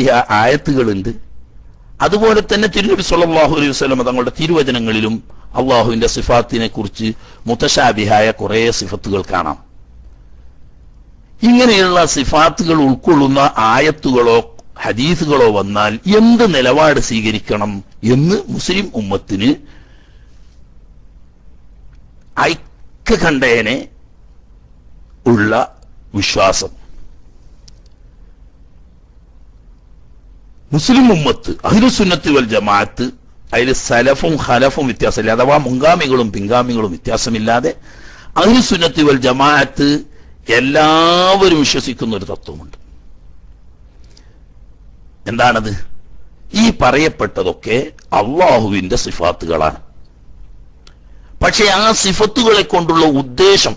ഈ ആ- ആയത്തുകളുണ്ട് അതുപോലെ തന്നെ തിരുനബി സല്ലല്ലാഹു അലൈഹി വസല്ലം തങ്ങളുടെ തിരുവചനങ്ങളിലും അള്ളാഹുവിന്റെ സിഫാത്തിനെ കുറിച്ച് മുത്തശാബിഹായ കുറെ സിഫത്തുകൾ കാണാം ഇങ്ങനെയുള്ള സിഫാത്തുകൾ ഉൾക്കൊള്ളുന്ന ആയത്തുകളോ ഹദീസുകളോ വന്നാൽ എന്ത് നിലപാട് സ്വീകരിക്കണം എന്ന് മുസ്ലിം ഉമ്മത്തിന് ഐക്യകണ്ഠേനെ ഉള്ള വിശ്വാസം മുസ്ലിം ഉമ്മത്ത് അഹിലുസുന്നത്ത് വൽ ജമാഅത്ത് അതിൽ സലഫും ഖലഫും വ്യത്യാസമില്ല അഥവാ മുൻഗാമികളും പിൻഗാമികളും വ്യത്യാസമില്ലാതെ അഹിലുസുന്നത്ത് വൽ ജമാഅത്ത് എല്ലാവരും വിശ്വസിക്കുന്ന ഒരു തത്വമുണ്ട് എന്താണത് ഈ പറയപ്പെട്ടതൊക്കെ അള്ളാഹുവിന്റെ സിഫാത്തുകളാണ് പക്ഷെ ആ സിഫത്തുകളെ കൊണ്ടുള്ള ഉദ്ദേശം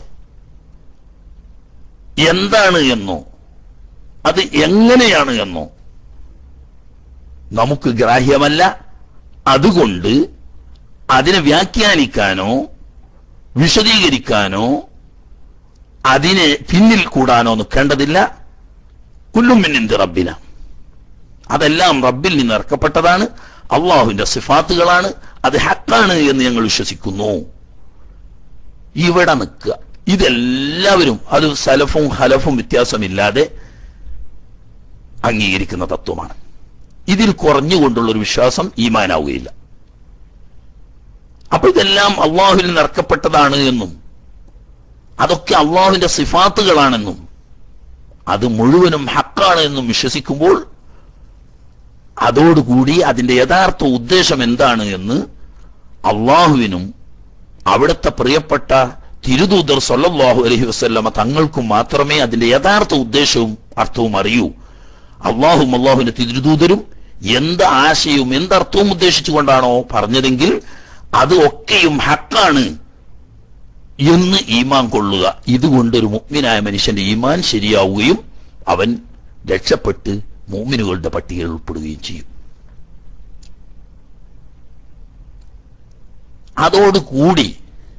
എന്താണ് എന്നോ അത് എങ്ങനെയാണ് എന്നോ നമുക്ക് ഗ്രാഹ്യമല്ല അതുകൊണ്ട് അതിനെ വ്യാഖ്യാനിക്കാനോ വിശദീകരിക്കാനോ അതിനെ പിന്നിൽ കൂടാനോ നിൽക്കേണ്ടതില്ല കുല്ലും മിന്നിന്ത് റബ്ബിന അതെല്ലാം റബ്ബിൽ നിന്ന് ഇറക്കപ്പെട്ടതാണ് അള്ളാഹുവിന്റെ സിഫാത്തുകളാണ് അത് ഹക്കാണ് എന്ന് ഞങ്ങൾ വിശ്വസിക്കുന്നു ഇവിടെ നിൽക്കുക ഇതെല്ലാവരും അത് സലഫും ഹലഫും വ്യത്യാസമില്ലാതെ അംഗീകരിക്കുന്ന തത്വമാണ് ഇതിൽ കുറഞ്ഞുകൊണ്ടുള്ള ഒരു വിശ്വാസം ഈമാനാവുകയില്ല അപ്പൊ ഇതെല്ലാം അള്ളാഹുവിൽ നിന്ന് ഇറക്കപ്പെട്ടതാണ് എന്നും അതൊക്കെ അള്ളാഹുവിന്റെ സിഫാത്തുകളാണെന്നും അത് മുഴുവനും ഹക്കാണ് എന്നും വിശ്വസിക്കുമ്പോൾ അതോടുകൂടി അതിന്റെ യഥാർത്ഥ ഉദ്ദേശം എന്താണ് എന്ന് അള്ളാഹുവിനും അവിടുത്തെ പ്രിയപ്പെട്ട തിരുദൂതർ സല്ലല്ലാഹു അലൈഹി വസല്ലമ തങ്ങൾക്കും മാത്രമേ അതിന്റെ യഥാർത്ഥ ഉദ്ദേശവും അർത്ഥവും അറിയൂ അള്ളാഹും അള്ളാഹുവിന്റെ തിരുദൂതരും എന്ത് ആശയവും എന്തർത്ഥവും ഉദ്ദേശിച്ചുകൊണ്ടാണോ പറഞ്ഞതെങ്കിൽ അത് ഒക്കെയും ഹക്കാണ് എന്ന് ഈമാൻ കൊള്ളുക ഇതുകൊണ്ട് ഒരു മുഗ്മിനായ മനുഷ്യന്റെ ഈമാൻ ശരിയാവുകയും അവൻ രക്ഷപ്പെട്ട് മൂമിനുകളുടെ പട്ടികയിൽ ഉൾപ്പെടുകയും ചെയ്യും അതോടുകൂടി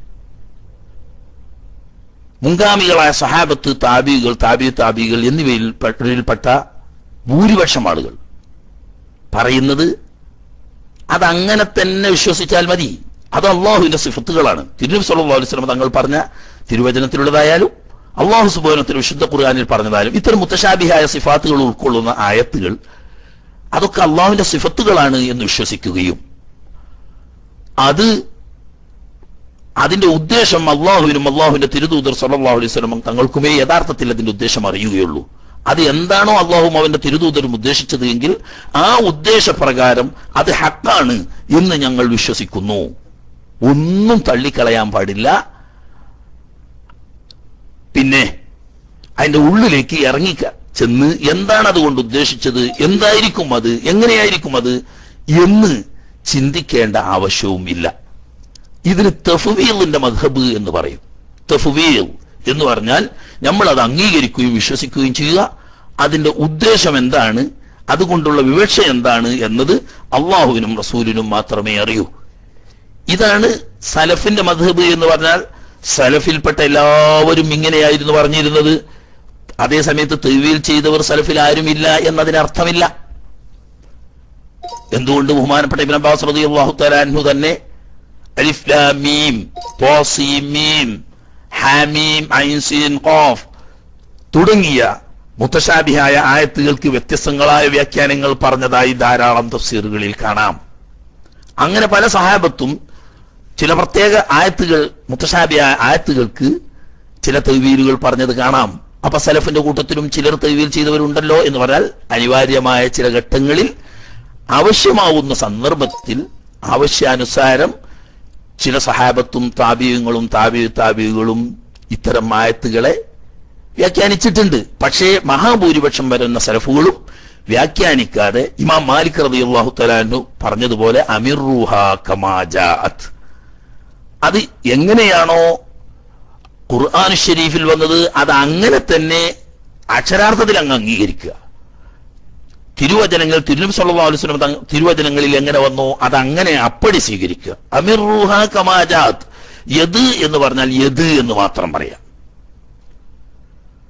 മുൻഗാമികളായ സഹാബത്ത് താബികൾ താബി താബികൾ എന്നിവയിൽ പെട്ട ഭൂരിപക്ഷം ആളുകൾ പറയുന്നത് അതങ്ങനെ തന്നെ വിശ്വസിച്ചാൽ മതി അത് അള്ളാഹുവിന്റെ സിഫത്തുകളാണ് തിരുനബി സല്ലല്ലാഹു അലൈഹി വസല്ലം തങ്ങൾ പറഞ്ഞ തിരുവചനത്തിലുള്ളതായാലും അള്ളാഹു സുബാനത്തിൽ വിശുദ്ധ ഖുർആനിൽ പറഞ്ഞതായാലും ഇത്തരം മുത്തശാബിഹായ സിഫാത്തുകൾ ഉൾക്കൊള്ളുന്ന ആയത്തുകൾ അതൊക്കെ അള്ളാഹുവിന്റെ സിഫത്തുകളാണ് എന്ന് വിശ്വസിക്കുകയും അത് അതിന്റെ ഉദ്ദേശം അള്ളാഹുവിനും അള്ളാഹുവിന്റെ തിരുദൂതർ സല്ലല്ലാഹു അലൈഹി വസല്ലം തങ്ങൾക്കുമേ യഥാർത്ഥത്തിൽ അതിന്റെ ഉദ്ദേശം അറിയുകയുള്ളൂ അത് എന്താണോ അള്ളാഹും അവന്റെ തിരുദൂതരും ഉദ്ദേശിച്ചത് എങ്കിൽ ആ ഉദ്ദേശപ്രകാരം അത് ഹക്കാണ് എന്ന് ഞങ്ങൾ വിശ്വസിക്കുന്നു ഒന്നും തള്ളിക്കളയാൻ പാടില്ല പിന്നെ അതിന്റെ ഉള്ളിലേക്ക് ഇറങ്ങിക്ക ചെന്ന് എന്താണ് അതുകൊണ്ട് ഉദ്ദേശിച്ചത് എന്തായിരിക്കും അത് എങ്ങനെയായിരിക്കും അത് എന്ന് ചിന്തിക്കേണ്ട ആവശ്യവും ഇല്ല ഇതിന് തഫ്വീലിന്റെ മധബ് എന്ന് പറയും തഫ്വീൽ എന്ന് പറഞ്ഞാൽ നമ്മൾ അത് അംഗീകരിക്കുകയും വിശ്വസിക്കുകയും ചെയ്യുക അതിന്റെ ഉദ്ദേശം എന്താണ് അതുകൊണ്ടുള്ള വിവക്ഷ എന്താണ് എന്നത് അള്ളാഹുവിനും റസൂലിനും മാത്രമേ അറിയൂ ഇതാണ് സലഫിന്റെ മധബ് എന്ന് പറഞ്ഞാൽ സലഫിൽപ്പെട്ട എല്ലാവരും ഇങ്ങനെയായിരുന്നു പറഞ്ഞിരുന്നത് അതേ സമയത്ത് തെവീൽ ചെയ്തവർ സലഫിൽ ആരുമില്ല എന്നതിനർത്ഥമില്ല എന്തുകൊണ്ട് ബഹുമാനപ്പെട്ട ഇബ്ൻ അബ്ബാസ് റളിയല്ലാഹു തആല അൻഹു തന്നെ അലിഫ് ലാം മീം ത്വാ സീൻ മീം ഹാമീം ഐൻ സീൻ ഖാഫ് തുടങ്ങിയ മുത്തശാബിഹായ ആയത്തുകൾക്ക് വ്യത്യസ്തങ്ങളായ വ്യാഖ്യാനങ്ങൾ പറഞ്ഞതായി ധാരാളം തഫ്സീറുകളിൽ കാണാം അങ്ങനെ പല സഹാബത്തും ചില പ്രത്യേക ആയത്തുകൾ മുത്തശാബിയായ ആയത്തുകൾക്ക് ചില തെവീലുകൾ പറഞ്ഞത് കാണാം അപ്പൊ സലഫിന്റെ കൂട്ടത്തിലും ചിലർ തെവീൽ ചെയ്തവരുണ്ടല്ലോ എന്ന് പറഞ്ഞാൽ അനിവാര്യമായ ചില ഘട്ടങ്ങളിൽ ആവശ്യമാവുന്ന സന്ദർഭത്തിൽ ആവശ്യാനുസാരം ചില സഹാബത്തും താബീയങ്ങളും താബി താബികളും ഇത്തരം ആയത്തുകളെ വ്യാഖ്യാനിച്ചിട്ടുണ്ട് പക്ഷേ മഹാഭൂരിപക്ഷം വരുന്ന സലഫുകളും വ്യാഖ്യാനിക്കാതെ ഇമാം മാലിക് റളിയല്ലാഹു തലാനു പറഞ്ഞതുപോലെ അമിർറുഹ കമാജാഅത്ത് അത് എങ്ങനെയാണോ ഖുർആൻ ഷരീഫിൽ വന്നത് അത് അങ്ങനെ തന്നെ അക്ഷരാർത്ഥത്തിൽ അങ്ങ് അംഗീകരിക്കുക തിരുവചനങ്ങൾ തിരുനബി സല്ലല്ലാഹു അലൈഹി വസല്ലം തങ്ങ- തിരുവചനങ്ങളിൽ എങ്ങനെ വന്നോ അത് അങ്ങനെ അപ്പടി സ്വീകരിക്കുക അമിർറുഹ കമാജാത്ത് യദ് എന്ന് പറഞ്ഞാൽ യദ് എന്ന് മാത്രം പറയാം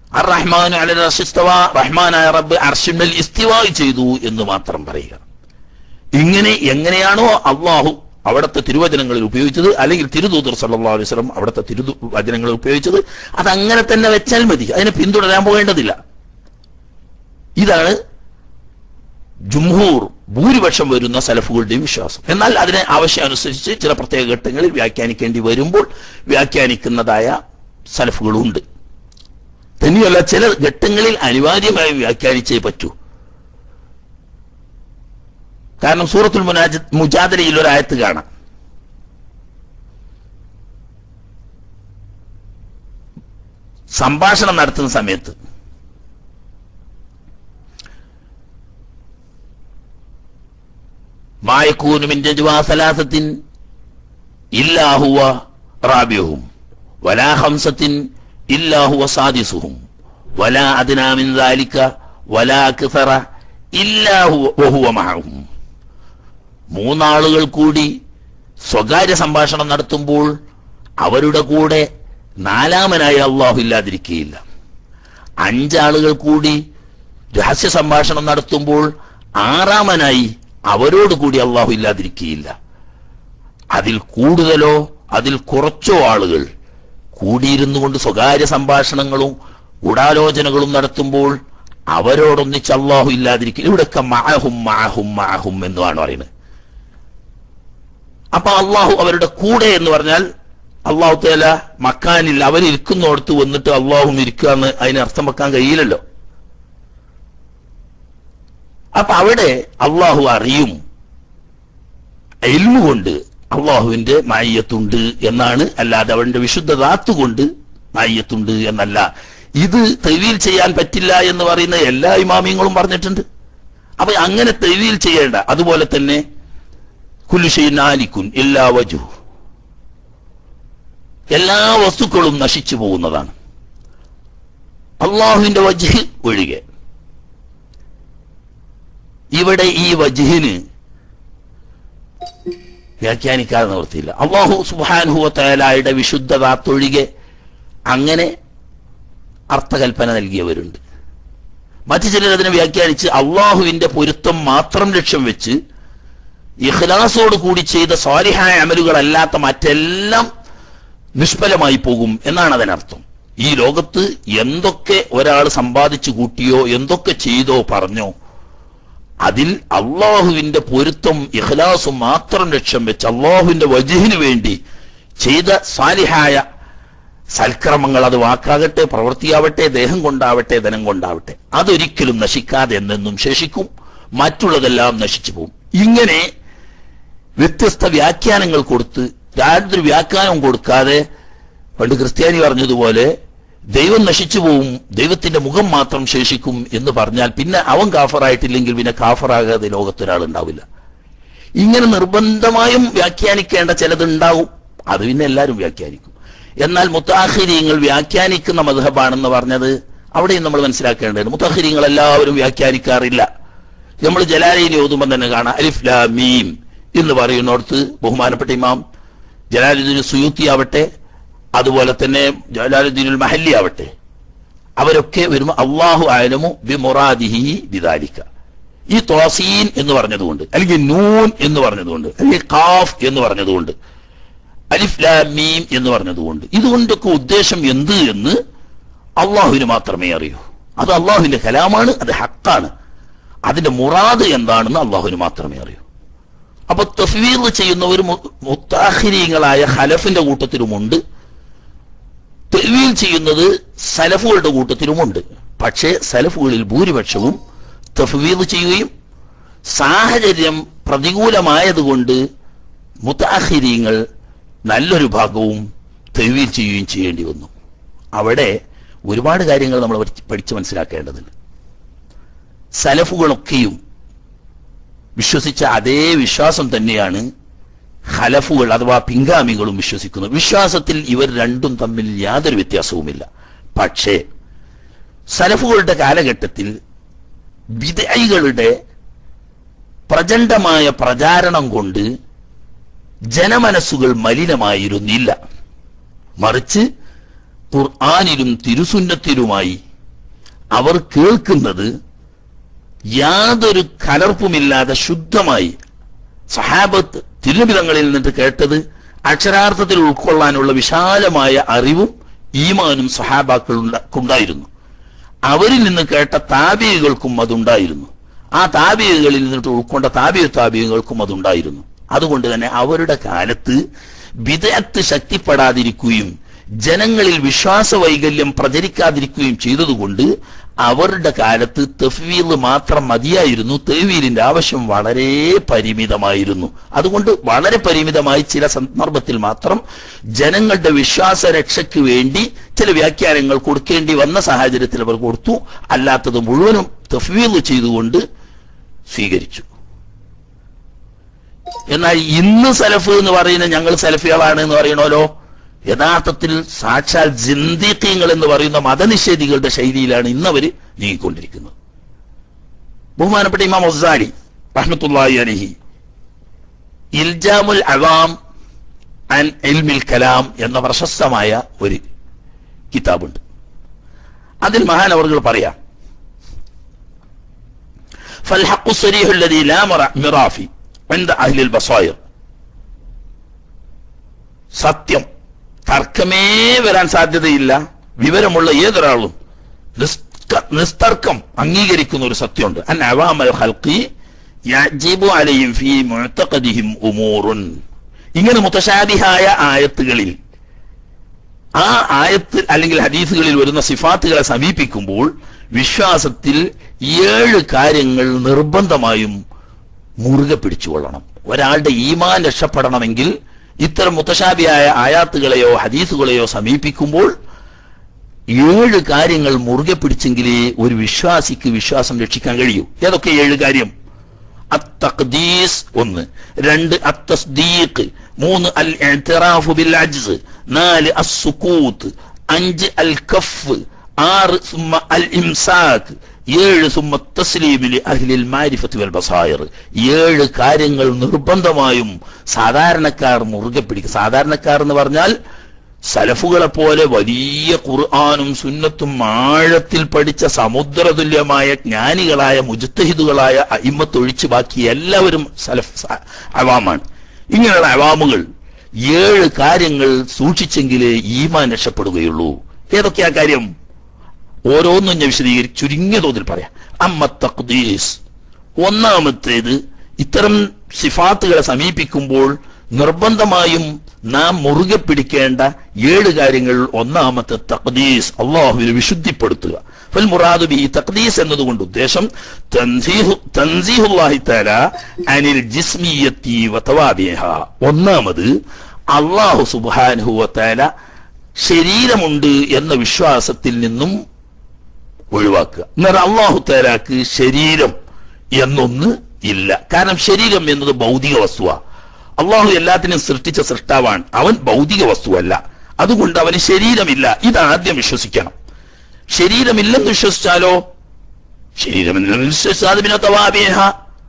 അർ റഹ്മാൻ അലൽ അർഷിസ്തവ റഹ്മാനായ റബ്ബ് അർഷിമൽ ഇസ്തിവാ ചെയ്തു എന്ന് മാത്രം പറയുക ഇങ്ങനെ എങ്ങനെയാണോ അള്ളാഹു അവിടുത്തെ തിരുവചനങ്ങളിൽ ഉപയോഗിച്ചത് അല്ലെങ്കിൽ തിരുദൂതർ സല്ലല്ലാഹു അലൈഹി വസല്ലം അവിടുത്തെ തിരു വചനങ്ങളിൽ ഉപയോഗിച്ചത് അത് അങ്ങനെ തന്നെ വെച്ചാൽ മതി അതിനെ പിന്തുടരാൻ പോകേണ്ടതില്ല ഇതാണ് ജുംഹൂർ ഭൂരിപക്ഷം വരുന്ന സലഫുകളുടെയും വിശ്വാസം എന്നാൽ അതിനെ ആവശ്യമനുസരിച്ച് ചില പ്രത്യേക ഘട്ടങ്ങളിൽ വ്യാഖ്യാനിക്കേണ്ടി വരുമ്പോൾ വ്യാഖ്യാനിക്കുന്നതായ സലഫുകളുണ്ട് തന്നെയല്ല ചില ഘട്ടങ്ങളിൽ അനിവാര്യമായി വ്യാഖ്യാനിച്ചേ പറ്റൂ കാരണം സൂറത്തുൽ മുനാജ മുജാദലയിൽ ഒരു ആയത്ത് കാണാം സംഭാഷണം നടത്തുന്ന സമയത്ത് മായക്കൂനുമിൻ ജജ്വാസലാസത്തിൻ ഇല്ലാഹുവ റാബിയഹും വലാ ഹംസത്തിൻ ഇല്ലാഹുവ സാദിസുഹും വലാ അദ്നാമിൻ ദാലിക വലാ അക്സറ ഇല്ലാഹു വഹുവ മഅഹും മൂന്നാളുകൾ കൂടി സ്വകാര്യ സംഭാഷണം നടത്തുമ്പോൾ അവരുടെ കൂടെ നാലാമനായി അള്ളാഹു ഇല്ലാതിരിക്കുകയില്ല അഞ്ചാളുകൾ കൂടി രഹസ്യ സംഭാഷണം നടത്തുമ്പോൾ ആറാമനായി അവരോട് കൂടി അള്ളാഹു ഇല്ലാതിരിക്കുകയില്ല അതിൽ കൂടുതലോ അതിൽ കുറച്ചോ ആളുകൾ കൂടിയിരുന്നു കൊണ്ട് സ്വകാര്യ സംഭാഷണങ്ങളും ഗൂഢാലോചനകളും നടത്തുമ്പോൾ അവരോടൊന്നിച്ച് അള്ളാഹു ഇല്ലാതിരിക്കില്ല ഇവിടെയൊക്കെ മഅഹും മഅഹും മഅഹും എന്നുമാണ് പറയുന്നത് അപ്പൊ അള്ളാഹു അവരുടെ കൂടെ എന്ന് പറഞ്ഞാൽ അള്ളാഹു തേല മക്കാനിൽ അവരിയ്ക്കുന്നിടത്ത് വന്നിട്ട് അള്ളാഹും ഇരിക്കുക എന്ന് അതിന് അർത്ഥം വെക്കാൻ കഴിയില്ലല്ലോ അപ്പൊ അവിടെ അള്ളാഹു അറിയും എൽമു കൊണ്ട് അള്ളാഹുവിന്റെ മായ്യത്തുണ്ട് എന്നാണ് അല്ലാതെ അവന്റെ വിശുദ്ധ ധാത്തു കൊണ്ട് മായ്യത്തുണ്ട് എന്നല്ല ഇത് തെവീൽ ചെയ്യാൻ പറ്റില്ല എന്ന് പറയുന്ന എല്ലാ ഇമാമിയങ്ങളും പറഞ്ഞിട്ടുണ്ട് അപ്പൊ അങ്ങനെ തെവീൽ ചെയ്യേണ്ട അതുപോലെ തന്നെ കുലുഷൈൻ ആലിക്കുൻ എല്ലാ വജു എല്ലാ വസ്തുക്കളും നശിച്ചു പോകുന്നതാണ് അള്ളാഹുവിന്റെ വജ് ഒഴികെ ഇവിടെ ഈ വജ്ഹിന് വ്യാഖ്യാനിക്കാതെ നിവൃത്തിയില്ല അള്ളാഹു സുബാൻഹുവത്തലായുടെ വിശുദ്ധതാത്തൊഴികെ അങ്ങനെ അർത്ഥകൽപ്പന നൽകിയവരുണ്ട് മറ്റു ചിലർ അതിനെ വ്യാഖ്യാനിച്ച് അള്ളാഹുവിന്റെ പൊരുത്തം മാത്രം ലക്ഷ്യം വെച്ച് ഇഖ്ലാസോട് കൂടി ചെയ്ത സ്വാലിഹായ അമലുകളല്ലാത്ത മറ്റെല്ലാം നിഷ്ഫലമായി പോകും എന്നാണ് അതിനർത്ഥം ഈ ലോകത്ത് എന്തൊക്കെ ഒരാൾ സമ്പാദിച്ചു കൂട്ടിയോ എന്തൊക്കെ ചെയ്തോ പറഞ്ഞോ അതിൽ അള്ളാഹുവിന്റെ പൊരുത്തം ഇഖ്ലാസും മാത്രം ലക്ഷ്യം വെച്ച് അള്ളാഹുവിന്റെ വജുഹിന് വേണ്ടി ചെയ്ത സാലിഹായ സൽക്രമങ്ങൾ അത് വാക്കാകട്ടെ പ്രവൃത്തിയാവട്ടെ ദേഹം കൊണ്ടാവട്ടെ ധനം കൊണ്ടാവട്ടെ അതൊരിക്കലും നശിക്കാതെ എന്നെന്നും ശേഷിക്കും മറ്റുള്ളതെല്ലാം നശിച്ചു പോകും ഇങ്ങനെ വ്യത്യസ്ത വ്യാഖ്യാനങ്ങൾ കൊടുത്ത് യാതൊരു വ്യാഖ്യാനവും കൊടുക്കാതെ പണ്ട് ക്രിസ്ത്യാനി പറഞ്ഞതുപോലെ ദൈവം നശിച്ചു പോവും ദൈവത്തിന്റെ മുഖം മാത്രം ശേഷിക്കും എന്ന് പറഞ്ഞാൽ പിന്നെ അവൻ കാഫറായിട്ടില്ലെങ്കിൽ പിന്നെ കാഫറാകാതെ ലോകത്തൊരാളുണ്ടാവില്ല ഇങ്ങനെ നിർബന്ധമായും വ്യാഖ്യാനിക്കേണ്ട ചിലതുണ്ടാവും അത് പിന്നെ എല്ലാവരും വ്യാഖ്യാനിക്കും എന്നാൽ മുത്താഹിരീങ്ങൾ വ്യാഖ്യാനിക്കുന്ന മധുഹബാണെന്ന് പറഞ്ഞത് അവിടെയും നമ്മൾ മനസ്സിലാക്കേണ്ടത് മുത്താഹിരീങ്ങൾ എല്ലാവരും വ്യാഖ്യാനിക്കാറില്ല നമ്മൾ ജലാലയിനെ ഓതുമ്പോൾ തന്നെ കാണാം അലിഫ് ലാ മീം എന്ന് പറയുന്നിടത്ത് ബഹുമാനപ്പെട്ട ഇമാം ജലാലുദ്ദീൻ സുയൂത്തി ആവട്ടെ അതുപോലെ തന്നെ ജലാലുദ്ദീനുൽ മഹല്ലി ആവട്ടെ അവരൊക്കെ വരുമ്പോൾ അള്ളാഹു ആലമു ബി മൊറാദിഹി ബിദാലിക്ക ഈ തോസീൻ എന്ന് പറഞ്ഞതുകൊണ്ട് അല്ലെങ്കിൽ നൂൻ എന്ന് പറഞ്ഞതുകൊണ്ട് അല്ലെങ്കിൽ കാഫ് എന്ന് പറഞ്ഞതുകൊണ്ട് അലിഫ് ലാം മീം എന്ന് പറഞ്ഞതുകൊണ്ട് ഇതുകൊണ്ടൊക്കെ ഉദ്ദേശം എന്ത് എന്ന് അള്ളാഹുവിന് മാത്രമേ അറിയൂ അത് അള്ളാഹുവിന്റെ കലാമാണ് അത് ഹക്കാണ് അതിന്റെ മുറാദ് എന്താണെന്ന് അള്ളാഹുവിന് മാത്രമേ അറിയൂ അപ്പൊ തഫ്വീർ ചെയ്യുന്നവർ മുത്താഹിരീങ്ങളായ ഹലഫിന്റെ കൂട്ടത്തിലുമുണ്ട് തെവീൽ ചെയ്യുന്നത് സലഫുകളുടെ കൂട്ടത്തിലുമുണ്ട് പക്ഷേ സലഫുകളിൽ ഭൂരിപക്ഷവും തഫ്വീദ് ചെയ്യുകയും സാഹചര്യം പ്രതികൂലമായതുകൊണ്ട് മുത്താഹിരീങ്ങൾ നല്ലൊരു ഭാഗവും തെവീൽ ചെയ്യുകയും ചെയ്യേണ്ടി വന്നു അവിടെ ഒരുപാട് കാര്യങ്ങൾ നമ്മൾ പഠിച്ച് പഠിച്ച് മനസ്സിലാക്കേണ്ടതുണ്ട് സലഫുകളൊക്കെയും വിശ്വസിച്ച അതേ വിശ്വാസം തന്നെയാണ് ഹലഫുകൾ അഥവാ പിൻഗാമികളും വിശ്വസിക്കുന്നത് വിശ്വാസത്തിൽ ഇവർ രണ്ടും തമ്മിൽ യാതൊരു വ്യത്യാസവുമില്ല പക്ഷേ സലഫുകളുടെ കാലഘട്ടത്തിൽ വിധേയികളുടെ പ്രചണ്ഡമായ പ്രചാരണം കൊണ്ട് ജനമനസ്സുകൾ മലിനമായിരുന്നില്ല മറിച്ച് ഖുർആാനിലും തിരുസുന്നത്തിലുമായി അവർ കേൾക്കുന്നത് യാതൊരു കലർപ്പുമില്ലാതെ ശുദ്ധമായി സഹാബത്ത് തിരുവിധങ്ങളിൽ നിന്നിട്ട് കേട്ടത് അക്ഷരാർത്ഥത്തിൽ ഉൾക്കൊള്ളാനുള്ള വിശാലമായ അറിവും ഈമാനും സഹാബാക്കൾക്കുണ്ടായിരുന്നു അവരിൽ നിന്ന് കേട്ട താബികൾക്കും അതുണ്ടായിരുന്നു ആ താബികകളിൽ നിന്നിട്ട് ഉൾക്കൊണ്ട താബിയ താബികൾക്കും അതുണ്ടായിരുന്നു അതുകൊണ്ട് തന്നെ അവരുടെ കാലത്ത് വിദഗ്ധ ശക്തിപ്പെടാതിരിക്കുകയും ജനങ്ങളിൽ വിശ്വാസ വൈകല്യം പ്രചരിക്കാതിരിക്കുകയും ചെയ്തതുകൊണ്ട് അവരുടെ കാലത്ത് തഫ്വീൽ മാത്രം മതിയായിരുന്നു തെവീലിന്റെ ആവശ്യം വളരെ പരിമിതമായിരുന്നു അതുകൊണ്ട് വളരെ പരിമിതമായി ചില സന്ദർഭത്തിൽ മാത്രം ജനങ്ങളുടെ വിശ്വാസ രക്ഷയ്ക്ക് വേണ്ടി ചില വ്യാഖ്യാനങ്ങൾ കൊടുക്കേണ്ടി വന്ന സാഹചര്യത്തിൽ അവർ കൊടുത്തു അല്ലാത്തത് മുഴുവനും തഫ്വീൽ ചെയ്തുകൊണ്ട് സ്വീകരിച്ചു എന്നാൽ ഇന്ന് സലഫ് എന്ന് പറയുന്ന ഞങ്ങൾ സലഫികളാണ് എന്ന് പറയണമല്ലോ യഥാർത്ഥത്തിൽ സാക്ഷാൽ ജിന്ദീഖീങ്ങൾ എന്ന് പറയുന്ന മതനിഷേധികളുടെ ശൈലിയിലാണ് ഇന്ന് അവര് നീങ്ങിക്കൊണ്ടിരിക്കുന്നത് ബഹുമാനപ്പെട്ട ഇമാം ഒസാരി റഹ്മത്തുള്ളാഹി അലഹി ഇൽജാമുൽ അവാം അൻ ഇൽമിൽ കലാം എന്ന പ്രശസ്തമായ ഒരു കിതാബുണ്ട് അതിൽ മഹാനവറുകൾ പറയാം فالحق الصريح الذي لا مرا فيه عند أهل البصائر സത്യം തർക്കമേ വരാൻ സാധ്യതയില്ല വിവരമുള്ള ഏതൊരാളും നിസ്ക- നിസ്തർക്കം അംഗീകരിക്കുന്ന ഒരു സത്യമുണ്ട് അൻ അവാമൽ ഹൽക്കി യജിബു അലയും ഫീ മുഅ്തഖദിഹിം ഉമൂറുൻ ഇങ്ങനെ മുത്തശാബിഹായ ആയത്തുകളിൽ ആ ആയത്ത് അല്ലെങ്കിൽ ഹദീസുകളിൽ വരുന്ന സിഫാത്തുകളെ സമീപിക്കുമ്പോൾ വിശ്വാസത്തിൽ ഏഴ് കാര്യങ്ങൾ നിർബന്ധമായും മുറുകെ പിടിച്ചുകൊള്ളണം ഒരാളുടെ ഈമാൻ രക്ഷപ്പെടണമെങ്കിൽ ഇത്തരം മുത്തശാബിയായ ആയാത്തുകളെയോ ഹദീസുകളെയോ സമീപിക്കുമ്പോൾ ഏഴ് കാര്യങ്ങൾ മുറുകെ പിടിച്ചെങ്കിലേ ഒരു വിശ്വാസിക്ക് വിശ്വാസം രക്ഷിക്കാൻ കഴിയൂ ഏതൊക്കെ ഏഴ് കാര്യം അത്തഖ്ദീസ് ഒന്ന് രണ്ട് അത്തസ്ദീഖ് മൂന്ന് അൽ ഇഅ്തിറാഫു ബിൽ അജ്സ് നാല് അസ്സുകൂത്ത് അഞ്ച് അൽ കഫ് ആറ് സുമ്മ അൽ ഇംസാക്ക് ഏഴ് സുമ്മ തസ്ലീമില് അഹ്ലിൽ മാരിഫത്ത് വൽ ബസായർ ഏഴ് കാര്യങ്ങൾ നിർബന്ധമായും സാധാരണക്കാർ മുറുകെ പിടിക്കും സാധാരണക്കാർ എന്ന് പറഞ്ഞാൽ സലഫുകളെ പോലെ വലിയ ഖുർആാനും സുന്നത്തും ആഴത്തിൽ പഠിച്ച സമുദ്രതുല്യമായ ജ്ഞാനികളായ മുജത്തഹിദുകളായ അയിമത്തൊഴിച്ച് ബാക്കി എല്ലാവരും സലഫ് സ- അവാമാണ് ഇങ്ങനെയുള്ള അവാമുകൾ ഏഴ് കാര്യങ്ങൾ സൂക്ഷിച്ചെങ്കിലേ ഈമാൻ രക്ഷപ്പെടുകയുള്ളൂ ഏതൊക്കെയാ കാര്യം ഓരോന്നും ഞാൻ വിശദീകരിച്ച് ചുരുങ്ങിയ തോതിൽ പറയാം അമ്മ തഖ്ദീസ് ഒന്നാമത്തേത് ഇത്തരം സിഫാത്തുകളെ സമീപിക്കുമ്പോൾ നിർബന്ധമായും നാം മുറുകെ പിടിക്കേണ്ട ഏഴ് കാര്യങ്ങൾ ഒന്നാമത്തെ തഖ്ദീസ് അള്ളാഹുവിനെ വിശുദ്ധിപ്പെടുത്തുക ഫൽ മുറാദു ബി തഖ്ദീസ് എന്നതുകൊണ്ട് ഉദ്ദേശം തൻസീഹു തൻസീഹുല്ലാഹി തആല അനിൽ ജിസ്മിയത്തി വതവാബിഹ ഒന്നാമത് അള്ളാഹു സുബ്ഹാനഹു വതആല ശരീരമുണ്ട് എന്ന വിശ്വാസത്തിൽ നിന്നും ഒഴിവാക്കുക എന്നാൽ അള്ളാഹു തേലാക്ക് ശരീരം എന്നൊന്ന് ഇല്ല കാരണം ശരീരം എന്നത് ഭൗതിക വസ്തുവാ അള്ളാഹു എല്ലാത്തിനും സൃഷ്ടിച്ച സൃഷ്ടാവാണ് അവൻ ഭൗതിക വസ്തുവല്ല അതുകൊണ്ട് അവന് ശരീരമില്ല ഇതാദ്യം വിശ്വസിക്കണം ശരീരമില്ലെന്ന് വിശ്വസിച്ചാലോ ശരീരമില്ലെന്ന് വിശ്വസിച്ചാൽ പിന്നെ തവാബേഹ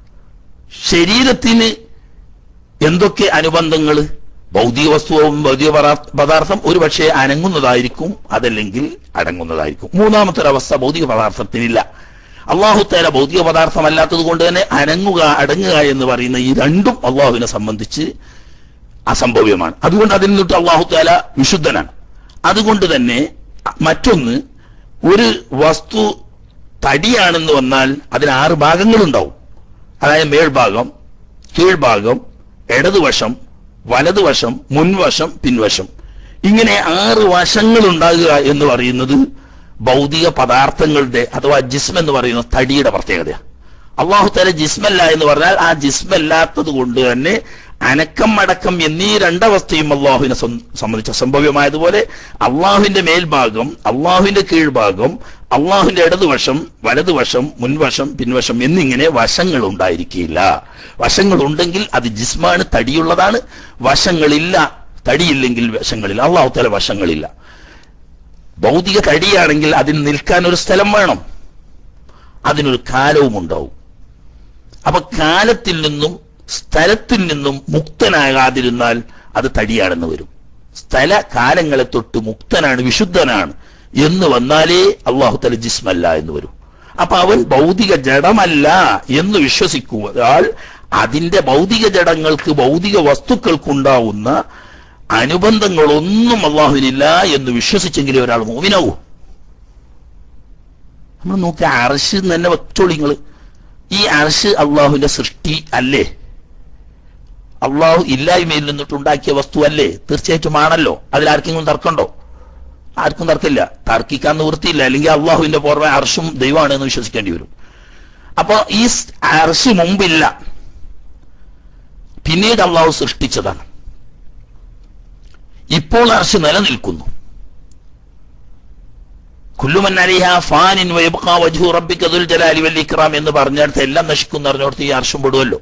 ശരീരത്തിന് എന്തൊക്കെ അനുബന്ധങ്ങൾ ഭൗതിക വസ്തുവും ഭൗതിക പദാ- പദാർത്ഥം ഒരു പക്ഷേ അനങ്ങുന്നതായിരിക്കും അതല്ലെങ്കിൽ അടങ്ങുന്നതായിരിക്കും മൂന്നാമത്തെ ഒരു അവസ്ഥ ഭൗതിക പദാർത്ഥത്തിനില്ല അള്ളാഹു തേല ഭൗതിക പദാർത്ഥമല്ലാത്തത് കൊണ്ട് തന്നെ അനങ്ങുക അടങ്ങുക എന്ന് പറയുന്ന ഈ രണ്ടും അള്ളാഹുവിനെ സംബന്ധിച്ച് അസംഭവ്യമാണ് അതുകൊണ്ട് അതിൽ നിന്നിട്ട് അള്ളാഹു താല വിശുദ്ധനാണ് അതുകൊണ്ട് തന്നെ മറ്റൊന്ന് ഒരു വസ്തു തടിയാണെന്ന് വന്നാൽ അതിന് ആറ് ഭാഗങ്ങളുണ്ടാവും അതായത് മേൽഭാഗം കീഴ്ഭാഗം ഇടതുവശം വലതുവശം മുൻവശം പിൻവശം ഇങ്ങനെ ആറ് വശങ്ങൾ ഉണ്ടാകുക എന്ന് പറയുന്നത് ഭൗതിക പദാർത്ഥങ്ങളുടെ അഥവാ ജിസ്ം എന്ന് പറയുന്ന തടിയുടെ പ്രത്യേകതയാണ് അള്ളാഹു തല ജിസ്മല്ല എന്ന് പറഞ്ഞാൽ ആ ജിസ്മല്ലാത്തത് കൊണ്ട് തന്നെ അനക്കം അടക്കം എന്നീ രണ്ടവസ്ഥയും അള്ളാഹുവിനെ സം- സംബന്ധിച്ച സംഭവ്യമായതുപോലെ അള്ളാഹുവിന്റെ മേൽഭാഗം അള്ളാഹുവിന്റെ കീഴ്ഭാഗം അള്ളാഹുവിന്റെ ഇടതുവശം വലതുവശം മുൻവശം പിൻവശം എന്നിങ്ങനെ വശങ്ങൾ ഉണ്ടായിരിക്കില്ല വശങ്ങൾ ഉണ്ടെങ്കിൽ അത് ജിസ്മാണ് തടിയുള്ളതാണ് വശങ്ങളില്ല തടിയില്ലെങ്കിൽ വശങ്ങളില്ല അള്ളാഹു തല വശങ്ങളില്ല ഭൗതിക തടിയാണെങ്കിൽ അതിന് നിൽക്കാൻ ഒരു സ്ഥലം വേണം അതിനൊരു കാലവും ഉണ്ടാവും അപ്പൊ കാലത്തിൽ നിന്നും സ്ഥലത്തിൽ നിന്നും മുക്തനാകാതിരുന്നാൽ അത് തടിയാണെന്ന് വരും സ്ഥല കാലങ്ങളെ തൊട്ട് മുക്തനാണ് വിശുദ്ധനാണ് എന്ന് വന്നാലേ അള്ളാഹു തല ജിസ്മല്ല എന്ന് വരും അപ്പൊ അവൻ ഭൗതിക ജഡമല്ല എന്ന് വിശ്വസിക്കുവാൽ അതിന്റെ ഭൗതിക ജഡങ്ങൾക്ക് ഭൗതിക വസ്തുക്കൾക്കുണ്ടാവുന്ന അനുബന്ധങ്ങളൊന്നും അള്ളാഹുവിനില്ല എന്ന് വിശ്വസിച്ചെങ്കിലേ ഒരാൾ മോമിനാവൂ നമ്മൾ നോക്കി അർഷ് തന്നെ വെച്ചോളി നിങ്ങള് ഈ അർഷ് അള്ളാഹുവിന്റെ സൃഷ്ടി അല്ലേ അള്ളാഹു ഇല്ലായ്മയിൽ നിന്നിട്ടുണ്ടാക്കിയ വസ്തു അല്ലേ തീർച്ചയായിട്ടും ആണല്ലോ അതിൽ ആർക്കെങ്കിലും തർക്കമുണ്ടോ ആർക്കും തർക്കമില്ല തർക്കിക്കാൻ നിവൃത്തിയില്ല അല്ലെങ്കിൽ അള്ളാഹുവിന്റെ പുറമെ അർഷും ദൈവമാണ് എന്ന് വിശ്വസിക്കേണ്ടി വരും അപ്പൊ ഈ സ് അർഷ് മുമ്പില്ല പിന്നീട് അള്ളാഹു സൃഷ്ടിച്ചതാണ് ഇപ്പോൾ അർഷ് നിലനിൽക്കുന്നു കുല്ലുമൻ അലിഹ ഫാനിൻ വയബ്ഖാ വജ്ഹു റബ്ബിക ദുൽ ജലാലി വൽ ഇക്റാം എന്ന് പറഞ്ഞിടത്ത് എല്ലാം നശിക്കുന്ന അറിഞ്ഞോടത്ത് ഈ അർഷും പെടുമല്ലോ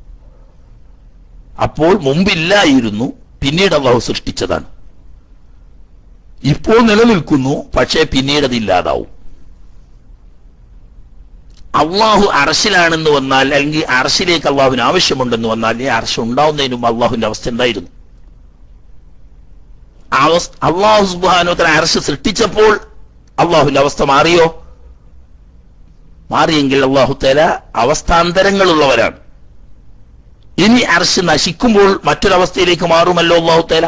അപ്പോൾ മുമ്പില്ലായിരുന്നു പിന്നീട് അള്ളാഹു സൃഷ്ടിച്ചതാണ് ഇപ്പോൾ നിലനിൽക്കുന്നു പക്ഷേ പിന്നീട് അത് ഇല്ലാതാവും അള്ളാഹു അറശിലാണെന്ന് വന്നാൽ അല്ലെങ്കിൽ അറശിലേക്ക് അള്ളാഹുവിന് ആവശ്യമുണ്ടെന്ന് വന്നാൽ ഈ അറശ് ഉണ്ടാവുന്നതിന് മുമ്പ് അള്ളാഹുവിന്റെ അവസ്ഥ എന്തായിരുന്നു അവസ്- അള്ളാഹു സുബാനോത്തര അറശ് സൃഷ്ടിച്ചപ്പോൾ അള്ളാഹുവിന്റെ അവസ്ഥ മാറിയോ മാറിയെങ്കിൽ അള്ളാഹു തല അവസ്ഥാന്തരങ്ങളുള്ളവരാണ് ഇനി അർശ് നശിക്കുമ്പോൾ മറ്റൊരവസ്ഥയിലേക്ക് മാറുമല്ലോ അള്ളാഹു തല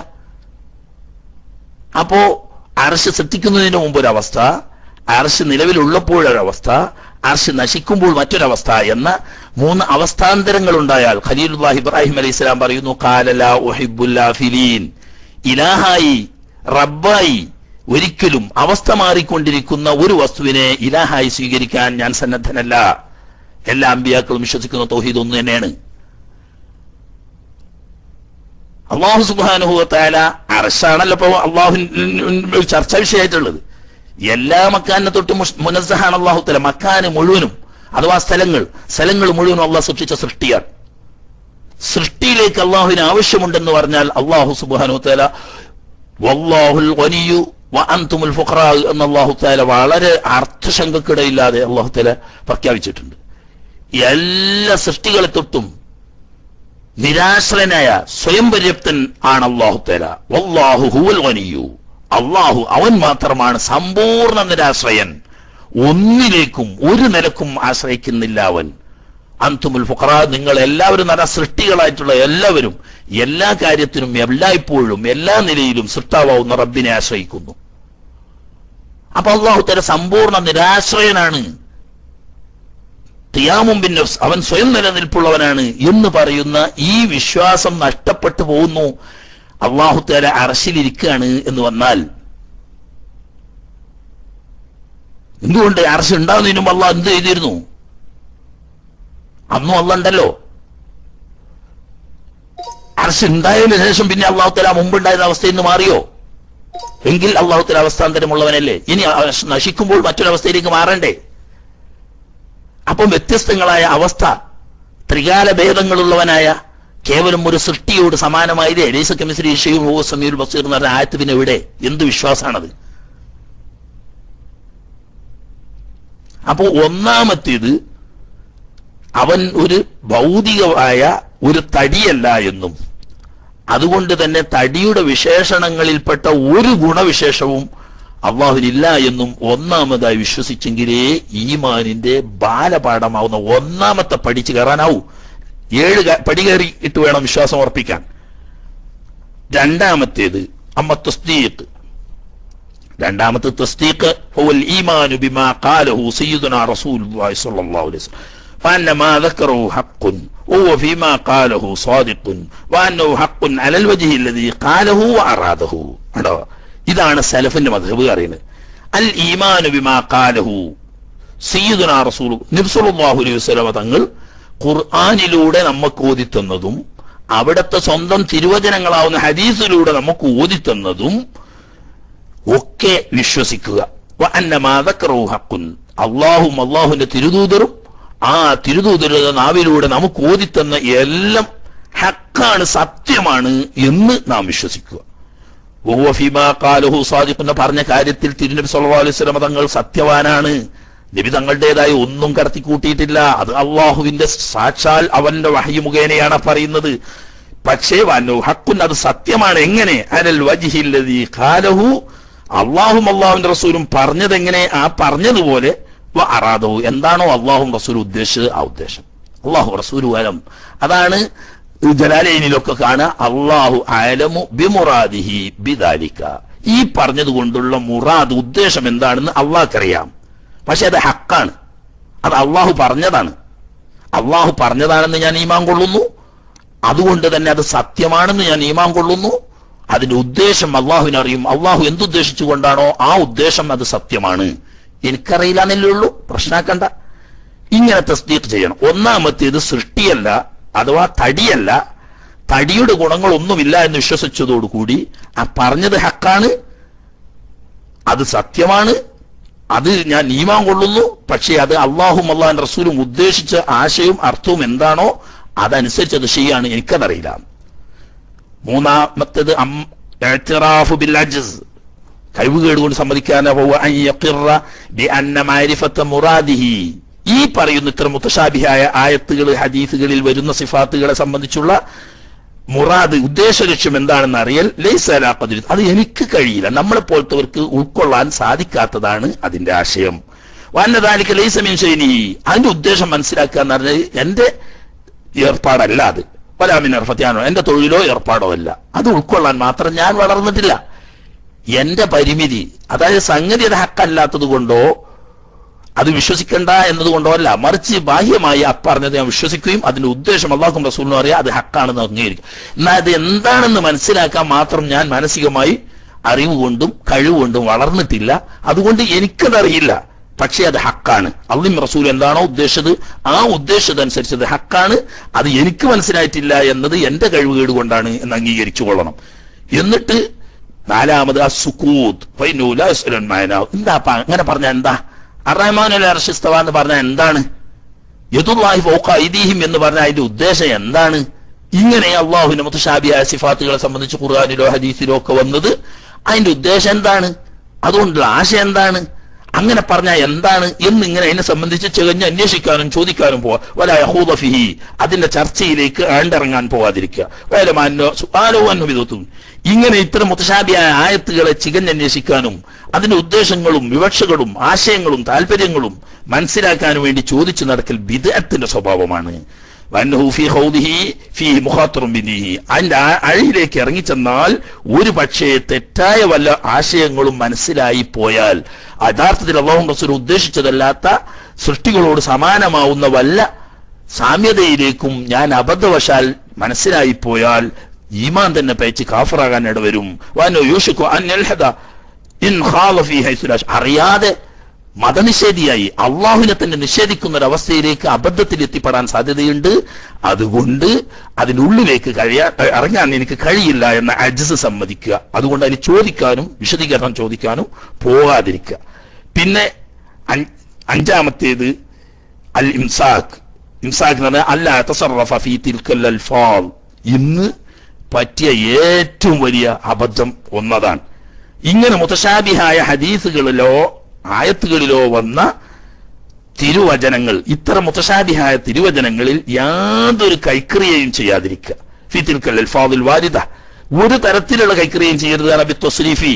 അപ്പോ അർശ് സൃഷ്ടിക്കുന്നതിന് മുമ്പ് ഒരവസ്ഥ അർശ് നിലവിലുള്ളപ്പോഴൊരവസ്ഥ അർശ് നശിക്കുമ്പോൾ മറ്റൊരവസ്ഥ എന്ന മൂന്ന് അവസ്ഥാന്തരങ്ങൾ ഉണ്ടായാൽ ഖലീലുല്ലാഹ് ഇബ്രാഹിം അലൈഹി സ്വലാം പറയുന്നു കാലല ഫിലീൻ ഇലാഹായി റബ്ബായി ഒരിക്കലും അവസ്ഥ മാറിക്കൊണ്ടിരിക്കുന്ന ഒരു വസ്തുവിനെ ഇലാഹായി സ്വീകരിക്കാൻ ഞാൻ സന്നദ്ധനല്ല എല്ലാ അമ്പിയാക്കളും വിശ്വസിക്കുന്ന തൗഹീദ് ഒന്ന് തന്നെയാണ് അള്ളാഹു സുബാനുഭവത്തായ അറശാണല്ലോ ഇപ്പൊ അള്ളാഹു ചർച്ചാ വിഷയമായിട്ടുള്ളത് എല്ലാ മക്കാനെ തൊട്ട് മുനസ്സഹാണ് അള്ളാഹു തല മക്കാന് മുഴുവനും അഥവാ സ്ഥലങ്ങൾ സ്ഥലങ്ങൾ മുഴുവനും അള്ളാഹ് സൃഷ്ടിച്ച സൃഷ്ടിയാണ് സൃഷ്ടിയിലേക്ക് അള്ളാഹുവിന് ആവശ്യമുണ്ടെന്ന് പറഞ്ഞാൽ അള്ളാഹു സുബാനു തല വല്ലാഹുൽ വനിയു വഅൻതുമുൽ ഫുഖറാ എന്ന് അള്ളാഹു താല വളരെ അർത്ഥശങ്കക്കിടയില്ലാതെ അള്ളാഹു താല പ്രഖ്യാപിച്ചിട്ടുണ്ട് എല്ലാ സൃഷ്ടികളെ തൊട്ടും നിരാശ്രയനായ സ്വയം പര്യാപ്തൻ ആണ് അള്ളാഹു തല വല്ലാഹു ഹുവൽ വനിയു അള്ളാഹു അവൻ മാത്രമാണ് സമ്പൂർണ്ണ നിരാശ്രയൻ ഒന്നിലേക്കും ഒരു നിലക്കും ആശ്രയിക്കുന്നില്ല അവൻ അന്തുമുൽ ഫുഖറ നിങ്ങൾ എല്ലാവരും നല്ല സൃഷ്ടികളായിട്ടുള്ള എല്ലാവരും എല്ലാ കാര്യത്തിനും എല്ലായ്പ്പോഴും എല്ലാ നിലയിലും സൃഷ്ടാവാവുന്ന റബ്ബിനെ ആശ്രയിക്കുന്നു അപ്പൊ അള്ളാഹു തല സമ്പൂർണ്ണ നിരാശ്രയനാണ് തിയാമും ബിൻ നഫ്സ് അവൻ സ്വയം നിലനിൽപ്പുള്ളവനാണ് എന്ന് പറയുന്ന ഈ വിശ്വാസം നഷ്ടപ്പെട്ടു പോകുന്നു അള്ളാഹു തല അറശിലിരിക്കുകയാണ് എന്ന് വന്നാൽ എന്തുകൊണ്ട് അറശ് ഉണ്ടാവുന്നതിന് മുമ്പ് അള്ളാഹ് എന്ത് ചെയ്തിരുന്നു അന്നും അല്ല ഉണ്ടല്ലോ അർശ് ഉണ്ടായതിനു ശേഷം പിന്നെ അള്ളാഹു തല മുമ്പുണ്ടായിരുന്ന അവസ്ഥയിൽ നിന്ന് മാറിയോ എങ്കിൽ അള്ളാഹു തല അവസ്ഥാന്തരമുള്ളവനല്ലേ ഇനി അർശ് നശിക്കുമ്പോൾ മറ്റൊരവസ്ഥയിലേക്ക് മാറണ്ടേ അപ്പം വ്യത്യസ്തങ്ങളായ അവസ്ഥ ത്രികാല ഭേദങ്ങളുള്ളവനായ കേവലം ഒരു സൃഷ്ടിയോട് സമാനമായതേ ലൈസ കെമിസ്ത്രി ഇഷയും ഓ സമീർ ബസീർ എന്ന് പറഞ്ഞ ആയത്ത് പിന്നെ എവിടെ എന്ത് വിശ്വാസമാണത് അപ്പോ ഒന്നാമത്തേത് അവൻ ഒരു ഭൗതികമായ ഒരു തടിയല്ല എന്നും അതുകൊണ്ട് തന്നെ തടിയുടെ വിശേഷണങ്ങളിൽപ്പെട്ട ഒരു ഗുണവിശേഷവും അള്ളാഹുവിനില്ല എന്നും ഒന്നാമതായി വിശ്വസിച്ചെങ്കിലേ ഈമാനിന്റെ ബാലപാഠമാവുന്ന ഒന്നാമത്തെ പഠിച്ചു കയറാനാവൂ ഏഴ് ക- പടി കയറി ഇട്ട് വേണം വിശ്വാസം ഉറപ്പിക്കാൻ രണ്ടാമത്തേത് അമ്മ തസ്ദീഖ് രണ്ടാമത്തെ തസ്ദീഖ് ഹുവൽ ഈമാനു ബിമാ ഖാലഹു സയ്യിദുനാ റസൂലുള്ളാഹി സ്വല്ലല്ലാഹു അലൈഹി വസല്ലം وأن ما ذكره حق وهو فيما قاله صادق وأنه حق على الوجه الذي قاله وأراده കണ്ടോ ഇതാണ് സലഫിന്റെ മധബ് അറിയുന്നത് അൽ ഈമാനു ബിമാ ഖാലഹു സയ്യിദുനാ റസൂൽ നബ്സല്ലാഹു അലൈഹി വസല്ലമ തങ്ങൾ ഖുർആനിലൂടെ നമുക്ക് ഓതിത്തന്നതും അവിടുത്തെ സ്വന്തം തിരുവചനങ്ങളാവുന്ന ഹദീസിലൂടെ നമുക്ക് ഓതിത്തന്നതും ഒക്കെ വിശ്വസിക്കുക വ അന്ന മാ ദക്കറഹു ഹഖുൻ അള്ളാഹും അള്ളാഹുവിന്റെ തിരുദൂതറും ആ തിരുദൂതരുടെ നാവിലൂടെ നമുക്ക് ഓതിത്തന്ന എല്ലാം ഹക്കാണ് സത്യമാണ് എന്ന് നാം വിശ്വസിക്കുക വഹുവ ഫീമാ ഖാലഹു സാദിഖ് എന്ന് പറഞ്ഞ കാര്യത്തിൽ തിരുനബി സല്ലല്ലാഹു അലൈഹി വസല്ലം തങ്ങൾ സത്യവാനാണ് നബി തങ്ങളുടേതായി ഒന്നും കടത്തിക്കൂട്ടിയിട്ടില്ല അത് അള്ളാഹുവിന്റെ സാക്ഷാൽ അവന്റെ വഹയി മുഖേനയാണ് പറയുന്നത് പക്ഷേ വന്നു ഹക്കുൻ അത് സത്യമാണ് എങ്ങനെ അലൽ വജിഹില്ലദീ ഖാലഹു അള്ളാഹും അള്ളാഹുവിന്റെ റസൂലും പറഞ്ഞതെങ്ങനെ ആ പറഞ്ഞതുപോലെ വ അറാദോ എന്താണോ അള്ളാഹും റസൂൽ ഉദ്ദേശിച്ചത് ആ ഉദ്ദേശം അള്ളാഹു റസൂൽ വലം അതാണ് ജലാലയിലൊക്കെ കാണുക അള്ളാഹു അലമു ബിമുറാദിഹി ബിദാലിക്ക ഈ പറഞ്ഞത് കൊണ്ടുള്ള മുറാദ് ഉദ്ദേശം എന്താണെന്ന് അള്ളാഹ്ക്കറിയാം പക്ഷെ അത് ഹക്കാണ് അത് അള്ളാഹു പറഞ്ഞതാണ് അള്ളാഹു പറഞ്ഞതാണെന്ന് ഞാൻ ഈമാൻ കൊള്ളുന്നു അതുകൊണ്ട് തന്നെ അത് സത്യമാണെന്ന് ഞാൻ ഈമാൻ കൊള്ളുന്നു അതിന്റെ ഉദ്ദേശം അള്ളാഹുവിന് അറിയും അള്ളാഹു എന്തുദ്ദേശിച്ചുകൊണ്ടാണോ ആ ഉദ്ദേശം അത് സത്യമാണ് എനിക്കറിയില്ല എന്നല്ലേ ഉള്ളൂ പ്രശ്നാക്കണ്ട ഇങ്ങനെ തസ്ദീഖ് ചെയ്യണം ഒന്നാമത്തേത് സൃഷ്ടിയല്ല അഥവാ തടിയല്ല തടിയുടെ ഗുണങ്ങളൊന്നുമില്ല എന്ന് വിശ്വസിച്ചതോടുകൂടി ആ പറഞ്ഞത് ഹക്കാണ് അത് സത്യമാണ് അത് ഞാൻ ഈമാൻ കൊള്ളുന്നു പക്ഷേ അത് അള്ളാഹും അള്ളാഹൻ റസൂലും ഉദ്ദേശിച്ച ആശയവും അർത്ഥവും എന്താണോ അതനുസരിച്ച് അത് ചെയ്യാണ് എനിക്കതറിയില്ല മൂന്നാമത്തേത് അം- ഇഅ്തിറാഫു ബിൽ അജ്സ് കഴിവുകേട് കൊണ്ട് സമ്മതിക്കാനോ മുറാദിഹി ഈ പറയുന്ന ഇത്തരം മുത്തശാബിഹായ ആയത്തുകൾ ഹദീസുകളിൽ വരുന്ന സിഫാത്തുകളെ സംബന്ധിച്ചുള്ള മുറാദ് ഉദ്ദേശ ലക്ഷ്യം എന്താണെന്ന് അറിയൽ ലൈസലാഖദിർ അത് എനിക്ക് കഴിയില്ല നമ്മളെ പോലത്തവർക്ക് ഉൾക്കൊള്ളാൻ സാധിക്കാത്തതാണ് അതിന്റെ ആശയം വാന്നതാലിക്ക് ലൈസമീൻ ശൈനി അതിന്റെ ഉദ്ദേശം മനസ്സിലാക്കുക എന്ന് പറഞ്ഞാൽ എന്റെ ഏർപ്പാടല്ല അത് വലാമിൻ അർഫത്യാനോ എന്റെ തൊഴിലോ ഏർപ്പാടോ അല്ല അത് ഉൾക്കൊള്ളാൻ മാത്രം ഞാൻ വളർന്നിട്ടില്ല എന്റെ പരിമിതി അതായത് സംഗതി അത് ഹക്കല്ലാത്തത് കൊണ്ടോ അത് വിശ്വസിക്കണ്ട എന്നതുകൊണ്ടോ അല്ല മറിച്ച് ബാഹ്യമായി അപ്പറഞ്ഞത് ഞാൻ വിശ്വസിക്കുകയും അതിന്റെ ഉദ്ദേശം അള്ളാഹും റസൂലിനും അറിയാം അത് ഹക്കാണെന്ന് അംഗീകരിക്കും എന്നാൽ അത് എന്താണെന്ന് മനസ്സിലാക്കാൻ മാത്രം ഞാൻ മാനസികമായി അറിവ് കൊണ്ടും കഴിവുകൊണ്ടും വളർന്നിട്ടില്ല അതുകൊണ്ട് എനിക്കതറിയില്ല പക്ഷേ അത് ഹക്കാണ് അള്ളിം റസൂൽ എന്താണോ ഉദ്ദേശിച്ചത് ആ ഉദ്ദേശത്തനുസരിച്ച് അത് ഹക്കാണ് അത് എനിക്ക് മനസ്സിലായിട്ടില്ല എന്നത് എന്റെ കഴിവുകേട് കൊണ്ടാണ് എന്ന് അംഗീകരിച്ചു കൊള്ളണം എന്നിട്ട് നാലാമത് ആ സുക്കൂത്ത് ഫൈനൂല യസ്അലുൻ മഅനാ. എന്താ അപ്പ അങ്ങനെ പറഞ്ഞ എന്താ അറഹ്മാൻ അൽ അർഷിസ്തവ എന്ന് പറഞ്ഞ എന്താണ് യദുല്ലാഹി ഫൗഖ ഐദീഹിം എന്ന് പറഞ്ഞ അതിന്റെ ഉദ്ദേശം എന്താണ് ഇങ്ങനെ അള്ളാഹുവിന്റെ മുത്തശാബിയായ സിഫാത്തുകളെ സംബന്ധിച്ച് ഖുർആാനിലോ ഹദീസിലോ ഒക്കെ വന്നത് അതിന്റെ ഉദ്ദേശം എന്താണ് അതുകൊണ്ടുള്ള ആശയം എന്താണ് അങ്ങനെ പറഞ്ഞാൽ എന്താണ് എന്ന് ഇങ്ങനെ അതിനെ സംബന്ധിച്ച് ചെകഞ്ഞ് അന്വേഷിക്കാനും ചോദിക്കാനും പോവാ വല യഹൂദ ഫിഹി അതിന്റെ ചർച്ചയിലേക്ക് ആണ്ടിറങ്ങാൻ പോവാതിരിക്കുക വേലമാനോ സുആലോ വിധത്തും ഇങ്ങനെ ഇത്തരം മുത്തശാബിയായ ആയത്തുകളെ ചികഞ്ഞന്വേഷിക്കാനും അതിന്റെ ഉദ്ദേശങ്ങളും വിവക്ഷകളും ആശയങ്ങളും താല്പര്യങ്ങളും മനസ്സിലാക്കാനും വേണ്ടി ചോദിച്ചു നടക്കൽ ബിദഅത്തിന്റെ സ്വഭാവമാണ് വന്നഹു ഫീ ഖൗദിഹി ഫീഹി മുഖാത്തറും ബിനിഹി അതിന്റെ ആ- അഴിയിലേക്ക് ഇറങ്ങിച്ചെന്നാൽ ഒരു പക്ഷേ തെറ്റായ വല്ല ആശയങ്ങളും മനസ്സിലായി പോയാൽ യഥാർത്ഥത്തിൽ അള്ളാഹു റസൂൽ ഉദ്ദേശിച്ചതല്ലാത്ത സൃഷ്ടികളോട് സമാനമാവുന്ന വല്ല സാമ്യതയിലേക്കും ഞാൻ അബദ്ധവശാൽ മനസ്സിലായി പോയാൽ ഈമാൻ തന്നെ പേച്ച് കാഫറാകാൻ ഇടവരും വാനോ യൂഷിക്കു അൻ യൽഹദ ഇൻ ഖാല ഫീ ഹൈസുലാഷ് അറിയാതെ മതനിഷേധിയായി അള്ളാഹുവിനെ തന്നെ നിഷേധിക്കുന്ന ഒരു അവസ്ഥയിലേക്ക് അബദ്ധത്തിൽ എത്തിപ്പെടാൻ സാധ്യതയുണ്ട് അതുകൊണ്ട് അതിനുള്ളിലേക്ക് കഴിയാ ഇറങ്ങാൻ എനിക്ക് കഴിയില്ല എന്ന അജസ് സമ്മതിക്കുക അതുകൊണ്ട് അതിന് ചോദിക്കാനും വിശദീകരണം ചോദിക്കാനും പോകാതിരിക്കുക പിന്നെ അഞ്ച്- അഞ്ചാമത്തേത് അൽ ഇംസാഖ് ഇംസാഖ് എന്ന് പറഞ്ഞാൽ അല്ല തസറഫ ഫീ തിൽക്കൽ അൽഫാൽ ഇന്ന് പറ്റിയ ഏറ്റവും വലിയ അബദ്ധം ഒന്നതാണ് ഇങ്ങനെ മുതശാബിഹായ ഹദീസുകളിലോ ആയത്തുകളിലോ വന്ന തിരുവചനങ്ങൾ ഇത്തരം മുതശാബിഹായ തിരുവചനങ്ങളിൽ യാതൊരു കൈക്രിയയും ചെയ്യാതിരിക്കുക ഫി തിൽക്കൽ അൽഫാദുൽ വാരിദ ഒരു തരത്തിലുള്ള കൈക്രിയയും ചെയ്യരുത് നബി ത്വസ്രീഫി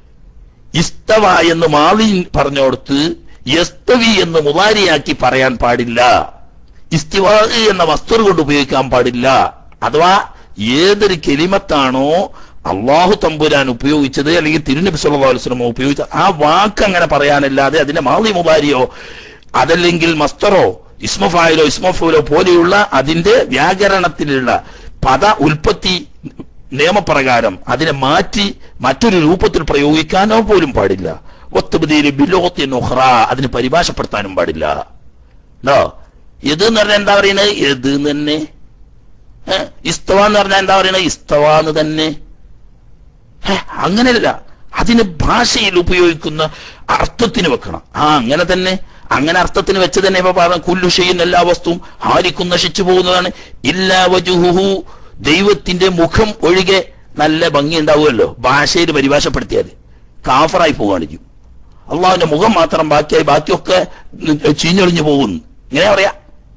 ഇസ്തവ എന്ന് മാവി പറഞ്ഞോടത്ത് യസ്തവി എന്ന് മുതാരിയാക്കി പറയാൻ പാടില്ല ഇസ്തിവാ എന്ന വസ്തു കൊണ്ട് ഉപയോഗിക്കാൻ പാടില്ല അഥവാ ഏതൊരു കെലിമത്താണോ അള്ളാഹു തമ്പുരാൻ ഉപയോഗിച്ചത് അല്ലെങ്കിൽ തിരുനബി സല്ലല്ലാഹു അലൈഹി വസല്ലം ഉപയോഗിച്ച ആ വാക്ക് അങ്ങനെ പറയാനല്ലാതെ അതിന്റെ മാളി മുതാരിയോ അതല്ലെങ്കിൽ മസ്തറോ ഇസ്മഫായിലോ ഇസ്മഫൂലോ പോലെയുള്ള അതിന്റെ വ്യാകരണത്തിലുള്ള പദ ഉൽപ്പത്തി നിയമപ്രകാരം അതിനെ മാറ്റി മറ്റൊരു രൂപത്തിൽ പ്രയോഗിക്കാനോ പോലും പാടില്ല ഒത്തുബദിയിൽ ബിലോത്തി നുഹ്റ അതിന് പരിഭാഷപ്പെടുത്താനും പാടില്ല ണ്ടോ ഇത് എന്ന് പറഞ്ഞാൽ എന്താ പറയുന്നത് ഇത് എന്ന് തന്നെ ഏ? ഇസ്തവ എന്ന് പറഞ്ഞാൽ എന്താ പറയുന്നത് ഇസ്തവ എന്ന് തന്നെ ഹേ, അങ്ങനെയല്ല അതിന് ഭാഷയിൽ ഉപയോഗിക്കുന്ന അർത്ഥത്തിന് വെക്കണം ആ അങ്ങനെ തന്നെ അങ്ങനെ അർത്ഥത്തിന് വെച്ച് തന്നെ ഇപ്പൊ പറഞ്ഞ കുല്ലു ചെയ്യുന്ന എല്ലാ വസ്തുവും ഹാരിക്കും നശിച്ചു പോകുന്നതാണ് ഇല്ലാ വജുഹു ദൈവത്തിന്റെ മുഖം ഒഴികെ നല്ല ഭംഗി ഉണ്ടാവുമല്ലോ ഭാഷയിൽ പരിഭാഷപ്പെടുത്തിയാൽ കാഫറായി പോവുകയാണ് അള്ളാഹുവിന്റെ മുഖം മാത്രം ബാക്കിയായി ബാക്കിയൊക്കെ ചീഞ്ഞൊളിഞ്ഞു പോകുന്നു ഇങ്ങനെ പറയാ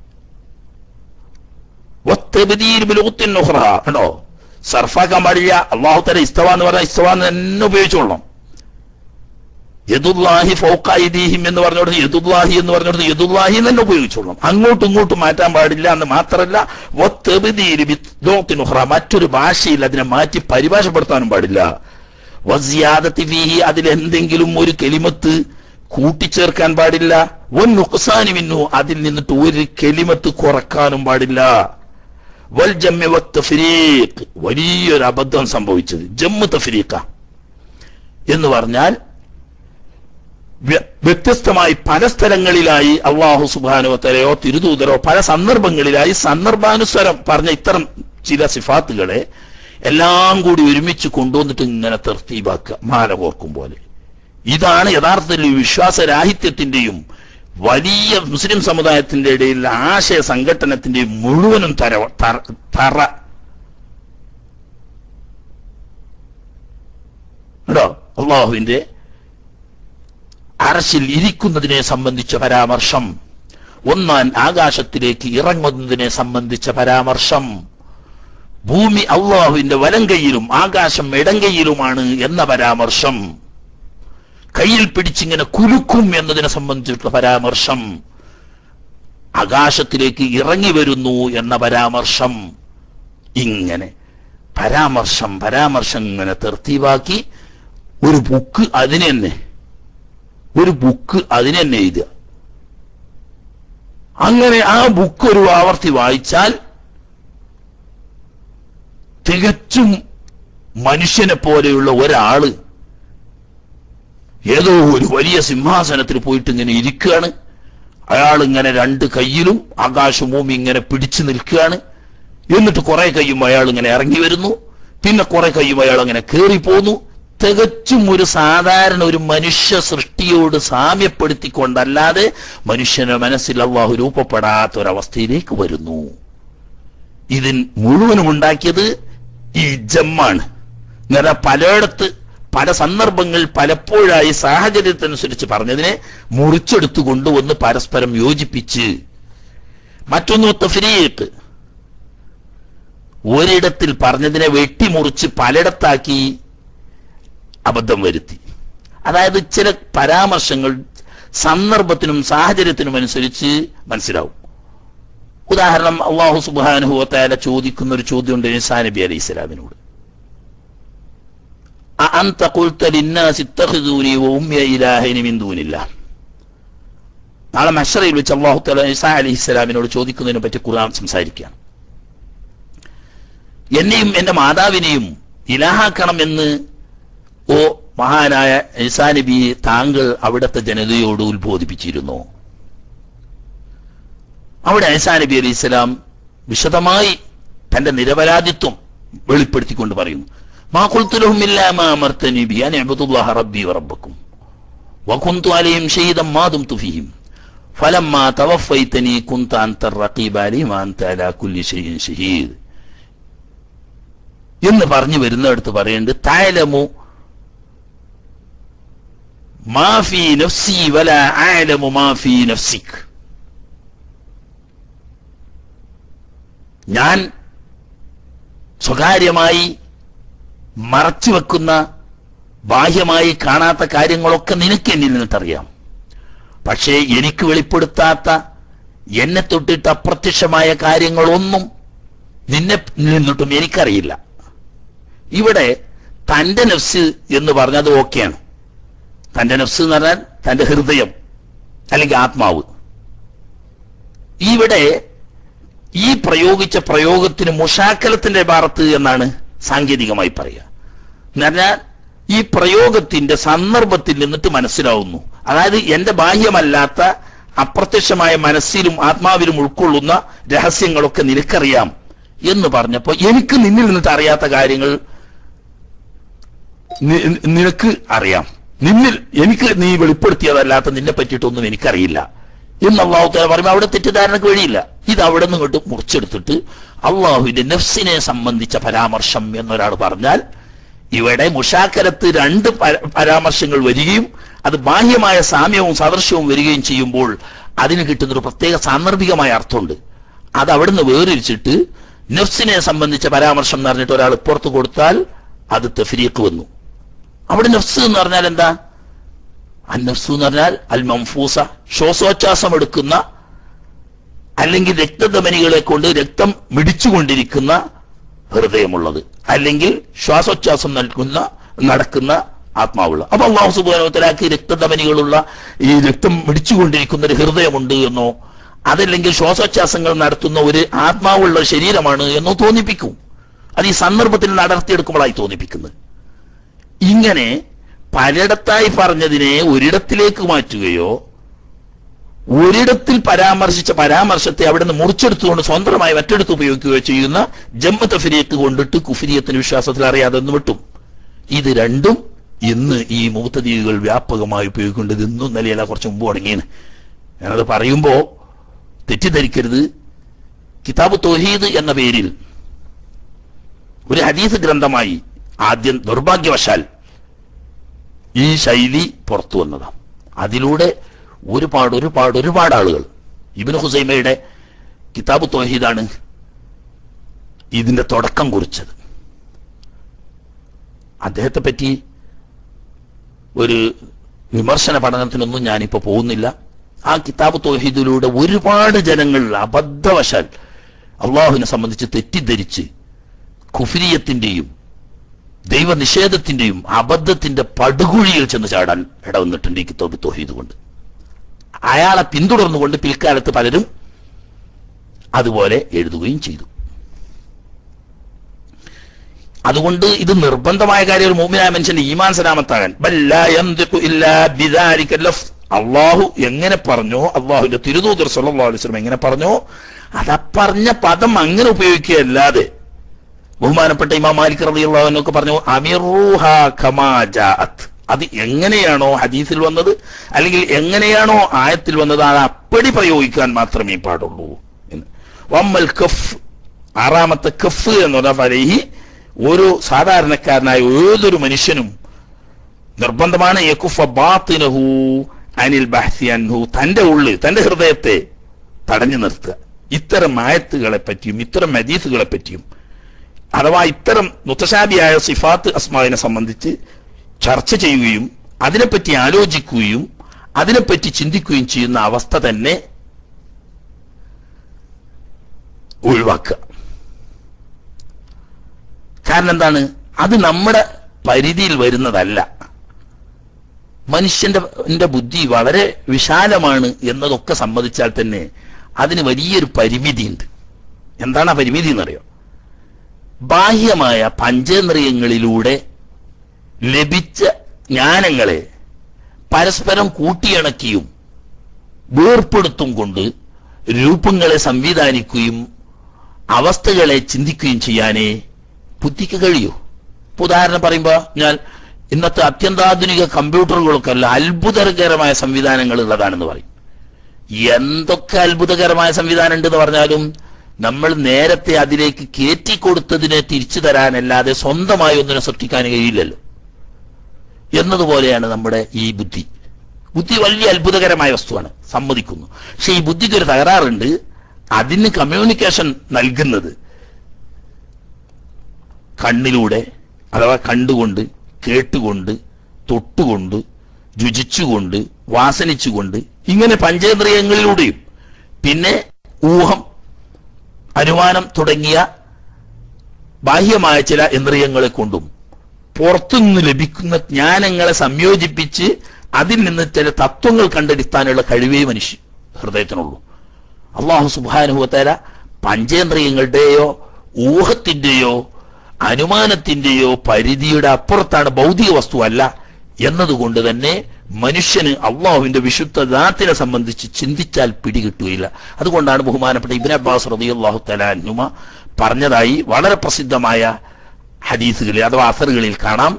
വത്തബ്ദീൽ ബിലുഖത്തിൻ ഉഖ്റ. കണ്ടോ സർഫാക്കാൻ പാടില്ല അള്ളാഹു തല ഇസ്തവ എന്ന് പറഞ്ഞാൽ ഇസ്തവ എന്ന് തന്നെ ഉപയോഗിച്ചോളണം യദുല്ലാഹി ഫൗക്കായിദീഹിം എന്ന് പറഞ്ഞോട് യദുല്ലാഹി എന്ന് പറഞ്ഞോട് യദുല്ലാഹി എന്ന് തന്നെ ഉപയോഗിച്ചോളണം അങ്ങോട്ടും ഇങ്ങോട്ടും മാറ്റാൻ പാടില്ല എന്ന് മാത്രമല്ല വത്തെബിദീരി ബിദ്ദോത്തിനുഹ്റ മറ്റൊരു ഭാഷയിൽ അതിനെ മാറ്റി പരിഭാഷപ്പെടുത്താനും പാടില്ല വസിയാദത്തി ഫീഹി അതിൽ എന്തെങ്കിലും ഒരു കെലിമത്ത് കൂട്ടിച്ചേർക്കാൻ പാടില്ല വൻ നുക്സാനി മിന്നു അതിൽ നിന്നിട്ട് ഒരു കെലിമത്ത് കുറക്കാനും പാടില്ല വൽ ജമ്മി വത്തഫരീഖ് വലിയൊരു അബദ്ധം സംഭവിച്ചത് ജമ്മു തഫരീഖ എന്ന് പറഞ്ഞാൽ വ്യ- വ്യത്യസ്തമായി പല സ്ഥലങ്ങളിലായി അള്ളാഹു സുബാനുവത്തലയോ തിരുദൂതരോ പല സന്ദർഭങ്ങളിലായി സന്ദർഭാനുസരം പറഞ്ഞ ഇത്തരം ചില സിഫാത്തുകളെ എല്ലാം കൂടി ഒരുമിച്ച് കൊണ്ടുവന്നിട്ട് ഇങ്ങനെ തെർത്തീബാക്കുക മാല കോർക്കും പോലെ ഇതാണ് യഥാർത്ഥത്തിൽ ഈ വിശ്വാസരാഹിത്യത്തിന്റെയും വലിയ മുസ്ലിം സമുദായത്തിന്റെ ഇടയിൽ ആശയ സംഘടനത്തിന്റെയും മുഴുവനും തര തറ- തറ കേട്ടോ അള്ളാഹുവിന്റെ അറശിൽ ഇരിക്കുന്നതിനെ സംബന്ധിച്ച പരാമർശം ഒന്നാൻ ആകാശത്തിലേക്ക് ഇറങ്ങുന്നതിനെ സംബന്ധിച്ച പരാമർശം ഭൂമി അള്ളാഹുവിന്റെ വലം കൈയിലും ആകാശം ഇടങ്കൈയിലുമാണ് എന്ന പരാമർശം കയ്യിൽ പിടിച്ചിങ്ങനെ കുലുക്കും എന്നതിനെ സംബന്ധിച്ചിട്ടുള്ള പരാമർശം ആകാശത്തിലേക്ക് ഇറങ്ങി വരുന്നു എന്ന പരാമർശം ഇങ്ങനെ പരാമർശം പരാമർശം ഇങ്ങനെ തെർത്തീവാക്കി ഒരു ബുക്ക് അതിന് തന്നെ ഒരു ബുക്ക് അതിന് തന്നെ എഴുതുക അങ്ങനെ ആ ബുക്ക് ഒരു ആവർത്തി വായിച്ചാൽ തികച്ചും മനുഷ്യനെ പോലെയുള്ള ഒരാള് ഏതോ ഒരു വലിയ സിംഹാസനത്തിൽ പോയിട്ട് ഇങ്ങനെ ഇരിക്കുകയാണ് അയാൾ ഇങ്ങനെ രണ്ട് കയ്യിലും ആകാശവും ഭൂമി ഇങ്ങനെ പിടിച്ചു നിൽക്കുകയാണ് എന്നിട്ട് കുറെ കയ്യും അയാൾ ഇങ്ങനെ ഇറങ്ങി വരുന്നു പിന്നെ കുറെ കയ്യും അയാൾ അങ്ങനെ കയറി പോന്നു തികച്ചും ഒരു സാധാരണ ഒരു മനുഷ്യ സൃഷ്ടിയോട് സാമ്യപ്പെടുത്തിക്കൊണ്ടല്ലാതെ മനുഷ്യന്റെ മനസ്സിൽ അള്ളാഹു രൂപപ്പെടാത്ത ഒരവസ്ഥയിലേക്ക് വരുന്നു ഇതിൻ മുഴുവനും ഉണ്ടാക്കിയത് ഈ ജമ്മാണ് ഇങ്ങനെ പലയിടത്ത് പല സന്ദർഭങ്ങളിൽ പലപ്പോഴായി സാഹചര്യത്തിനനുസരിച്ച് പറഞ്ഞതിനെ മുറിച്ചെടുത്തു കൊണ്ടുവന്ന് പരസ്പരം യോജിപ്പിച്ച് മറ്റൊന്ന് തഫരീഖ് ഒരിടത്തിൽ പറഞ്ഞതിനെ വെട്ടിമുറിച്ച് പലയിടത്താക്കി അബദ്ധം വരുത്തി അതായത് ചില പരാമർശങ്ങൾ സന്ദർഭത്തിനും സാഹചര്യത്തിനും അനുസരിച്ച് മനസ്സിലാവും ഉദാഹരണം അള്ളാഹു സുബാനുഭവത്തായ ചോദിക്കുന്ന ഒരു ചോദ്യമുണ്ട് ഈസാ നബി അലൈഹി സ്വലാമിനോട് അഅന്ത ഖുൽത ലിന്നാസി ഇത്തഖിദൂനി വഉമ്മി ഇലാഹൈനി മിൻ ദൂനില്ലാ നാളെ മഷറയിൽ വെച്ച് അള്ളാഹു തആല ഈസാ അലൈഹി സ്വലാമിനോട് ചോദിക്കുന്നതിനെ പറ്റി ഖുർആൻ സംസാരിക്കുകയാണ് എന്നെയും എന്റെ മാതാവിനെയും ഇലാഹാക്കണമെന്ന് ഓ മഹാനായ ഈസാ നബി താങ്കൾ അവിടുത്തെ ജനതയോട് ഉത്ബോധിപ്പിച്ചിരുന്നു അവിടെ ഈസാ നബി അലൈഹി സ്വലാം വിശദമായി തന്റെ നിരപരാധിത്വം വെളിപ്പെടുത്തിക്കൊണ്ട് പറയുന്നു മാ ഖുൽതു ലഹും ഇല്ലാ മാ അമർതനി ബി അൻ അബ്ദുല്ലാഹ റബ്ബി വറബ്ബക്കും വകുന്തു അലൈഹിം ഷഹീദൻ മാ ദുംതു ഫീഹിം ഫലമ്മാ തവഫൈതനി കുന്ത അൻത റഖീബ അലി മാ അൻത അലാ കുല്ലി ഷൈഇൻ ഷഹീദ് എന്ന് പറഞ്ഞു വരുന്നിടത്ത് പറയുന്നുണ്ട് തായലമു മാഫി നഫ്സി വല ആലമു മാഫി നഫ്സിക് ഞാൻ സ്വകാര്യമായി മറച്ചു വെക്കുന്ന ബാഹ്യമായി കാണാത്ത കാര്യങ്ങളൊക്കെ നിനക്ക് എന്നിൽ നിന്നിട്ടറിയാം പക്ഷേ എനിക്ക് വെളിപ്പെടുത്താത്ത എന്നെ തൊട്ടിട്ട് അപ്രത്യക്ഷമായ കാര്യങ്ങളൊന്നും നിന്നെ നിന്നിട്ടും എനിക്കറിയില്ല ഇവിടെ തന്റെ നഫ്സ് എന്ന് പറഞ്ഞത് ഓക്കെയാണ് തന്റെ നഫ്സ് എന്ന് പറഞ്ഞാൽ തന്റെ ഹൃദയം അല്ലെങ്കിൽ ആത്മാവ് ഇവിടെ ഈ പ്രയോഗിച്ച പ്രയോഗത്തിന് മുഷാക്കലത്തിന്റെ ഭാരത്ത് എന്നാണ് സാങ്കേതികമായി പറയുക എന്ന് പറഞ്ഞാൽ ഈ പ്രയോഗത്തിന്റെ സന്ദർഭത്തിൽ നിന്നിട്ട് മനസ്സിലാവുന്നു അതായത് എന്റെ ബാഹ്യമല്ലാത്ത അപ്രത്യക്ഷമായ മനസ്സിലും ആത്മാവിലും ഉൾക്കൊള്ളുന്ന രഹസ്യങ്ങളൊക്കെ നിനക്കറിയാം എന്ന് പറഞ്ഞപ്പോ എനിക്ക് നിന്നിൽ നിന്നിട്ട് അറിയാത്ത കാര്യങ്ങൾ നി- നിനക്ക് അറിയാം നിന്നിൽ എനിക്ക് നീ വെളിപ്പെടുത്തിയതല്ലാത്ത നിന്നെ പറ്റിയിട്ടൊന്നും എനിക്കറിയില്ല എന്ന് അള്ളാഹു താല പറയുമ്പോൾ അവിടെ തെറ്റിദ്ധാരണക്ക് വഴിയില്ല ഇത് അവിടെ നിന്ന് ഇങ്ങോട്ട് മുറിച്ചെടുത്തിട്ട് അള്ളാഹുവിന്റെ നഫ്സിനെ സംബന്ധിച്ച പരാമർശം എന്നൊരാൾ പറഞ്ഞാൽ ഇവിടെ മുഷാക്കരത്ത് രണ്ട് പര- പരാമർശങ്ങൾ വരികയും അത് ബാഹ്യമായ സാമ്യവും സാദൃശ്യവും വരികയും ചെയ്യുമ്പോൾ അതിന് കിട്ടുന്നൊരു പ്രത്യേക സാന്ദർഭികമായ അർത്ഥമുണ്ട് അത് അവിടുന്ന് വേറിരിച്ചിട്ട് നഫ്സിനെ സംബന്ധിച്ച പരാമർശം എന്ന് പറഞ്ഞിട്ട് ഒരാൾ പുറത്തു കൊടുത്താൽ അത് തെഫരീക്ക് വന്നു അവിടെ നഫ്സ് എന്ന് പറഞ്ഞാൽ എന്താ അന്നഫ്സു എന്ന് പറഞ്ഞാൽ അൽ മംഫൂസ ശ്വാസോച്ഛ്വാസം എടുക്കുന്ന അല്ലെങ്കിൽ രക്തധമനികളെ കൊണ്ട് രക്തം മിടിച്ചുകൊണ്ടിരിക്കുന്ന ഹൃദയമുള്ളത് അല്ലെങ്കിൽ ശ്വാസോച്ഛ്വാസം നൽകുന്ന നടക്കുന്ന ആത്മാവുള്ള അപ്പൊ അള്ളാഹു സുബാനോത്തലാക്ക് രക്തധമനികളുള്ള ഈ രക്തം മിടിച്ചുകൊണ്ടിരിക്കുന്ന ഒരു ഹൃദയമുണ്ട് എന്നോ അതല്ലെങ്കിൽ ശ്വാസോച്ഛ്വാസങ്ങൾ നടത്തുന്ന ഒരു ആത്മാവുള്ള ശരീരമാണ് എന്നോ തോന്നിപ്പിക്കും അത് ഈ സന്ദർഭത്തിൽ നടത്തിയെടുക്കുമ്പോഴായി തോന്നിപ്പിക്കുന്നത് ഇങ്ങനെ പലയിടത്തായി പറഞ്ഞതിനെ ഒരിടത്തിലേക്ക് മാറ്റുകയോ ഒരിടത്തിൽ പരാമർശിച്ച പരാമർശത്തെ അവിടെ നിന്ന് മുറിച്ചെടുത്തുകൊണ്ട് സ്വന്തമായി മറ്റെടുത്ത് ഉപയോഗിക്കുകയോ ചെയ്യുന്ന ജമ്മ തഫരിയത്ത് കൊണ്ടിട്ട് കുഫിരിയത്തിന് വിശ്വാസത്തിൽ അറിയാതെ ഒന്ന് വിട്ടും ഇത് രണ്ടും ഇന്ന് ഈ മൂത്തദീകൾ വ്യാപകമായി ഉപയോഗിക്കേണ്ടത് ഇന്നും നിലയല്ല കുറച്ച് മുമ്പ് തുടങ്ങിയാണ് ഞാനത് പറയുമ്പോ തെറ്റിദ്ധരിക്കരുത് കിതാബ് തോഹീദ് എന്ന പേരിൽ ഒരു ഹദീസ് ഗ്രന്ഥമായി ആദ്യം ദൗർഭാഗ്യവശാൽ ഈ ശൈലി പുറത്തു വന്നതാണ് അതിലൂടെ ഒരുപാട് ഒരുപാട് ഒരുപാട് ആളുകൾ ഇബിന് ഹുസൈമയുടെ കിതാബ് തോഹീദാണ് ഇതിന്റെ തുടക്കം കുറിച്ചത് അദ്ദേഹത്തെ പറ്റി ഒരു വിമർശന പഠനത്തിനൊന്നും ഞാനിപ്പോ പോകുന്നില്ല ആ കിതാബ് തോഹീദിലൂടെ ഒരുപാട് ജനങ്ങൾ അബദ്ധവശാൽ അള്ളാഹുവിനെ സംബന്ധിച്ച് തെറ്റിദ്ധരിച്ച് കുഫിരിയത്തിന്റെയും ദൈവനിഷേധത്തിന്റെയും അബദ്ധത്തിന്റെ പടുകുഴിയിൽ ചെന്ന് ചാടാൻ ഇടവന്നിട്ടുണ്ട് ഈ കിതാബ് തോഹീദ് കൊണ്ട് അയാളെ പിന്തുടർന്നുകൊണ്ട് പിൽക്കാലത്ത് പലരും അതുപോലെ എഴുതുകയും ചെയ്തു അതുകൊണ്ട് ഇത് നിർബന്ധമായ കാര്യം ഒരു മൂമിനായ മനുഷ്യന്റെ ഈമാൻ സലാമത്താകാൻ അള്ളാഹു എങ്ങനെ പറഞ്ഞോ അള്ളാഹുവിന്റെ തിരുദൂതർ സല്ലല്ലാഹു അലൈഹി വസല്ലം എങ്ങനെ പറഞ്ഞോ അതാ പറഞ്ഞ പദം അങ്ങനെ ഉപയോഗിക്കുകയല്ലാതെ ബഹുമാനപ്പെട്ട ഇമാം മാലിക് റളിയല്ലാഹു പറഞ്ഞു അമിറൂഹ കമാ ജാഅത്ത് അത് എങ്ങനെയാണോ ഹദീസിൽ വന്നത് അല്ലെങ്കിൽ എങ്ങനെയാണോ ആയത്തിൽ വന്നത് അത് അപ്പടി പ്രയോഗിക്കാൻ മാത്രമേ പാടുള്ളൂ എന്ന് വമ്മൽ കഫ് ആറാമത്തെ കഫ് എന്ന് പറഞ്ഞാൽ ഫലഹി ഒരു സാധാരണക്കാരനായ ഏതൊരു മനുഷ്യനും നിർബന്ധമാണ് യക്കുഫ ബാത്തിനഹു അനിൽ ബഹ്സി അൻഹു തന്റെ ഉള്ളിൽ തന്റെ ഹൃദയത്തെ തടഞ്ഞു നിർത്തുക ഇത്തരം ആയത്തുകളെ പറ്റിയും ഇത്തരം ഹദീസുകളെ പറ്റിയും അഥവാ ഇത്തരം മുത്തശാബിയായ സിഫാത്ത് അസ്മാവിനെ സംബന്ധിച്ച് ചർച്ച ചെയ്യുകയും അതിനെപ്പറ്റി ആലോചിക്കുകയും അതിനെപ്പറ്റി ചിന്തിക്കുകയും ചെയ്യുന്ന അവസ്ഥ തന്നെ ഒഴിവാക്കുക കാരണം എന്താണ് അത് നമ്മുടെ പരിധിയിൽ വരുന്നതല്ല മനുഷ്യന്റെ ന്റെ ബുദ്ധി വളരെ വിശാലമാണ് എന്നതൊക്കെ സമ്മതിച്ചാൽ തന്നെ അതിന് വലിയൊരു പരിമിതിയുണ്ട് എന്താണ് ആ പരിമിതി എന്നറിയോ ബാഹ്യമായ പഞ്ചേന്ദ്രിയങ്ങളിലൂടെ ലഭിച്ച ജ്ഞാനങ്ങളെ പരസ്പരം കൂട്ടിയിണക്കിയും വേർപ്പെടുത്തും കൊണ്ട് രൂപങ്ങളെ സംവിധാനിക്കുകയും അവസ്ഥകളെ ചിന്തിക്കുകയും ചെയ്യാനേ ബുദ്ധിക്ക് കഴിയൂ ഇപ്പൊ ഉദാഹരണം പറയുമ്പോ ഞാൻ ഇന്നത്തെ അത്യന്താധുനിക കമ്പ്യൂട്ടറുകളൊക്കെ അല്ല അത്ഭുതകരമായ സംവിധാനങ്ങൾ ഉള്ളതാണെന്ന് പറയും എന്തൊക്കെ അത്ഭുതകരമായ സംവിധാനം ഉണ്ടെന്ന് പറഞ്ഞാലും നമ്മൾ നേരത്തെ അതിലേക്ക് കയറ്റി കൊടുത്തതിനെ തിരിച്ചു തരാനല്ലാതെ സ്വന്തമായി ഒന്നിനെ സൃഷ്ടിക്കാൻ കഴിയില്ലല്ലോ എന്നതുപോലെയാണ് നമ്മുടെ ഈ ബുദ്ധി ബുദ്ധി വലിയ അത്ഭുതകരമായ വസ്തുവാണ് സമ്മതിക്കുന്നു പക്ഷെ ഈ ബുദ്ധിക്ക് ഒരു തകരാറുണ്ട് അതിന് കമ്മ്യൂണിക്കേഷൻ നൽകുന്നത് കണ്ണിലൂടെ അഥവാ കണ്ടുകൊണ്ട് കേട്ടുകൊണ്ട് തൊട്ടുകൊണ്ട് രുചിച്ചുകൊണ്ട് വാസനിച്ചുകൊണ്ട് ഇങ്ങനെ പഞ്ചേന്ദ്രിയങ്ങളിലൂടെയും പിന്നെ ഊഹം അനുമാനം തുടങ്ങിയ ബാഹ്യമായ ചില ഇന്ദ്രിയങ്ങളെ കൊണ്ടും പുറത്തുനിന്ന് ലഭിക്കുന്ന ജ്ഞാനങ്ങളെ സംയോജിപ്പിച്ച് അതിൽ നിന്ന് ചില തത്വങ്ങൾ കണ്ടെടുത്താനുള്ള കഴിവേ മനുഷ്യ ഹൃദയത്തിനുള്ളൂ അള്ളാഹു സുബാനുഭവത്തേല പഞ്ചേന്ദ്രിയങ്ങളുടെയോ ഊഹത്തിന്റെയോ അനുമാനത്തിന്റെയോ പരിധിയുടെ അപ്പുറത്താണ് ഭൗതിക വസ്തു അല്ല എന്നതുകൊണ്ട് തന്നെ മനുഷ്യന് അള്ളാഹുവിന്റെ വിശുദ്ധ ദാത്തിനെ സംബന്ധിച്ച് ചിന്തിച്ചാൽ പിടികിട്ടുകയില്ല അതുകൊണ്ടാണ് ബഹുമാനപ്പെട്ട ഇബിൻ അബ്ബാസ് റതി അള്ളാഹു തലാനുമ പറഞ്ഞതായി വളരെ പ്രസിദ്ധമായ ഹദീസുകളിൽ അഥവാ അസറുകളിൽ കാണാം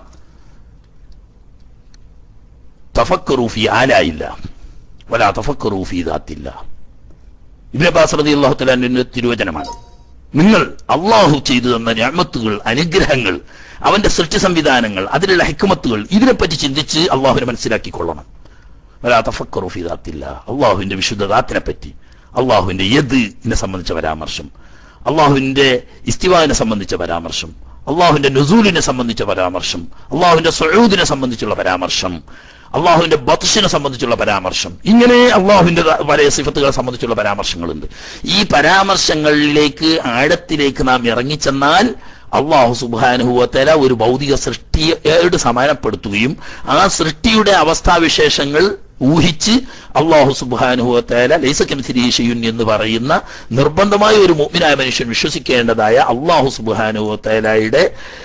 തഫക്കറൂഫി ആലായില്ല വല തഫക്കറൂഫി ദാത്തില്ല ഇബിൻ അബ്ബാസ് റതി അള്ളാഹു തലാന്റെ തിരുവചനമാണ് നിങ്ങൾ അള്ളാഹു ചെയ്തു തന്ന ഞാമത്തുകൾ അനുഗ്രഹങ്ങൾ അവന്റെ സൃഷ്ടി സംവിധാനങ്ങൾ അതിലുള്ള ഹിക്കുമത്തുകൾ ഇതിനെപ്പറ്റി ചിന്തിച്ച് അള്ളാഹുവിനെ മനസ്സിലാക്കിക്കൊള്ളണം ഫിദാത്തില്ല അള്ളാഹുവിന്റെ വിശുദ്ധദാത്തിനെ പറ്റി അള്ളാഹുവിന്റെ യദിനെ സംബന്ധിച്ച പരാമർശം അള്ളാഹുവിന്റെ ഇസ്തിവാദിനെ സംബന്ധിച്ച പരാമർശം അള്ളാഹുവിന്റെ നുസൂലിനെ സംബന്ധിച്ച പരാമർശം അള്ളാഹുവിന്റെ സൊഴൂദിനെ സംബന്ധിച്ചുള്ള പരാമർശം അള്ളാഹുവിന്റെ ബത്ഷിനെ സംബന്ധിച്ചുള്ള പരാമർശം ഇങ്ങനെ അള്ളാഹുവിന്റെ പല സിഫത്തുകളെ സംബന്ധിച്ചുള്ള പരാമർശങ്ങളുണ്ട് ഈ പരാമർശങ്ങളിലേക്ക് ആഴത്തിലേക്ക് നാം ഇറങ്ങിച്ചെന്നാൽ അള്ളാഹു സുബാനുഭവത്തല ഒരു ഭൗതിക സൃഷ്ടിയോട് സമാനപ്പെടുത്തുകയും ആ സൃഷ്ടിയുടെ അവസ്ഥാവിശേഷങ്ങൾ ഊഹിച്ച് അള്ളാഹു സുബാനുഭവത്തേല ലൈസക്കനുസരീഷയുൻ എന്ന് പറയുന്ന നിർബന്ധമായ ഒരു മുഗ്മിനായ മനുഷ്യൻ വിശ്വസിക്കേണ്ടതായ അള്ളാഹു സുബാനുഭവത്തേലയുടെ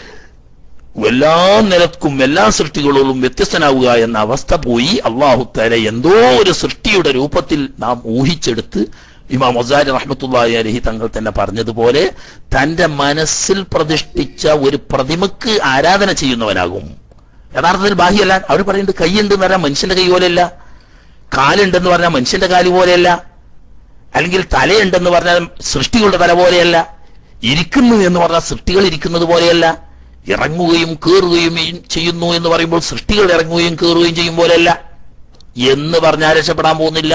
എല്ലാ നിലക്കും എല്ലാ സൃഷ്ടികളോടും വ്യത്യസ്തനാവുക എന്ന അവസ്ഥ പോയി അള്ളാഹു തല എന്തോ ഒരു സൃഷ്ടിയുടെ രൂപത്തിൽ നാം ഊഹിച്ചെടുത്ത് ഇമാം മൊസാരി റഹ്മത്തുള്ളാഹി അലഹി തങ്ങൾ തന്നെ പറഞ്ഞതുപോലെ തന്റെ മനസ്സിൽ പ്രതിഷ്ഠിച്ച ഒരു പ്രതിമക്ക് ആരാധന ചെയ്യുന്നവനാകും യഥാർത്ഥത്തിൽ ബാഹ്യമല്ല അവർ പറയുന്നത് കൈയുണ്ട് എന്ന് പറഞ്ഞാൽ മനുഷ്യന്റെ കൈ പോലെയല്ല കാലുണ്ടെന്ന് പറഞ്ഞാൽ മനുഷ്യന്റെ കാല് പോലെയല്ല അല്ലെങ്കിൽ തലയുണ്ടെന്ന് പറഞ്ഞാൽ സൃഷ്ടികളുടെ തല പോലെയല്ല ഇരിക്കുന്നു എന്ന് പറഞ്ഞാൽ സൃഷ്ടികൾ ഇരിക്കുന്നത് പോലെയല്ല ഇറങ്ങുകയും കയറുകയും ചെയ്യുന്നു എന്ന് പറയുമ്പോൾ സൃഷ്ടികൾ ഇറങ്ങുകയും കയറുകയും ചെയ്യും പോലെയല്ല എന്ന് പറഞ്ഞാൽ രക്ഷപ്പെടാൻ പോകുന്നില്ല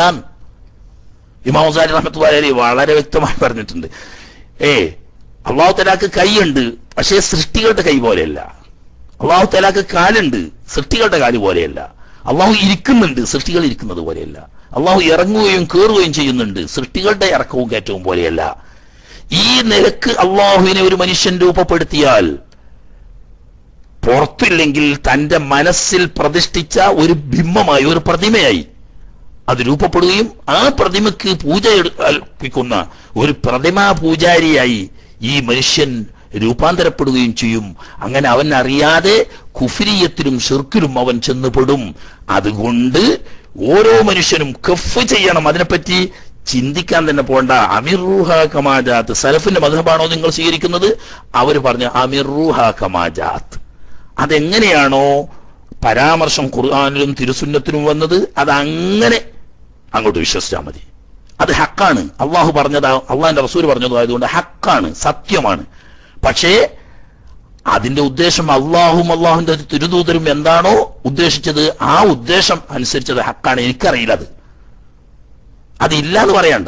ഇമാം ഹുസാരി റഹ്മത്തുള്ളാഹി വളരെ വ്യക്തമായി പറഞ്ഞിട്ടുണ്ട് ഏ അള്ളാഹു തലാക്ക് കൈയുണ്ട് പക്ഷേ സൃഷ്ടികളുടെ കൈ പോലെയല്ല അള്ളാഹു തലാക്ക് കാലുണ്ട് സൃഷ്ടികളുടെ കാല് പോലെയല്ല അള്ളാഹു ഇരിക്കുന്നുണ്ട് സൃഷ്ടികൾ ഇരിക്കുന്നത് പോലെയല്ല അള്ളാഹു ഇറങ്ങുകയും കയറുകയും ചെയ്യുന്നുണ്ട് സൃഷ്ടികളുടെ ഇറക്കവും കയറ്റവും പോലെയല്ല ഈ നിലക്ക് അള്ളാഹുവിനെ ഒരു മനുഷ്യൻ രൂപപ്പെടുത്തിയാൽ പുറത്തില്ലെങ്കിൽ തന്റെ മനസ്സിൽ പ്രതിഷ്ഠിച്ച ഒരു ബിംബമായി ഒരു പ്രതിമയായി അത് രൂപപ്പെടുകയും ആ പ്രതിമയ്ക്ക് പൂജ അർപ്പിക്കുന്ന ഒരു പ്രതിമാ പൂജാരിയായി ഈ മനുഷ്യൻ രൂപാന്തരപ്പെടുകയും ചെയ്യും അങ്ങനെ അവൻ അറിയാതെ കുഫിരിയത്തിലും ഷിർക്കിലും അവൻ ചെന്നുപെടും അതുകൊണ്ട് ഓരോ മനുഷ്യനും കഫ് ചെയ്യണം അതിനെപ്പറ്റി ചിന്തിക്കാൻ തന്നെ പോണ്ട അമിർറൂഹ കമാജാത്ത് സലഫിന്റെ മതഭാണോ നിങ്ങൾ സ്വീകരിക്കുന്നത് അവർ പറഞ്ഞ അമിർറൂഹ കമാജാത്ത് അതെങ്ങനെയാണോ പരാമർശം ഖുർആാനിലും തിരുസുന്നത്തിലും വന്നത് അത് അങ്ങനെ അങ്ങോട്ട് വിശ്വസിച്ചാൽ മതി അത് ഹക്കാണ് അള്ളാഹു പറഞ്ഞതാ അള്ളാഹിന്റെ റസൂൽ പറഞ്ഞതായതുകൊണ്ട് ഹക്കാണ് സത്യമാണ് പക്ഷേ അതിന്റെ ഉദ്ദേശം അള്ളാഹും അള്ളാഹുന്റെ തിരുദൂതരും എന്താണോ ഉദ്ദേശിച്ചത് ആ ഉദ്ദേശം അനുസരിച്ചത് ഹക്കാണ് എനിക്കറിയില്ല അത് അതില്ല എന്ന് പറയണ്ട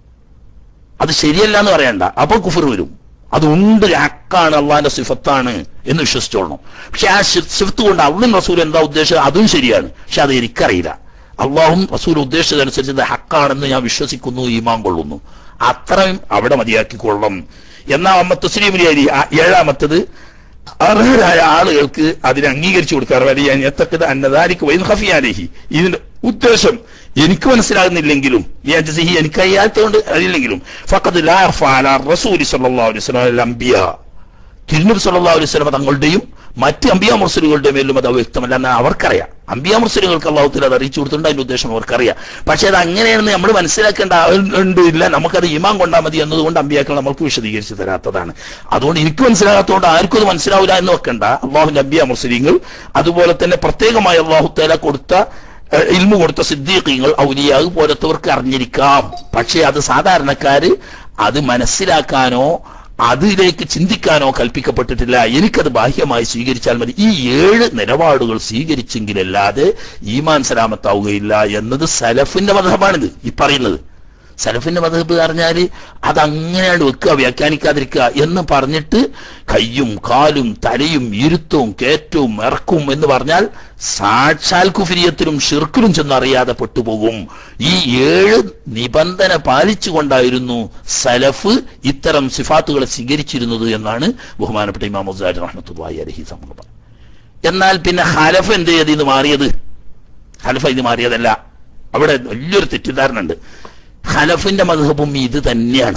അത് ശരിയല്ല എന്ന് പറയണ്ട അപ്പൊ കുഫർ വരും അത് ഉണ്ട് ഹക്കാണ് അള്ളാഹിന്റെ സിഫത്താണ് എന്ന് വിശ്വസിച്ചോളണം പക്ഷെ ആ സിഫത്ത് കൊണ്ട് അള്ളൻ റസൂൽ എന്താ ഉദ്ദേശിച്ചത് അതും ശരിയാണ് പക്ഷെ അത് എനിക്കറിയില്ല അള്ളാഹും റസൂൽ ഉദ്ദേശിച്ചതനുസരിച്ച് ഇത് ഹക്കാണെന്ന് ഞാൻ വിശ്വസിക്കുന്നു ഈമാൻ കൊള്ളുന്നു അത്രയും അവിടെ മതിയാക്കിക്കൊള്ളണം എന്നാ അമ്മ തസ്ലീമിലി ഏഴാമത്തത് അർഹരായ ആളുകൾക്ക് അതിനെ അംഗീകരിച്ചു കൊടുക്കാറ് വലിയ എത്തക്കത് അന്നദാരിക്ക് വൈൻ ഹഫിയാലേഹി ഇതിന്റെ ഉദ്ദേശം എനിക്ക് മനസ്സിലാകുന്നില്ലെങ്കിലും യാജസിഹി എനിക്ക് അറിയാത്തതുകൊണ്ട് അറിയില്ലെങ്കിലും ഫഖദ് ലാ ഫഅല റസൂലി സല്ലല്ലാഹു അലൈഹി വസല്ലം അംബിയ തിരുനബി സല്ലല്ലാഹു അലൈഹി വസല്ലം തങ്ങളുടെയും മറ്റ് അമ്പിയ മുർസലുകളുടെ മേലും അത് വ്യക്തമല്ല എന്നാൽ അവർക്കറിയാം അമ്പിയ മുർസലുകൾക്ക് അള്ളാഹുത്തിൽ അത് അറിയിച്ചു കൊടുത്തിട്ടുണ്ട് അതിന്റെ ഉദ്ദേശം അവർക്കറിയാം പക്ഷെ അത് അങ്ങനെയാണെന്ന് നമ്മൾ മനസ്സിലാക്കേണ്ട ഉണ്ട് ഇല്ല നമുക്കത് ഇമാം കൊണ്ടാൽ മതി എന്നതുകൊണ്ട് അമ്പിയാക്കൾ നമ്മൾക്ക് വിശദീകരിച്ച് തരാത്തതാണ് അതുകൊണ്ട് എനിക്ക് മനസ്സിലാകാത്തതുകൊണ്ട് ആർക്കും അത് മനസ്സിലാവില്ല എന്ന് വെക്കണ്ട അള്ളാഹുന്റെ അമ്പിയ മുർസലിങ്ങൾ അതുപോലെ തന്നെ പ്രത്യേകമായി അള്ളാഹു തല കൊടുത്ത ഇൽമു കൊടുത്ത സിദ്ദീഖീങ്ങൾ ഔലിയാവ് പോലത്തവർക്ക് അറിഞ്ഞിരിക്കാം പക്ഷേ അത് സാധാരണക്കാര് അത് മനസ്സിലാക്കാനോ അതിലേക്ക് ചിന്തിക്കാനോ കൽപ്പിക്കപ്പെട്ടിട്ടില്ല എനിക്കത് ബാഹ്യമായി സ്വീകരിച്ചാൽ മതി ഈ ഏഴ് നിലപാടുകൾ സ്വീകരിച്ചെങ്കിലല്ലാതെ ഈമാൻ സലാമത്താവുകയില്ല എന്നത് സലഫിന്റെ മതമാണിത് ഈ പറയുന്നത് സലഫിന്റെ മതഹബ് പറഞ്ഞാല് അതങ്ങനെയാണ് വെക്കുക വ്യാഖ്യാനിക്കാതിരിക്കുക എന്ന് പറഞ്ഞിട്ട് കയ്യും കാലും തലയും ഇരുത്തവും കയറ്റവും ഇറക്കും എന്ന് പറഞ്ഞാൽ സാക്ഷാൽ കുഫിരിയത്തിലും ഷിർക്കിലും ചെന്നറിയാതെ പെട്ടുപോകും ഈ ഏഴ് നിബന്ധന പാലിച്ചുകൊണ്ടായിരുന്നു സലഫ് ഇത്തരം സിഫാത്തുകളെ സ്വീകരിച്ചിരുന്നത് എന്നാണ് ബഹുമാനപ്പെട്ട ഇമാം മുസാരി റഹ്മത്തുള്ളാഹി അലഹി സംഭവം എന്നാൽ പിന്നെ ഹലഫ് എന്ത് ചെയ്ത് ഇത് മാറിയത് ഹലഫ ഇത് മാറിയതല്ല അവിടെ വലിയൊരു തെറ്റിദ്ധാരണ ഉണ്ട് ഹലഫിന്റെ മധുഹബും ഇത് തന്നെയാണ്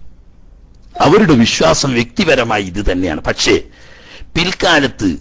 അവരുടെ വിശ്വാസം വ്യക്തിപരമായി ഇത് തന്നെയാണ് പക്ഷേ പിൽക്കാലത്ത്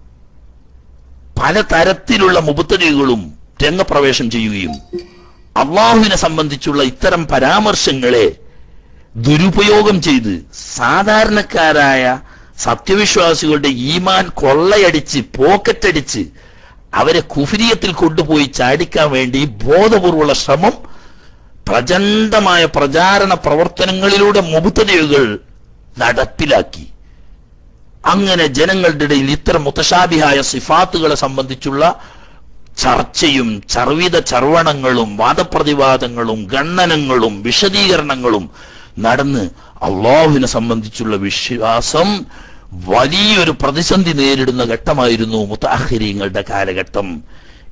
പല തരത്തിലുള്ള മുബത്തലികളും രംഗപ്രവേശം ചെയ്യുകയും അള്ളാഹുവിനെ സംബന്ധിച്ചുള്ള ഇത്തരം പരാമർശങ്ങളെ ദുരുപയോഗം ചെയ്ത് സാധാരണക്കാരായ സത്യവിശ്വാസികളുടെ ഈമാൻ കൊള്ളയടിച്ച് പോക്കറ്റടിച്ച് അവരെ കുഫിരിയത്തിൽ കൊണ്ടുപോയി ചാടിക്കാൻ വേണ്ടി ബോധപൂർവമുള്ള ശ്രമം പ്രചണ്ഡമായ പ്രചാരണ പ്രവർത്തനങ്ങളിലൂടെ മുബുത്തതയുകൾ നടപ്പിലാക്കി അങ്ങനെ ജനങ്ങളുടെ ഇടയിൽ ഇത്തരം മുത്തശാബിഹായ സിഫാത്തുകളെ സംബന്ധിച്ചുള്ള ചർച്ചയും ചർവിത ചർവണങ്ങളും വാദപ്രതിവാദങ്ങളും ഗണ്ണനങ്ങളും വിശദീകരണങ്ങളും നടന്ന് അള്ളാഹുവിനെ സംബന്ധിച്ചുള്ള വിശ്വാസം വലിയൊരു പ്രതിസന്ധി നേരിടുന്ന ഘട്ടമായിരുന്നു മുത്താഹിരീങ്ങളുടെ കാലഘട്ടം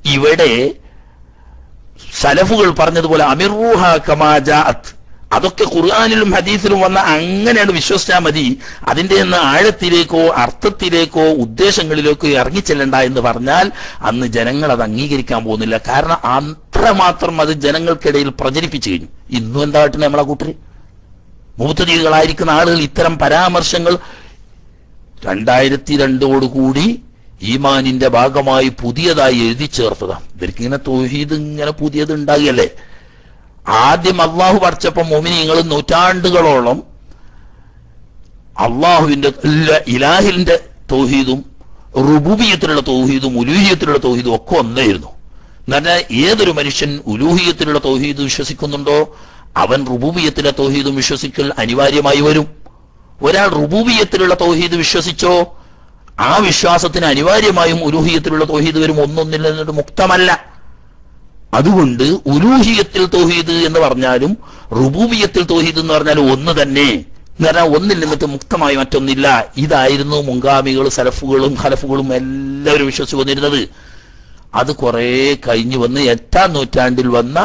ഇവിടെ സലഫുകൾ പറഞ്ഞതുപോലെ അമിർറൂഹ കമാജാത്ത് അതൊക്കെ ഖുർആാനിലും ഹദീസിലും വന്ന അങ്ങനെയാണ് വിശ്വസിച്ചാൽ മതി അതിന്റെ നിന്ന് ആഴത്തിലേക്കോ അർത്ഥത്തിലേക്കോ ഉദ്ദേശങ്ങളിലേക്കോ ഇറങ്ങിച്ചെല്ലണ്ട എന്ന് പറഞ്ഞാൽ അന്ന് ജനങ്ങൾ അത് അംഗീകരിക്കാൻ പോകുന്നില്ല കാരണം അത്രമാത്രം അത് ജനങ്ങൾക്കിടയിൽ പ്രചരിപ്പിച്ചു കഴിഞ്ഞു ഇന്നും എന്തായിട്ട് നമ്മളെ കൂട്ടര് മൂത്തരീകളായിരിക്കുന്ന ആളുകൾ ഇത്തരം പരാമർശങ്ങൾ രണ്ടായിരത്തി രണ്ടോടുകൂടി ഈമാനിന്റെ ഭാഗമായി പുതിയതായി എഴുതി ചേർത്തതാ ഇവർക്ക് ഇങ്ങനെ തൊഹീദ് ഇങ്ങനെ പുതിയത് ഉണ്ടാകുകയല്ലേ ആദ്യം അള്ളാഹു പഠിച്ചപ്പോ മോമിനിങ്ങൾ നൂറ്റാണ്ടുകളോളം അള്ളാഹുവിന്റെ ഇല്ല- ഇലാഹിന്റെ തൗഹീദും റുബൂബിയത്തിലുള്ള തൗഹീദും ഉലൂഹിയത്തിലുള്ള തൗഹീദും ഒക്കെ ഒന്നായിരുന്നു എന്ന് പറഞ്ഞാൽ ഏതൊരു മനുഷ്യൻ ഉലൂഹിയത്തിലുള്ള തൗഹീദ് വിശ്വസിക്കുന്നുണ്ടോ അവൻ റുബൂബിയത്തിലെ തൗഹീദും വിശ്വസിക്കൽ അനിവാര്യമായി വരും ഒരാൾ റുബൂബിയത്തിലുള്ള തൗഹീദ് വിശ്വസിച്ചോ ആ വിശ്വാസത്തിന് അനിവാര്യമായും ഉലൂഹിയത്തിലുള്ള തൗഹീദ് വരും ഒന്നൊന്നിൽ നിന്നിട്ട് മുക്തമല്ല അതുകൊണ്ട് ഉലൂഹിയത്തിൽ തൗഹീദ് എന്ന് പറഞ്ഞാലും റുബൂബിയത്തിൽ തൗഹീദ് എന്ന് പറഞ്ഞാലും ഒന്ന് തന്നെ എന്ന് പറഞ്ഞാൽ ഒന്നിൽ നിന്നിട്ട് മുക്തമായി മറ്റൊന്നില്ല ഇതായിരുന്നു മുൻഗാമികൾ സലഫുകളും ഹലഫുകളും എല്ലാവരും വിശ്വസിച്ചു വന്നിരുന്നത് അത് കുറെ കഴിഞ്ഞു വന്ന് എട്ടാം നൂറ്റാണ്ടിൽ വന്ന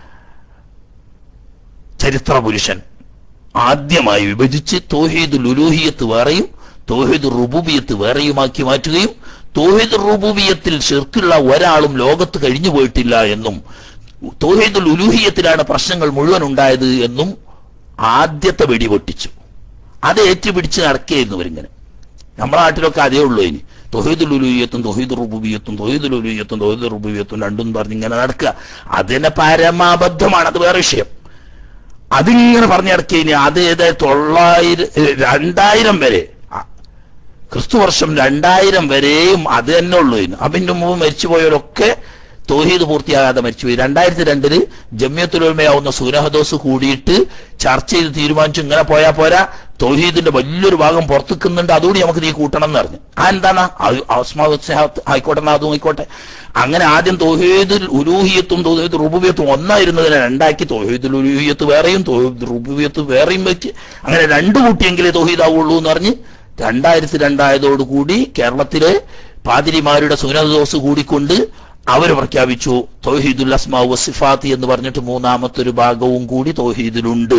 ചരിത്ര പുരുഷൻ ആദ്യമായി വിഭജിച്ച് തോഹീദ് ലുലൂഹിയത്ത് വേറെയും തോഹീദ് റുബൂബിയത്ത് വേറെയുമാക്കി മാറ്റുകയും തോഹീദ് റുബൂബിയത്തിൽ ഷിർക്കുള്ള ഒരാളും ലോകത്ത് കഴിഞ്ഞു പോയിട്ടില്ല എന്നും തോഹീദ് ലുലൂഹിയത്തിലാണ് പ്രശ്നങ്ങൾ മുഴുവൻ ഉണ്ടായത് എന്നും ആദ്യത്തെ വെടി പൊട്ടിച്ചു അത് ഏറ്റുപിടിച്ച് നടക്കുകയായിരുന്നു ഇവരിങ്ങനെ നമ്മുടെ നാട്ടിലൊക്കെ അതേ ഉള്ളൂ ഇനി തൊഹീദ് ലുലുയ്യത്തും തൊഹീദ് റുബുബിയത്തും തൊഹീദ് ലുലുയ്യത്തും തൊഹീദ് റുബുബിയത്തും രണ്ടും പറഞ്ഞ് ഇങ്ങനെ നടക്കുക അതിനെ പരമാബദ്ധമാണ് അത് വേറെ വിഷയം അതിങ്ങനെ പറഞ്ഞു നടക്കുക ഇനി അത് ഏത് തൊള്ളായിരം ഏഹ്, രണ്ടായിരം വരെ ആ, ക്രിസ്തു വർഷം രണ്ടായിരം വരെയും അത് തന്നെ ഉള്ളൂ ഇനി അതിന്റെ മുമ്പ് മരിച്ചുപോയവരൊക്കെ തോഹീദ് പൂർത്തിയാകാതെ മരിച്ചുപോയി രണ്ടായിരത്തി രണ്ടില് ജമ്യത്തുലമയാവുന്ന സൂരഹദോസ് കൂടിയിട്ട് ചർച്ച ചെയ്ത് തീരുമാനിച്ചു ഇങ്ങനെ പോയാ പോരാ തോഹീദിന്റെ വലിയൊരു ഭാഗം പുറത്തുക്കുന്നുണ്ട് അതുകൂടി നമുക്ക് നീ കൂട്ടണം എന്ന് പറഞ്ഞു ആ എന്താണ് ആസ്മാവത്ത് ആയിക്കോട്ടെ എന്നാ അതും ആയിക്കോട്ടെ അങ്ങനെ ആദ്യം തോഹീദുൽ ഉലൂഹിയത്തും തോഹീദ് റുബുബിയത്തും ഒന്നായിരുന്നതിനെ രണ്ടാക്കി തോഹീദുൽ ഉലൂഹിയത്ത് വേറെയും തോഹീദ് റുബുബിയത്ത് വേറെയും വെച്ച് അങ്ങനെ രണ്ടു കൂട്ടിയെങ്കിലേ തോഹീദ് ആവുള്ളൂ എന്ന് പറഞ്ഞ് രണ്ടായിരത്തി രണ്ടായതോടുകൂടി കേരളത്തിലെ പാതിരിമാരുടെ സുനദോസ് കൂടിക്കൊണ്ട് അവർ പ്രഖ്യാപിച്ചു തൗഹീദുൽ അസ്മാ വസിഫാത്ത് എന്ന് പറഞ്ഞിട്ട് മൂന്നാമത്തെ ഒരു ഭാഗവും കൂടി തൗഹീദിലുണ്ട്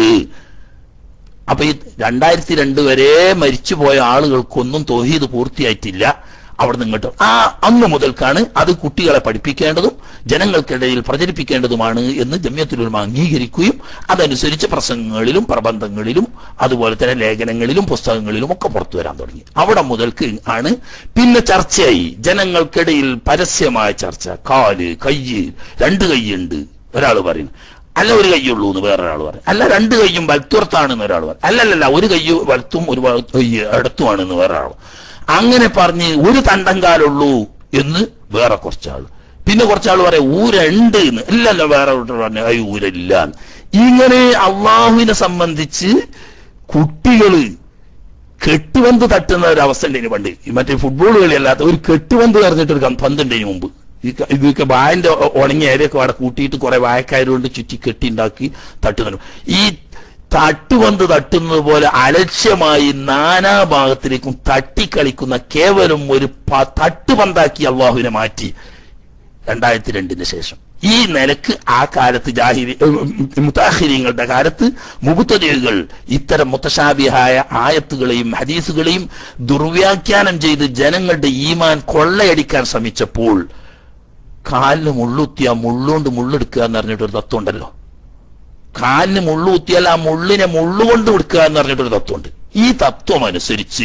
അപ്പൊ ഈ രണ്ടായിരത്തി രണ്ട് വരെ മരിച്ചുപോയ ആളുകൾക്കൊന്നും തൗഹീദ് പൂർത്തിയായിട്ടില്ല അവിടെ നിന്നിട്ട് ആ അന്ന് മുതൽക്കാണ് അത് കുട്ടികളെ പഠിപ്പിക്കേണ്ടതും ജനങ്ങൾക്കിടയിൽ പ്രചരിപ്പിക്കേണ്ടതുമാണ് എന്ന് ജമ്യത്തിലുൽമ അംഗീകരിക്കുകയും അതനുസരിച്ച് പ്രസംഗങ്ങളിലും പ്രബന്ധങ്ങളിലും അതുപോലെ തന്നെ ലേഖനങ്ങളിലും പുസ്തകങ്ങളിലും ഒക്കെ പുറത്തു വരാൻ തുടങ്ങി അവിടെ മുതൽക്ക് ആണ് പിന്നെ ചർച്ചയായി ജനങ്ങൾക്കിടയിൽ പരസ്യമായ ചർച്ച കാല് കയ്യ് രണ്ട് കൈയുണ്ട് ഒരാൾ പറയുന്നു അല്ല ഒരു കയ്യുള്ളൂ എന്ന് വേറൊരാൾ പറയും അല്ല രണ്ട് കയ്യും വലത്തുറത്താണെന്ന് ഒരാൾ പറയും അല്ലല്ല ഒരു കയ്യ് വലത്തും ഒരു വ- കയ്യ് ഇടത്തുമാണെന്ന് വേറൊരാൾ അങ്ങനെ പറഞ്ഞ് ഒരു തണ്ടങ്കാലുള്ളൂ എന്ന് വേറെ കുറച്ചാൾ പിന്നെ കുറച്ചാൾ പറയാം ഊരുണ്ട് എന്ന് ഇല്ലല്ല വേറെ ഒരാൾ പറഞ്ഞു ഈ ഊരില്ല എന്ന്. ഇങ്ങനെ അള്ളാഹുവിനെ സംബന്ധിച്ച് കുട്ടികള് കെട്ടുപന്ത് തട്ടുന്ന ഒരു അവസ്ഥ ഉണ്ടേനി പണ്ട് ഈ മറ്റേ ഫുട്ബോൾ കളിയല്ലാത്ത ഒരു കെട്ടുപന്ത് നിറഞ്ഞിട്ട് ഒരു പന്ത് ഉണ്ടേനി മുമ്പ് ഈ ക- ഇതൊക്കെ വായന്റെ ഒ- ഉണങ്ങിയ ഏരിയൊക്കെ അവിടെ കൂട്ടിയിട്ട് കുറെ വായക്കാരുകൊണ്ട് ചുറ്റി കെട്ടി ഉണ്ടാക്കി തട്ടുന്നു ഈ തട്ടുപന്ത് തട്ടുന്നത് പോലെ അലക്ഷ്യമായി നാനാഭാഗത്തിലേക്കും തട്ടിക്കളിക്കുന്ന കേവലം ഒരു പ- തട്ടുപന്താക്കി അള്ളാഹുവിനെ മാറ്റി രണ്ടായിരത്തി രണ്ടിന് ശേഷം ഈ നിലക്ക് ആ കാലത്ത് ജാഹിരി മുത്താഹിര്യങ്ങളുടെ കാലത്ത് മുബുത്തതികൾ ഇത്തരം മുത്തശാബിഹായ ആയത്തുകളെയും ഹദീസുകളെയും ദുർവ്യാഖ്യാനം ചെയ്ത് ജനങ്ങളുടെ ഈമാൻ കൊള്ളയടിക്കാൻ ശ്രമിച്ചപ്പോൾ കാലിന് മുള്ളുത്തിയ മുള്ളുകൊണ്ട് മുള്ളെടുക്കുക എന്ന് പറഞ്ഞിട്ടൊരു തത്വം ഉണ്ടല്ലോ കാലിന് മുള്ളുത്തിയാൽ ആ മുള്ളിനെ മുള്ളുകൊണ്ട് കൊടുക്കുക എന്ന് പറഞ്ഞിട്ടൊരു തത്വമുണ്ട് ഈ തത്വം അനുസരിച്ച്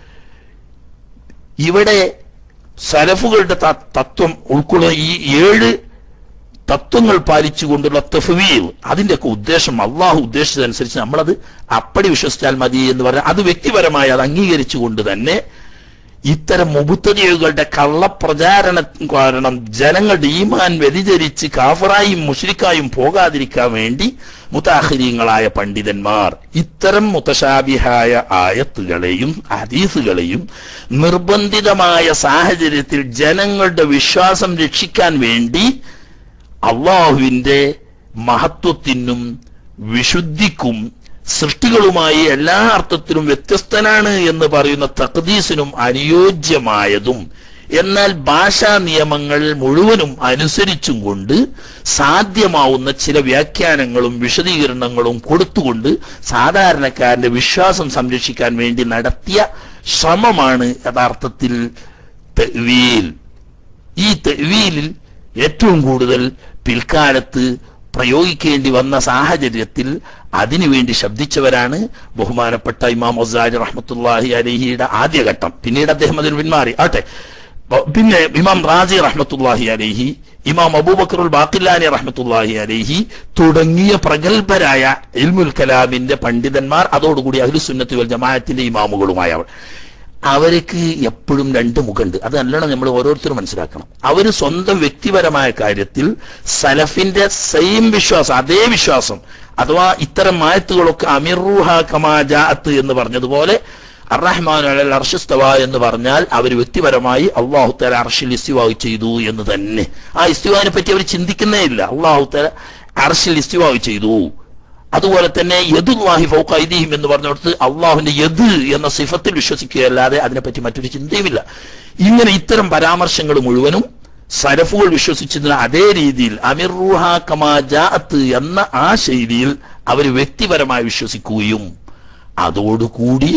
ഇവിടെ സലഫുകളുടെ ത- തത്വം ഉൾക്കൊള്ളുന്ന ഈ ഏഴ് തത്വങ്ങൾ പാലിച്ചുകൊണ്ടുള്ള തഫ്വീൽ അതിന്റെയൊക്കെ ഉദ്ദേശം അള്ളാഹു ഉദ്ദേശിച്ചതനുസരിച്ച് നമ്മളത് അപ്പടി വിശ്വസിച്ചാൽ മതി എന്ന് പറഞ്ഞാൽ അത് വ്യക്തിപരമായി അത് അംഗീകരിച്ചുകൊണ്ട് തന്നെ ഇത്തരം മുബുത്തതികളുടെ കള്ളപ്രചാരണ കാരണം ജനങ്ങളുടെ ഈമാൻ വ്യതിചരിച്ച് കാഫറായും മുഷ്രിക്കായും പോകാതിരിക്കാൻ വേണ്ടി മുതാഹിരീങ്ങളായ പണ്ഡിതന്മാർ ഇത്തരം മുത്തശാബിഹായ ആയത്തുകളെയും ഹദീസുകളെയും നിർബന്ധിതമായ സാഹചര്യത്തിൽ ജനങ്ങളുടെ വിശ്വാസം രക്ഷിക്കാൻ വേണ്ടി അള്ളാഹുവിന്റെ മഹത്വത്തിനും വിശുദ്ധിക്കും സൃഷ്ടികളുമായി എല്ലാ അർത്ഥത്തിലും വ്യത്യസ്തനാണ് എന്ന് പറയുന്ന തഖദീസിനും അനുയോജ്യമായതും എന്നാൽ ഭാഷാ നിയമങ്ങൾ മുഴുവനും അനുസരിച്ചും കൊണ്ട് സാധ്യമാവുന്ന ചില വ്യാഖ്യാനങ്ങളും വിശദീകരണങ്ങളും കൊടുത്തുകൊണ്ട് സാധാരണക്കാരന്റെ വിശ്വാസം സംരക്ഷിക്കാൻ വേണ്ടി നടത്തിയ ശ്രമമാണ് യഥാർത്ഥത്തിൽ തെവീൽ ഈ തെവീലിൽ ഏറ്റവും കൂടുതൽ പിൽക്കാലത്ത് പ്രയോഗിക്കേണ്ടി വന്ന സാഹചര്യത്തിൽ അതിനുവേണ്ടി ശബ്ദിച്ചവരാണ് ബഹുമാനപ്പെട്ട ഇമാം ഒസാജ് റഹ്മത്തുല്ലാഹി അലഹിയുടെ ആദ്യഘട്ടം പിന്നീട് അദ്ദേഹം അതിൽ പിന്മാറി ആട്ടെ ബ- പിന്നെ ഇമാം റാജി റഹ്മത്തുല്ലാഹി അലഹി ഇമാം അബൂബക്കറുൽ ബാക്കില്ലാനി റഹ്മത്തുല്ലാഹി അലഹി തുടങ്ങിയ പ്രഗത്ഭരായ ഇൽമുൽ കലാമിന്റെ പണ്ഡിതന്മാർ അതോടുകൂടി അഹ്ലുസുന്നത്തി വൽ ജമാഅത്തിന്റെ ഇമാമുകളുമായവർ അവർക്ക് എപ്പോഴും രണ്ട് മുഖമുണ്ട് അത് നല്ലോണം നമ്മൾ ഓരോരുത്തരും മനസ്സിലാക്കണം അവർ സ്വന്തം വ്യക്തിപരമായ കാര്യത്തിൽ സലഫിന്റെ സെയിം വിശ്വാസം അതേ വിശ്വാസം അഥവാ ഇത്തരം മായത്തുകളൊക്കെ അമിർറുഹ കമാജാത്ത് എന്ന് പറഞ്ഞതുപോലെ അറഹ്മാൻ അൽ അർഷിസ്തവ എന്ന് പറഞ്ഞാൽ അവർ വ്യക്തിപരമായി അള്ളാഹു തല അർഷിൽ ഇസ്തിവാ ചെയ്തു എന്ന് തന്നെ ആ ഇസ്തിവാനെ പറ്റി അവർ ചിന്തിക്കുന്നേ ഇല്ല അള്ളാഹു തല അർഷിൽ ഇസ്തിവാ ചെയ്തു അതുപോലെ തന്നെ യദുല്ലാഹി ഫൗഖ ഐദീഹിം എന്ന് പറഞ്ഞിടത്ത് അള്ളാഹുവിന്റെ യദ് എന്ന സിഫത്തിൽ വിശ്വസിക്കുകയല്ലാതെ അതിനെപ്പറ്റി മറ്റൊരു ചിന്തയുമില്ല ഇങ്ങനെ ഇത്തരം പരാമർശങ്ങൾ മുഴുവനും സരഫുകൾ വിശ്വസിച്ചതിന് അതേ രീതിയിൽ അമിർറുഹ കമാജാത്ത് എന്ന ആ ശൈലിയിൽ അവർ വ്യക്തിപരമായി വിശ്വസിക്കുകയും അതോടുകൂടി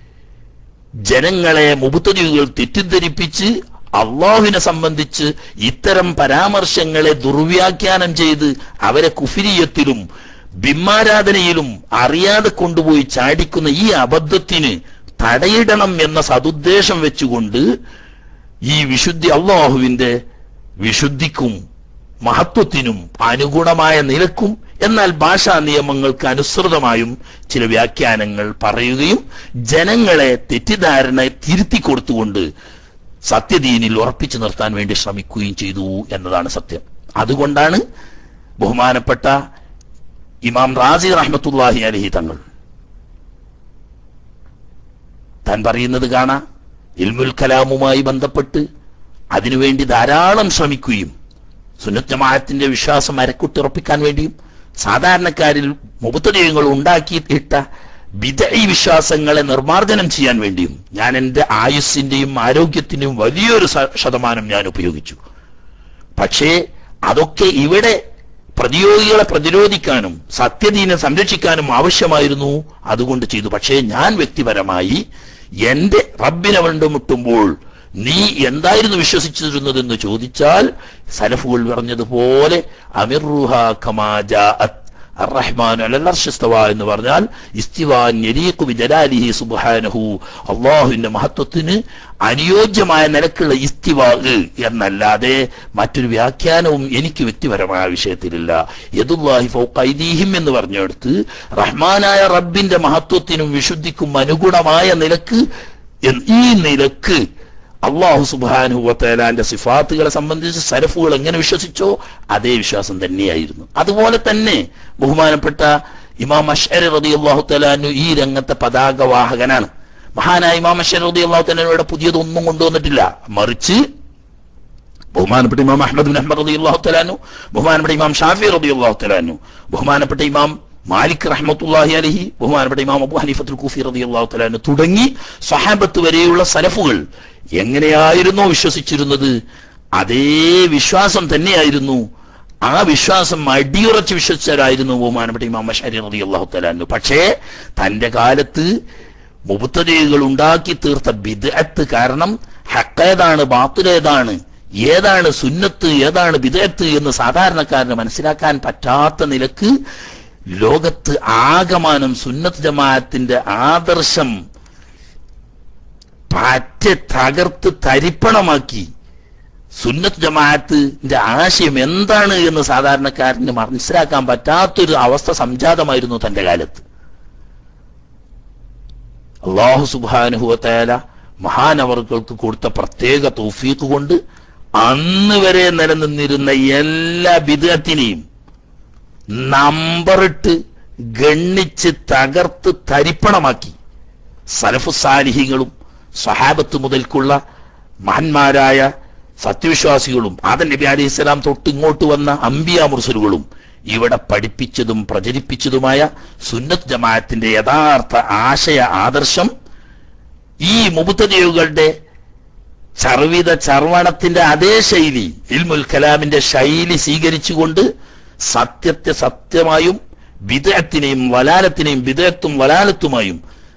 ജനങ്ങളെ മുബുത്തരികൾ തെറ്റിദ്ധരിപ്പിച്ച് അള്ളാഹുവിനെ സംബന്ധിച്ച് ഇത്തരം പരാമർശങ്ങളെ ദുർവ്യാഖ്യാനം ചെയ്ത് അവരെ കുഫിരിയത്തിലും ബിംബാരാധനയിലും അറിയാതെ കൊണ്ടുപോയി ചാടിക്കുന്ന ഈ അബദ്ധത്തിന് തടയിടണം എന്ന സതുദ്ദേശം വെച്ചുകൊണ്ട് ഈ വിശുദ്ധി അള്ളാഹുവിന്റെ വിശുദ്ധിക്കും മഹത്വത്തിനും അനുഗുണമായ നിലക്കും എന്നാൽ ഭാഷാ നിയമങ്ങൾക്ക് അനുസൃതമായും ചില വ്യാഖ്യാനങ്ങൾ പറയുകയും ജനങ്ങളെ തെറ്റിദ്ധാരണ തിരുത്തി കൊടുത്തുകൊണ്ട് സത്യദീനിൽ ഉറപ്പിച്ചു നിർത്താൻ വേണ്ടി ശ്രമിക്കുകയും ചെയ്തു എന്നതാണ് സത്യം അതുകൊണ്ടാണ് ബഹുമാനപ്പെട്ട ഇമാം റാസി റഹ്മത്തുല്ലാഹി അലഹി തങ്ങൾ താൻ പറയുന്നത് കാണാ ഇൽമുൽ കലാമുമായി ബന്ധപ്പെട്ട് അതിനുവേണ്ടി ധാരാളം ശ്രമിക്കുകയും സുന്നത്തമായത്തിന്റെ വിശ്വാസം അരക്കുട്ടിറപ്പിക്കാൻ വേണ്ടിയും സാധാരണക്കാരിൽ മുപ്പത്തടിയങ്ങൾ ഉണ്ടാക്കിയിട്ട വിദയി വിശ്വാസങ്ങളെ നിർമ്മാർജ്ജനം ചെയ്യാൻ വേണ്ടിയും ഞാൻ എൻ്റെ ആയുസ്സിന്റെയും ആരോഗ്യത്തിന്റെയും വലിയൊരു സ- ശതമാനം ഞാൻ ഉപയോഗിച്ചു പക്ഷേ അതൊക്കെ ഇവിടെ പ്രതിയോഗികളെ പ്രതിരോധിക്കാനും സത്യദീനെ സംരക്ഷിക്കാനും ആവശ്യമായിരുന്നു അതുകൊണ്ട് ചെയ്തു പക്ഷേ ഞാൻ വ്യക്തിപരമായി എന്റെ റബ്ബിനെ കണ്ടുമുട്ടുമ്പോൾ നീ എന്തായിരുന്നു വിശ്വസിച്ചിരുന്നതെന്ന് ചോദിച്ചാൽ സലഫുകൾ പറഞ്ഞതുപോലെ അമിർറുഹ കമാജാഅത്ത് അറഹ്മാൻ അലർഷിസ്തവ എന്ന് പറഞ്ഞാൽ ഇസ്തിവാൻ യരീഖു ബിജലാലിഹി സുബ്ഹാനഹു അള്ളാഹുവിന്റെ മഹത്വത്തിന് അനുയോജ്യമായ നിലക്കുള്ള ഇസ്തിവാ എന്നല്ലാതെ മറ്റൊരു വ്യാഖ്യാനവും എനിക്ക് വ്യക്തിപരമായ വിഷയത്തിലില്ല യദുല്ലാഹി ഫൗഖ ഐദീഹിം എന്ന് പറഞ്ഞെടുത്ത് റഹ്മാനായ റബ്ബിന്റെ മഹത്വത്തിനും വിശുദ്ധിക്കും അനുഗുണമായ നിലക്ക് എന്ന് ഈ നിലക്ക് അള്ളാഹു സുബാനുഹുവത്തേലാന്റെ സിഫാത്തുകളെ സംബന്ധിച്ച് സരഫുകൾ എങ്ങനെ വിശ്വസിച്ചോ അതേ വിശ്വാസം തന്നെയായിരുന്നു അതുപോലെ തന്നെ ബഹുമാനപ്പെട്ട ഇമാം അഷ്അരി റതി അള്ളാഹു തലാനു ഈ രംഗത്തെ പതാകവാഹകനാണ് മഹാനായ ഇമാം അഷ്അരി റതി അള്ളാഹു തലാനോടെ പുതിയതൊന്നും കൊണ്ടുവന്നിട്ടില്ല മറിച്ച് ബഹുമാനപ്പെട്ട ഇമാം അഹമ്മദ് ബിൻ അഹമ്മദ് റതി അള്ളാഹു തലാനു ബഹുമാനപ്പെട്ട ഇമാം ഷാഫി റതി അള്ളാഹു തലാനു ബഹുമാനപ്പെട്ട ഇമാം മാലിക് റഹ്മത്തുല്ലാഹി അലഹി ബഹുമാനപ്പെട്ട ഇമാം അബു ഹനീഫത്തുൽ കൂഫി റതി അള്ളാഹു തലാനു തുടങ്ങി സഹാബത്ത് വരെയുള്ള സലഫുകൾ എങ്ങനെയായിരുന്നോ വിശ്വസിച്ചിരുന്നത് അതേ വിശ്വാസം തന്നെയായിരുന്നു ആ വിശ്വാസം അടിയുറച്ച് വിശ്വസിച്ചവരായിരുന്നു ബഹുമാനപ്പെട്ട ഇമാം അഷരി റതി അള്ളാഹു തലാനു പക്ഷേ തന്റെ കാലത്ത് മുബത്തതകൾ ഉണ്ടാക്കി തീർത്ത ബിദ്അത്ത് കാരണം ഹക്കേതാണ് ബാത്തുലേതാണ് ഏതാണ് സുന്നത്ത് ഏതാണ് ബിദഅത്ത് എന്ന് സാധാരണക്കാരന് മനസ്സിലാക്കാൻ പറ്റാത്ത നിലക്ക് ലോകത്ത് ആകമാനം സുന്നത്ത് ജമാഅത്തിന്റെ ആദർശം പറ്റ തകർത്ത് തരിപ്പണമാക്കി സുന്നത്ത് ജമാഅത്തിന്റെ ആശയം എന്താണ് എന്ന് സാധാരണക്കാരന് മനസ്സിലാക്കാൻ പറ്റാത്തൊരു അവസ്ഥ സംജാതമായിരുന്നു തന്റെ കാലത്ത് അള്ളാഹു സുബാനുഹുവത്തേല മഹാനവർകൾക്ക് കൊടുത്ത പ്രത്യേക തൗഫീഖ് കൊണ്ട് അന്ന് വരെ നിലനിന്നിരുന്ന എല്ലാ ബിദത്തിനെയും നമ്പറിട്ട് ഗണ്ണിച്ച് തകർത്ത് തരിപ്പണമാക്കി സലഫു സാലിഹികളും സഹാബത്ത് മുതൽക്കുള്ള മഹന്മാരായ സത്യവിശ്വാസികളും ആദൻ നബി അലൈഹി സ്വലാം തൊട്ട് ഇങ്ങോട്ട് വന്ന അംബിയ മുർസലുകളും ഇവിടെ പഠിപ്പിച്ചതും പ്രചരിപ്പിച്ചതുമായ സുന്നത്ത് ജമാഅത്തിന്റെ യഥാർത്ഥ ആശയ ആദർശം ഈ മുബുത്തജയുകളുടെ ചർവിത ചർവണത്തിന്റെ അതേ ശൈലി ഇൽമുൽ കലാമിന്റെ ശൈലി സ്വീകരിച്ചുകൊണ്ട് സത്യത്തെ സത്യമായും വിദഗ്ധത്തിനെയും വലാലത്തിനെയും വിദഗ്ധത്തും വലാലത്തുമായും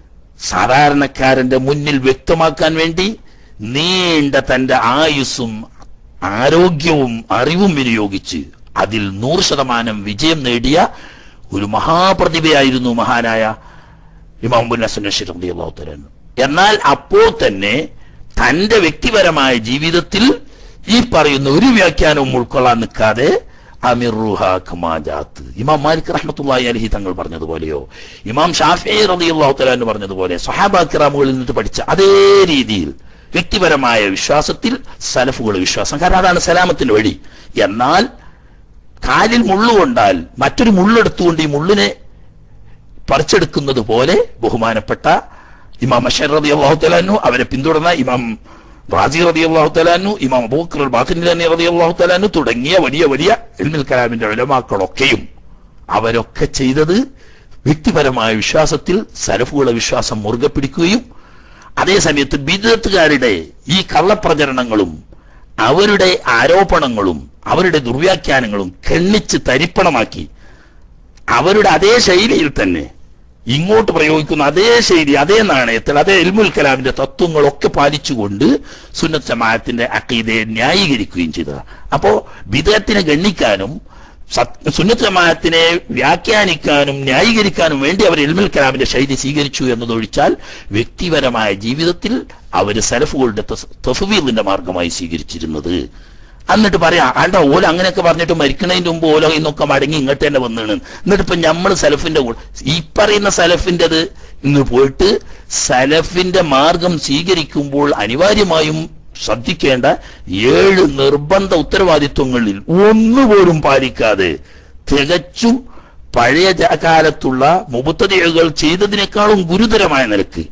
സാധാരണക്കാരന്റെ മുന്നിൽ വ്യക്തമാക്കാൻ വേണ്ടി നീണ്ട തന്റെ ആയുസ്സും ആരോഗ്യവും അറിവും വിനിയോഗിച്ച് അതിൽ നൂറ് ശതമാനം വിജയം നേടിയ ഒരു മഹാപ്രതിഭയായിരുന്നു മഹാനായ ഇമാം ബുൻ ഹസൻ ബഷീർ റളിയല്ലാഹു തആല അൻഹു. എന്നാൽ അപ്പോൾ തന്നെ തന്റെ വ്യക്തിപരമായ ജീവിതത്തിൽ ഈ പറയുന്ന ഒരു വ്യാഖ്യാനവും ഉൾക്കൊള്ളാൻ നിൽക്കാതെ അമിറുഹ കമാജാത്ത് ഇമാം മാലിക് റഹ്മത്തുള്ളാഹി അലഹി തങ്ങൾ പറഞ്ഞതുപോലെയോ ഇമാം ഷാഫി റളിയല്ലാഹു തആല അൻഹു പറഞ്ഞതുപോലെ സഹാബാ കിറാമുകളിൽ നിന്ന് പഠിച്ച അതേ രീതിയിൽ വ്യക്തിപരമായ വിശ്വാസത്തിൽ സലഫുകൾ വിശ്വാസം കാരണം അതാണ് സലാമത്തിന്റെ വഴി എന്നാൽ കാലിൽ മുള്ളുകൊണ്ടാൽ മറ്റൊരു മുള്ളെടുത്തുകൊണ്ട് ഈ മുള്ളിനെ പറിച്ചെടുക്കുന്നത് പോലെ ബഹുമാനപ്പെട്ട ഇമാം അഷർ റതി അള്ളാഹു തലാനു അവരെ പിന്തുടർന്ന ഇമാം റാജി റതി അള്ളാഹു തലാനു ഇമാം അബൂക്കർ ബാത്തിനി റതി അള്ളാഹു തലാനു തുടങ്ങിയ വലിയ വലിയ ഇൽമിൽ കലാമിന്റെ ഉലമാക്കളൊക്കെയും അവരൊക്കെ ചെയ്തത് വ്യക്തിപരമായ വിശ്വാസത്തിൽ സലഫുകളെ വിശ്വാസം മുറുകെ പിടിക്കുകയും അതേ സമയത്ത് ബിദത്തുകാരുടെ ഈ കള്ളപ്രചരണങ്ങളും അവരുടെ ആരോപണങ്ങളും അവരുടെ ദുർവ്യാഖ്യാനങ്ങളും കെണ്ണിച്ച് തരിപ്പണമാക്കി അവരുടെ അതേ ശൈലിയിൽ തന്നെ ഇങ്ങോട്ട് പ്രയോഗിക്കുന്ന അതേ ശൈലി അതേ നാണയത്തിൽ അതേ ഇൽമുൽ കലാമിന്റെ തത്വങ്ങളൊക്കെ പാലിച്ചുകൊണ്ട് സുന്നത്ത് ജമാഅത്തിന്റെ അക്കീതയെ ന്യായീകരിക്കുകയും ചെയ്തത് അപ്പോ വിദേഹത്തിനെ ഗണ്ണിക്കാനും സത്- സുന്നത്ത് ജമാഅത്തിനെ വ്യാഖ്യാനിക്കാനും ന്യായീകരിക്കാനും വേണ്ടി അവർ ഇൽമുൽ കലാമിന്റെ ശൈലി സ്വീകരിച്ചു എന്നതൊഴിച്ചാൽ വ്യക്തിപരമായ ജീവിതത്തിൽ അവർ സലഫുകളുടെ തഫവീലിന്റെ മാർഗമായി സ്വീകരിച്ചിരുന്നത് എന്നിട്ട് പറയാം ആണ്ട ഓല അങ്ങനെയൊക്കെ പറഞ്ഞിട്ട് മരിക്കണതിന്റെ മുമ്പ് ഓല ഇന്നൊക്കെ മടങ്ങി ഇങ്ങോട്ട് തന്നെ വന്നാണ് എന്നിട്ട് ഇപ്പൊ നമ്മൾ സലഫിന്റെ കൂടെ ഈ പറയുന്ന സലഫിന്റേത് ഇന്ന് പോയിട്ട് സലഫിന്റെ മാർഗം സ്വീകരിക്കുമ്പോൾ അനിവാര്യമായും ശ്രദ്ധിക്കേണ്ട ഏഴ് നിർബന്ധ ഉത്തരവാദിത്വങ്ങളിൽ ഒന്നുപോലും പാലിക്കാതെ തികച്ചും പഴയ ജ- കാലത്തുള്ള മുബത്തതികൾ ചെയ്തതിനേക്കാളും ഗുരുതരമായ നിലക്ക്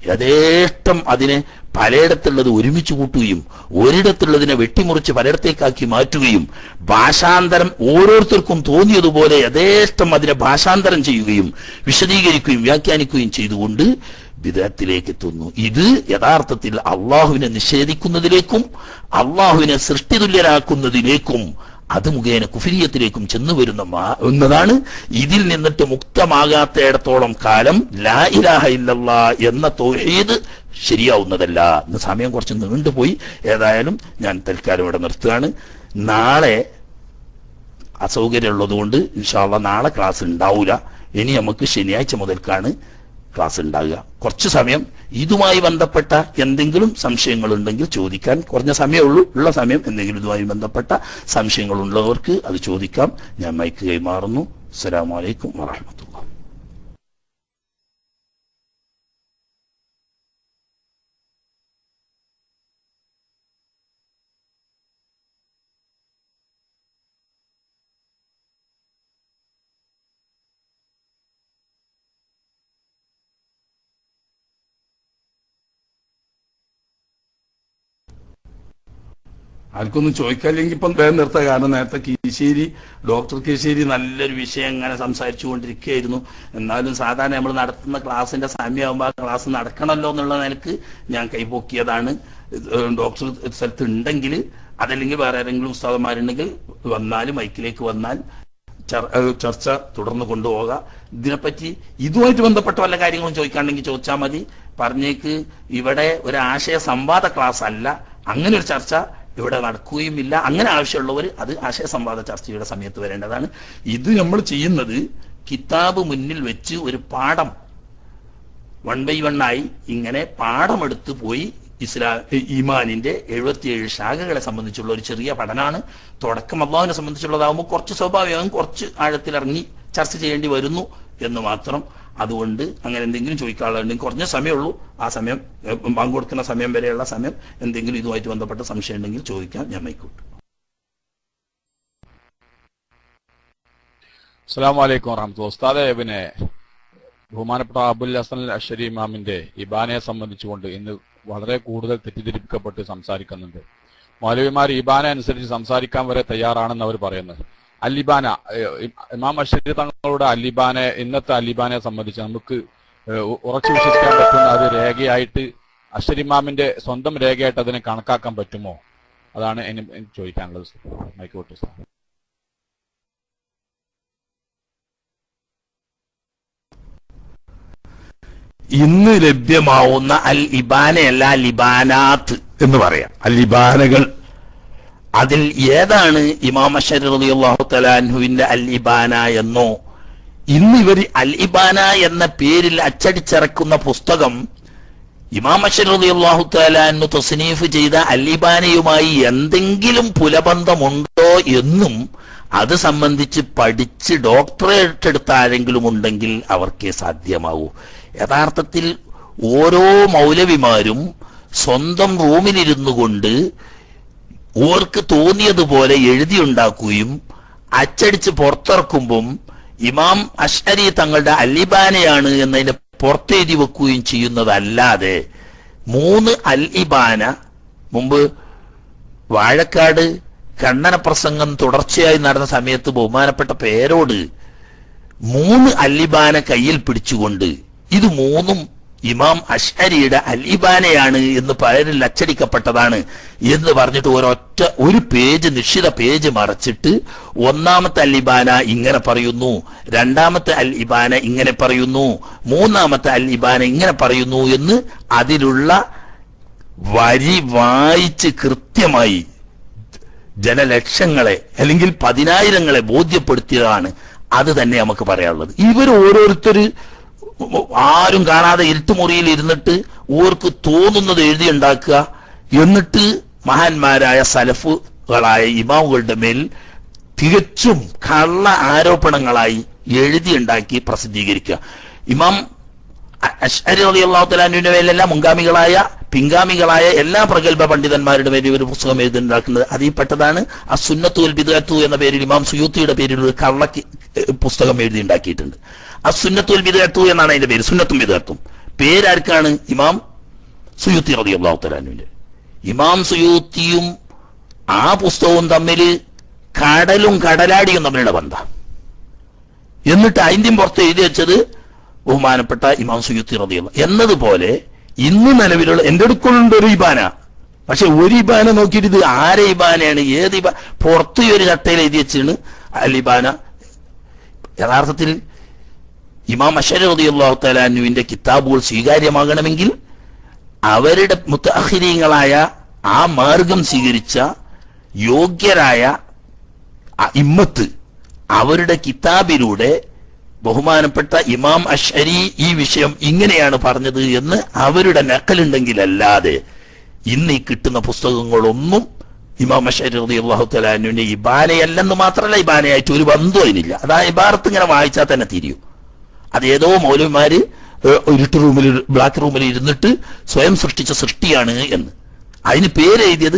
യഥേഷ്ടം അതിനെ പലയിടത്തുള്ളത് ഒരുമിച്ച് കൂട്ടുകയും ഒരിടത്തുള്ളതിനെ വെട്ടിമുറിച്ച് പലയിടത്തേക്കാക്കി മാറ്റുകയും ഭാഷാന്തരം ഓരോരുത്തർക്കും തോന്നിയതുപോലെ യഥേഷ്ടം അതിനെ ഭാഷാന്തരം ചെയ്യുകയും വിശദീകരിക്കുകയും വ്യാഖ്യാനിക്കുകയും ചെയ്തുകൊണ്ട് വിധത്തിലേക്ക് എത്തുന്നു ഇത് യഥാർത്ഥത്തിൽ അള്ളാഹുവിനെ നിഷേധിക്കുന്നതിലേക്കും അള്ളാഹുവിനെ സൃഷ്ടിതുല്യരാക്കുന്നതിലേക്കും അത് മുഖേന കുഫിരിയത്തിലേക്കും ചെന്നു വരുന്ന മാ- എന്നതാണ് ഇതിൽ നിന്നിട്ട് മുക്തമാകാത്തയിടത്തോളം കാലം ലാ ഇലാഹ ഇല്ലല്ലാ എന്ന തൗഹീദ് ശരിയാവുന്നതല്ല ഇന്ന് സമയം കുറച്ച് നീണ്ടുപോയി ഏതായാലും ഞാൻ തൽക്കാലം ഇവിടെ നിർത്തുകയാണ് നാളെ അസൗകര്യമുള്ളതുകൊണ്ട് ഇൻഷാല്ല നാളെ ക്ലാസ് ഉണ്ടാവില്ല ഇനി നമുക്ക് ശനിയാഴ്ച മുതൽക്കാണ് ക്ലാസ് ഉണ്ടാകുക കുറച്ച് സമയം ഇതുമായി ബന്ധപ്പെട്ട എന്തെങ്കിലും സംശയങ്ങൾ ഉണ്ടെങ്കിൽ ചോദിക്കാൻ കുറഞ്ഞ സമയമേ ഉള്ളൂ ഉള്ള സമയം എന്തെങ്കിലും ഇതുമായി ബന്ധപ്പെട്ട സംശയങ്ങൾ ഉള്ളവർക്ക് അത് ചോദിക്കാം ഞാൻ മൈക്ക് കൈമാറുന്നു അസ്സലാമു അലൈക്കും വറഹമത്തുള്ള ആർക്കൊന്നും ചോദിക്കാനില്ലെങ്കിൽ ഇപ്പം വേഗം നിർത്താം കാരണം നേരത്തെ കീശേരി ഡോക്ടർ കീശേരി നല്ലൊരു വിഷയം ഇങ്ങനെ സംസാരിച്ചു കൊണ്ടിരിക്കുകയായിരുന്നു എന്നാലും സാധാരണ നമ്മൾ നടത്തുന്ന ക്ലാസ്സിന്റെ സമയമാകുമ്പോൾ ആ ക്ലാസ് നടക്കണമല്ലോ എന്നുള്ള നിലക്ക് ഞാൻ കൈപോക്കിയതാണ് ഇത് ഡോക്ടർ ഒരു സ്ഥലത്ത് ഉണ്ടെങ്കിൽ അതല്ലെങ്കിൽ വേറെ ആരെങ്കിലും ഉസ്താദന്മാരുണ്ടെങ്കിൽ വന്നാൽ മൈക്കിലേക്ക് വന്നാൽ ചർ- ഏഹ് ചർച്ച തുടർന്ന് കൊണ്ടുപോകാം ഇതിനെപ്പറ്റി ഇതുമായിട്ട് ബന്ധപ്പെട്ട വല്ല കാര്യങ്ങളും ചോദിക്കാണ്ടെങ്കിൽ ചോദിച്ചാൽ മതി പറഞ്ഞേക്ക് ഇവിടെ ഒരു ആശയ സംവാദ ക്ലാസ് അല്ല അങ്ങനെ ഒരു ചർച്ച ഇവിടെ നടക്കുകയുമില്ല അങ്ങനെ ആവശ്യമുള്ളവർ അത് ആശയ സംവാദ ചർച്ചയുടെ സമയത്ത് വരേണ്ടതാണ് ഇത് നമ്മൾ ചെയ്യുന്നത് കിതാബ് മുന്നിൽ വെച്ച് ഒരു പാഠം വൺ ബൈ വൺ ആയി ഇങ്ങനെ പാഠമെടുത്ത് പോയി ഇസ്ലാ ഈമാനിന്റെ എഴുപത്തിയേഴ് ശാഖകളെ സംബന്ധിച്ചുള്ള ഒരു ചെറിയ പഠനമാണ് തുടക്കം അള്ളാഹുവിനെ സംബന്ധിച്ചുള്ളതാകുമ്പോൾ കുറച്ച് സ്വാഭാവികം കുറച്ച് ആഴത്തിലിറങ്ങി ചർച്ച ചെയ്യേണ്ടി വരുന്നു എന്ന് മാത്രം അതുകൊണ്ട് അങ്ങനെ എന്തെങ്കിലും ചോദിക്കാനുണ്ടെങ്കിൽ കുറഞ്ഞ സമയമുള്ളൂ ആ സമയം ഏഹ്, ബാങ്ക് കൊടുക്കുന്ന സമയം വരെയുള്ള സമയം എന്തെങ്കിലും ഇതുമായിട്ട് ബന്ധപ്പെട്ട സംശയം ഉണ്ടെങ്കിൽ ചോദിക്കാം ഞാൻ മൈക്കൂട്ട് അസ്സാം വലൈക്കും വറഹമത്തുള്ള ഉസ്താദെ പിന്നെ ബഹുമാനപ്പെട്ട അബുൽ ഹസൻ അഷരി ഇമാമിന്റെ ഇബാനയെ സംബന്ധിച്ചുകൊണ്ട് ഇന്ന് വളരെ കൂടുതൽ തെറ്റിദ്ധരിപ്പിക്കപ്പെട്ട് സംസാരിക്കുന്നുണ്ട് മൗലവിമാർ ഇബാന അനുസരിച്ച് സംസാരിക്കാൻ വരെ തയ്യാറാണെന്ന് അവർ പറയുന്നത് അല്ലിബാന ഏഹ്, ഇ- ഇമാം അഷരി തങ്ങളുടെ അല്ലിബാനെ ഇന്നത്തെ അല്ലിബാനെ സംബന്ധിച്ച് നമുക്ക് ഏഹ്, ഉ- ഉറച്ചു വിശ്വസിക്കാൻ പറ്റുന്ന അത് രേഖയായിട്ട് അഷരിമാമിന്റെ സ്വന്തം രേഖയായിട്ട് അതിനെ കണക്കാക്കാൻ പറ്റുമോ അതാണ് എനി- എനിക്ക് ചോദിക്കാനുള്ളത് ആയിക്കോട്ടെ സാർ ഇന്ന് ലഭ്യമാവുന്ന അൽ ഇബാനയല്ല ലിബാനാത്ത് എന്ന് പറയാം അൽ ഇബാനകൾ അതിൽ ഏതാണ് ഇമാം അഷർ റളിയല്ലാഹു തലാൻഹുവിന്റെ അൽ ഇബാന എന്നോ ഇന്ന് ഇവർ അൽ ഇബാന എന്ന പേരിൽ അച്ചടിച്ചിറക്കുന്ന പുസ്തകം ഇമാം അഷർ റളിയല്ലാഹു തലാൻഹു തസ്നീഫ് ചെയ്ത അൽ ഇബാനയുമായി എന്തെങ്കിലും പുലബന്ധമുണ്ടോ എന്നും അത് സംബന്ധിച്ച് പഠിച്ച് ഡോക്ടറേറ്റ് എടുത്ത ആരെങ്കിലും ഉണ്ടെങ്കിൽ അവർക്കേ സാധ്യമാവൂ യഥാർത്ഥത്തിൽ ഓരോ മൗലവിമാരും സ്വന്തം റൂമിലിരുന്നു കൊണ്ട് ഓർക്ക് തോന്നിയതുപോലെ എഴുതിയുണ്ടാക്കുകയും അച്ചടിച്ച് പുറത്തിറക്കുമ്പം ഇമാം അഷ്അരി തങ്ങളുടെ അല്ലിബാനയാണ് എന്നതിന്റെ പുറത്തെഴുതി വെക്കുകയും ചെയ്യുന്നതല്ലാതെ മൂന്ന് അൽ ഇബാന മുമ്പ് വാഴക്കാട് കണ്ണന പ്രസംഗം തുടർച്ചയായി നടന്ന സമയത്ത് ബഹുമാനപ്പെട്ട പേരോട് മൂന്ന് അല്ലിബാന കയ്യിൽ പിടിച്ചുകൊണ്ട് ഇത് മൂന്നും ഇമാം അഷ്അരിയുടെ അല്ലിബാനയാണ് എന്ന് പലരിൽ അച്ചടിക്കപ്പെട്ടതാണ് എന്ന് പറഞ്ഞിട്ട് ഒരൊറ്റ ഒരു പേജ് നിശ്ചിത പേജ് മറച്ചിട്ട് ഒന്നാമത്തെ അല്ലിബാന ഇങ്ങനെ പറയുന്നു രണ്ടാമത്തെ അൽ ഇബാന ഇങ്ങനെ പറയുന്നു മൂന്നാമത്തെ അൽ ഇബാന ഇങ്ങനെ പറയുന്നു എന്ന് അതിലുള്ള വരി വായിച്ച് കൃത്യമായി ജനലക്ഷങ്ങളെ അല്ലെങ്കിൽ പതിനായിരങ്ങളെ ബോധ്യപ്പെടുത്തിയതാണ് അത് തന്നെ നമുക്ക് പറയാനുള്ളത് ഇവർ ഓരോരുത്തര് ആരും കാണാതെ ഇരുട്ടുമുറിയിൽ ഇരുന്നിട്ട് ഓർക്ക് തോന്നുന്നത് എഴുതിയുണ്ടാക്കുക എന്നിട്ട് മഹാന്മാരായ സലഫുകളായ ഇമാമുകളുടെ മേൽ തികച്ചും കള്ള ആരോപണങ്ങളായി എഴുതിയുണ്ടാക്കി പ്രസിദ്ധീകരിക്കുക ഇമാം അഷ്അരി റളിയല്ലാഹു തആലാന്റെ മേലെല്ലാം മുൻഗാമികളായ പിൻഗാമികളായ എല്ലാ പ്രഗത്ഭ പണ്ഡിതന്മാരുടെ പേരിൽ ഒരു പുസ്തകം എഴുതിണ്ടാക്കുന്നത് അതിൽ പെട്ടതാണ് അസുന്നത്തുൽ ബിദഅത്തു എന്ന പേരിൽ ഇമാം സുയൂത്തിയുടെ പേരിൽ ഒരു കള്ള കി- ഏഹ് പുസ്തകം എഴുതിണ്ടാക്കിയിട്ടുണ്ട് അസുന്നത്തുൽ ബിദഅത്തു എന്നാണ് അതിന്റെ പേര് സുന്നത്തും ബിദഅത്തും പേരാർക്കാണ് ഇമാം സുയൂത്തി റളിയല്ലാഹു തആലാന്റെ ഇമാം സുയൂത്തിയും ആ പുസ്തകവും തമ്മിൽ കടലും കടലാടിയും തമ്മിലുള്ള ബന്ധം എന്നിട്ട് അതിന്റെയും പുറത്ത് എഴുതി വെച്ചത് ബഹുമാനപ്പെട്ട ഇമാം സുയുത്തി റതിയുള്ള എന്നതുപോലെ ഇന്ന് നിലവിലുള്ള എന്റെ അടുക്കളുണ്ട് ഒരു ഇബാന പക്ഷെ ഒരു ഇബാന നോക്കിയിട്ട് ഇത് ആരെ ഇബാനയാണ് ഏത് ഇബാ പുറത്ത് ഈ ഒരു ചട്ടയിൽ എഴുതി വെച്ചാണ് അൽ ഇബാന യഥാർത്ഥത്തിൽ ഇമാം അഷർ റളിയല്ലാഹു തആലാനുവിന്റെ കിതാബുകൾ സ്വീകാര്യമാകണമെങ്കിൽ അവരുടെ മുത്തഅഖിരീങ്ങളായ ആ മാർഗം സ്വീകരിച്ച യോഗ്യരായ അ- ഇമ്മത്ത് അവരുടെ കിതാബിലൂടെ ബഹുമാനപ്പെട്ട ഇമാം അഷരി ഈ വിഷയം ഇങ്ങനെയാണ് പറഞ്ഞത് എന്ന് അവരുടെ നക്കലുണ്ടെങ്കിലല്ലാതെ ഇന്ന് ഈ കിട്ടുന്ന പുസ്തകങ്ങളൊന്നും ഇമാം അഷരി അള്ളാഹു തലാനുവിന്റെ ഇബാനയല്ലെന്ന് മാത്രമല്ല ഇബാനയായിട്ട് ഒരു ബന്ധവും അതിനില്ല അതാ ഇബാറത്ത് ഇങ്ങനെ വായിച്ചാൽ തന്നെ തിരിയും അത് ഏതോ മൗലവിമാര് ഏഹ്, ഇരുട്ട് റൂമിൽ ബ്ലാക്ക് റൂമിൽ ഇരുന്നിട്ട് സ്വയം സൃഷ്ടിച്ച സൃഷ്ടിയാണ് എന്ന് അതിന് പേരെഴുതിയത്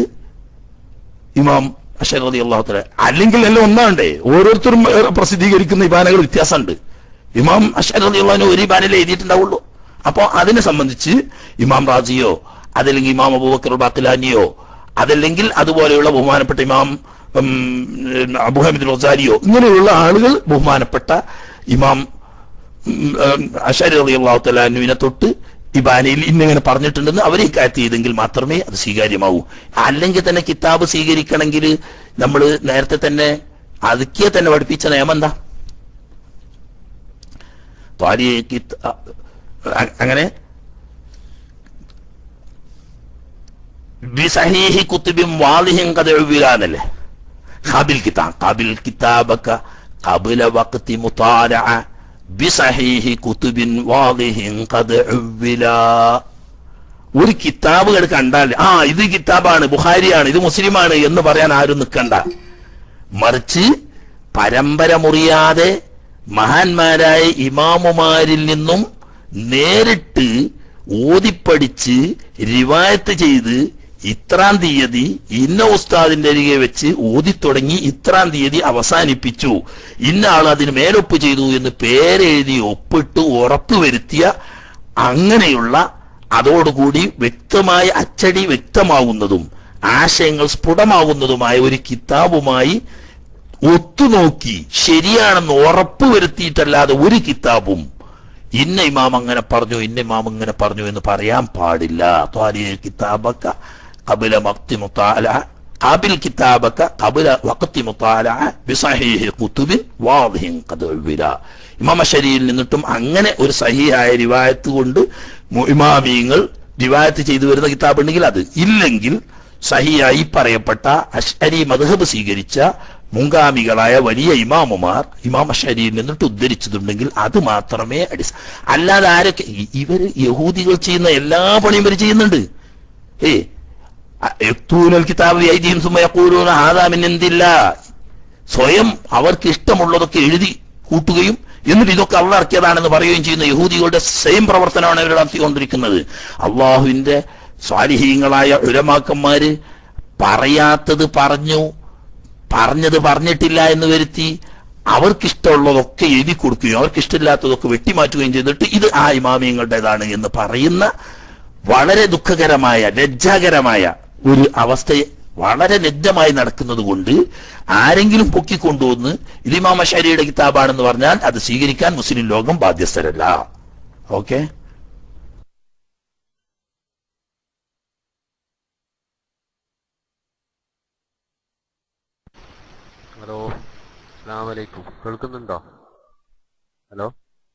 ഇമാം അഷർ റതി അള്ളാഹു തല അല്ലെങ്കിൽ എല്ലാം ഒന്നാണ്ടേ ഓരോരുത്തരും ഏഹ്, പ്രസിദ്ധീകരിക്കുന്ന ഇബാനകൾ വ്യത്യാസമുണ്ട് ഇമാം അഷർ റതി അള്ളാഹിന് ഒരു ഇബാനല്ലേ എഴുതിയിട്ടുണ്ടാവുള്ളൂ അപ്പോ അതിനെ സംബന്ധിച്ച് ഇമാം റാജിയോ അതല്ലെങ്കിൽ ഇമാം അബൂബക്കർ ബാക്കിലാനിയോ അതല്ലെങ്കിൽ അതുപോലെയുള്ള ബഹുമാനപ്പെട്ട ഇമാം ഉം, അബുഹമിദ് റൊസാരിയോ ഇങ്ങനെയുള്ള ആളുകൾ ബഹുമാനപ്പെട്ട ഇമാം അഷരി അലി അള്ളാഹു തലാനുവിനെ തൊട്ട് ഇബാനയിൽ ഇന്നിങ്ങനെ പറഞ്ഞിട്ടുണ്ടെന്ന് അവരെ കാറ്റ് ചെയ്തെങ്കിൽ മാത്രമേ അത് സ്വീകാര്യമാവൂ അല്ലെങ്കിൽ തന്നെ കിതാബ് സ്വീകരിക്കണമെങ്കിൽ നമ്മൾ നേരത്തെ തന്നെ അതുക്കിയെ തന്നെ പഠിപ്പിച്ച നിയമം എന്താ ത്വാരി കിത്ത- അ- അങ്ങനെ ബിസഹീഹി കുത്തുബിൻ വാളിഹിൻ കഥവിലാന്നല്ലേ ഖാബിൽ കിതാബ് ഖാബിൽ കിതാബക قبل وقت مطالعة بصحيح كتب واضح قد عولا ഒരു കിതാബ് കണ്ട് കണ്ടാൽ ആ ഇത് കിതാബാണ് ബുഹാരിയാണ് ഇത് മുസ്ലിമാണ് എന്ന് പറയാൻ ആരും നിൽക്കണ്ട മറിച്ച് പരമ്പര മുറിയാതെ മഹാന്മാരായ ഇമാമുമാരിൽ നിന്നും നേരിട്ട് ഓതിപ്പടിച്ച് റിവായത്ത് ചെയ്ത് ഇത്രാം തീയതി ഇന്ന ഉസ്താദിന്റെ അരികെ വെച്ച് ഓതിത്തുടങ്ങി ഇത്രാം തീയതി അവസാനിപ്പിച്ചു ഇന്ന ആൾ അതിന് മേലൊപ്പ് ചെയ്തു എന്ന് പേരെഴുതി ഒപ്പിട്ട് ഉറപ്പുവരുത്തിയ അങ്ങനെയുള്ള അതോടുകൂടി വ്യക്തമായ അച്ചടി വ്യക്തമാകുന്നതും ആശയങ്ങൾ സ്ഫുടമാകുന്നതുമായ ഒരു കിതാബുമായി ഒത്തുനോക്കി ശരിയാണെന്ന് ഉറപ്പുവരുത്തിയിട്ടല്ലാതെ ഒരു കിതാബും ഇന്ന ഇമാം അങ്ങനെ പറഞ്ഞു ഇന്ന ഇമാം ഇങ്ങനെ പറഞ്ഞു എന്ന് പറയാൻ പാടില്ല ത്വാരി കിതാബക്ക കബില മക്തി മുത്താല قابل كتابك قبل وقت مطالعة بصحيح كتب واضح قد عبر ഇമാമ ശരിയിൽ നിന്നിട്ടും അങ്ങനെ ഒരു സഹിയായ റിവായത്ത് കൊണ്ട് മു- ഇമാമിയങ്ങൾ റിവായത്ത് ചെയ്തു വരുന്ന കിതാബ് ഉണ്ടെങ്കിൽ അത് ഇല്ലെങ്കിൽ സഹിയായി പറയപ്പെട്ട അഷ്അരി മദ്ഹബ് സ്വീകരിച്ച മുൻഗാമികളായ വലിയ ഇമാമുമാർ ഇമാമ ശരിയിൽ നിന്നിട്ട് ഉദ്ധരിച്ചതുണ്ടെങ്കിൽ അത് മാത്രമേ അടിസ്ഥ അല്ലാതെ ആരൊക്കെ ഇ- ഇവര് യഹൂദികൾ ചെയ്യുന്ന എല്ലാ പണിയും ഇവർ ചെയ്യുന്നുണ്ട് ഏ യക്തൂനൽ കിതാബ് ഐതിഹ്യം സുമ യഖൂലൂന ഹാദാ മിൻ ഇൻദില്ലാ സ്വയം അവർക്ക് ഇഷ്ടമുള്ളതൊക്കെ എഴുതി കൂട്ടുകയും എന്നിട്ട് ഇതൊക്കെ അള്ള ഇറക്കിയതാണെന്ന് പറയുകയും ചെയ്യുന്ന യഹൂദികളുടെ സെയിം പ്രവർത്തനമാണ് ഇവർ നടത്തിക്കൊണ്ടിരിക്കുന്നത് അള്ളാഹുവിന്റെ സ്വാലിഹീങ്ങളായ ഉരമാക്കന്മാര് പറയാത്തത് പറഞ്ഞു പറഞ്ഞത് പറഞ്ഞിട്ടില്ല എന്ന് വരുത്തി അവർക്കിഷ്ടമുള്ളതൊക്കെ എഴുതി കൊടുക്കുകയും അവർക്കിഷ്ടമില്ലാത്തതൊക്കെ വെട്ടിമാറ്റുകയും ചെയ്തിട്ട് ഇത് ആ ഇമാമിയങ്ങളുടേതാണ് എന്ന് പറയുന്ന വളരെ ദുഃഖകരമായ ലജ്ജാകരമായ ഒരു അവസ്ഥയെ വളരെ ലജ്ജമായി നടക്കുന്നത് കൊണ്ട് ആരെങ്കിലും പൊക്കിക്കൊണ്ടുവന്ന് ഇത് ഇമാമ ഷരിയുടെ കിതാബാണെന്ന് പറഞ്ഞാൽ അത് സ്വീകരിക്കാൻ മുസ്ലിം ലോകം ബാധ്യസ്ഥരല്ല ഓക്കെ ഹലോ അസ്സാം വലൈക്കും കേൾക്കുന്നുണ്ടോ ഹലോ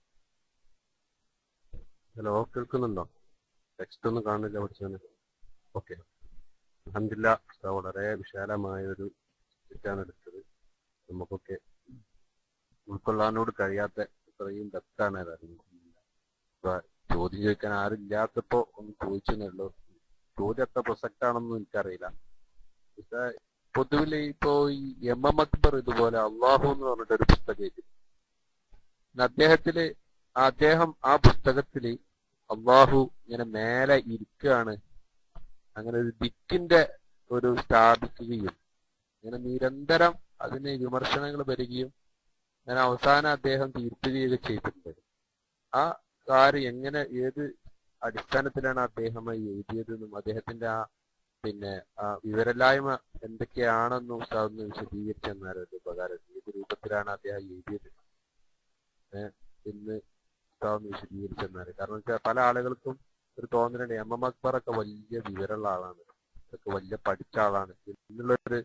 ഹലോ കേൾക്കുന്നുണ്ടോ ടെക്സ്റ്റ് ഒന്നും കാണില്ല പഠിച്ചവന് ഓക്കെ അഹമ്മദില്ല വളരെ വിശാലമായ ഒരു തെറ്റാണ് എടുത്തത് നമുക്കൊക്കെ ഉൾക്കൊള്ളാനോട് കഴിയാത്ത ഇത്രയും ഡെപ്താണ് അപ്പൊ ചോദ്യം ചോദിക്കാൻ ആരില്ലാത്തപ്പോ ഒന്ന് ചോദിച്ചെന്നുള്ളൂ ചോദ്യം എത്ര പ്രസക്റ്റ് ആണെന്നും എനിക്കറിയില്ല പക്ഷേ പൊതുവിൽ ഇപ്പോ ഈ എം എം അക്ബർ ഇതുപോലെ അള്ളാഹു എന്ന് പറഞ്ഞിട്ട് ഒരു പുസ്തകം എഴുതി പിന്നെ അദ്ദേഹത്തില് അദ്ദേഹം ആ പുസ്തകത്തില് അള്ളാഹു ഇങ്ങനെ മേലെ ഇരിക്കുകയാണ് അങ്ങനെ ഒരു ദിക്കിന്റെ ഒരു സ്ഥാപിക്കുകയും ഇങ്ങനെ നിരന്തരം അതിന് വിമർശനങ്ങൾ വരികയും അങ്ങനെ അവസാനം അദ്ദേഹം തിരുത്തുകയൊക്കെ ചെയ്തിട്ടുണ്ട് ആ കാര്യം എങ്ങനെ ഏത് അടിസ്ഥാനത്തിലാണ് അദ്ദേഹം അത് എഴുതിയതെന്നും അദ്ദേഹത്തിന്റെ ആ പിന്നെ ആ വിവരല്ലായ്മ എന്തൊക്കെയാണെന്ന് ഉസ്താദ് വിശദീകരിച്ചെന്നാൽ ഒരു ഉപകാരം ഏത് രൂപത്തിലാണ് അദ്ദേഹം എഴുതിയത് ഏഹ് എന്ന് ഉസ്താദ് വിശദീകരിച്ചെന്നാൽ കാരണം വെച്ചാൽ പല ആളുകൾക്കും ഒരു തോന്നലുണ്ട് എം എം അക്ബർ ഒക്കെ വലിയ വിവരമുള്ള ആളാണ് ഒക്കെ വലിയ പഠിച്ച ആളാണ് എന്നുള്ളൊരു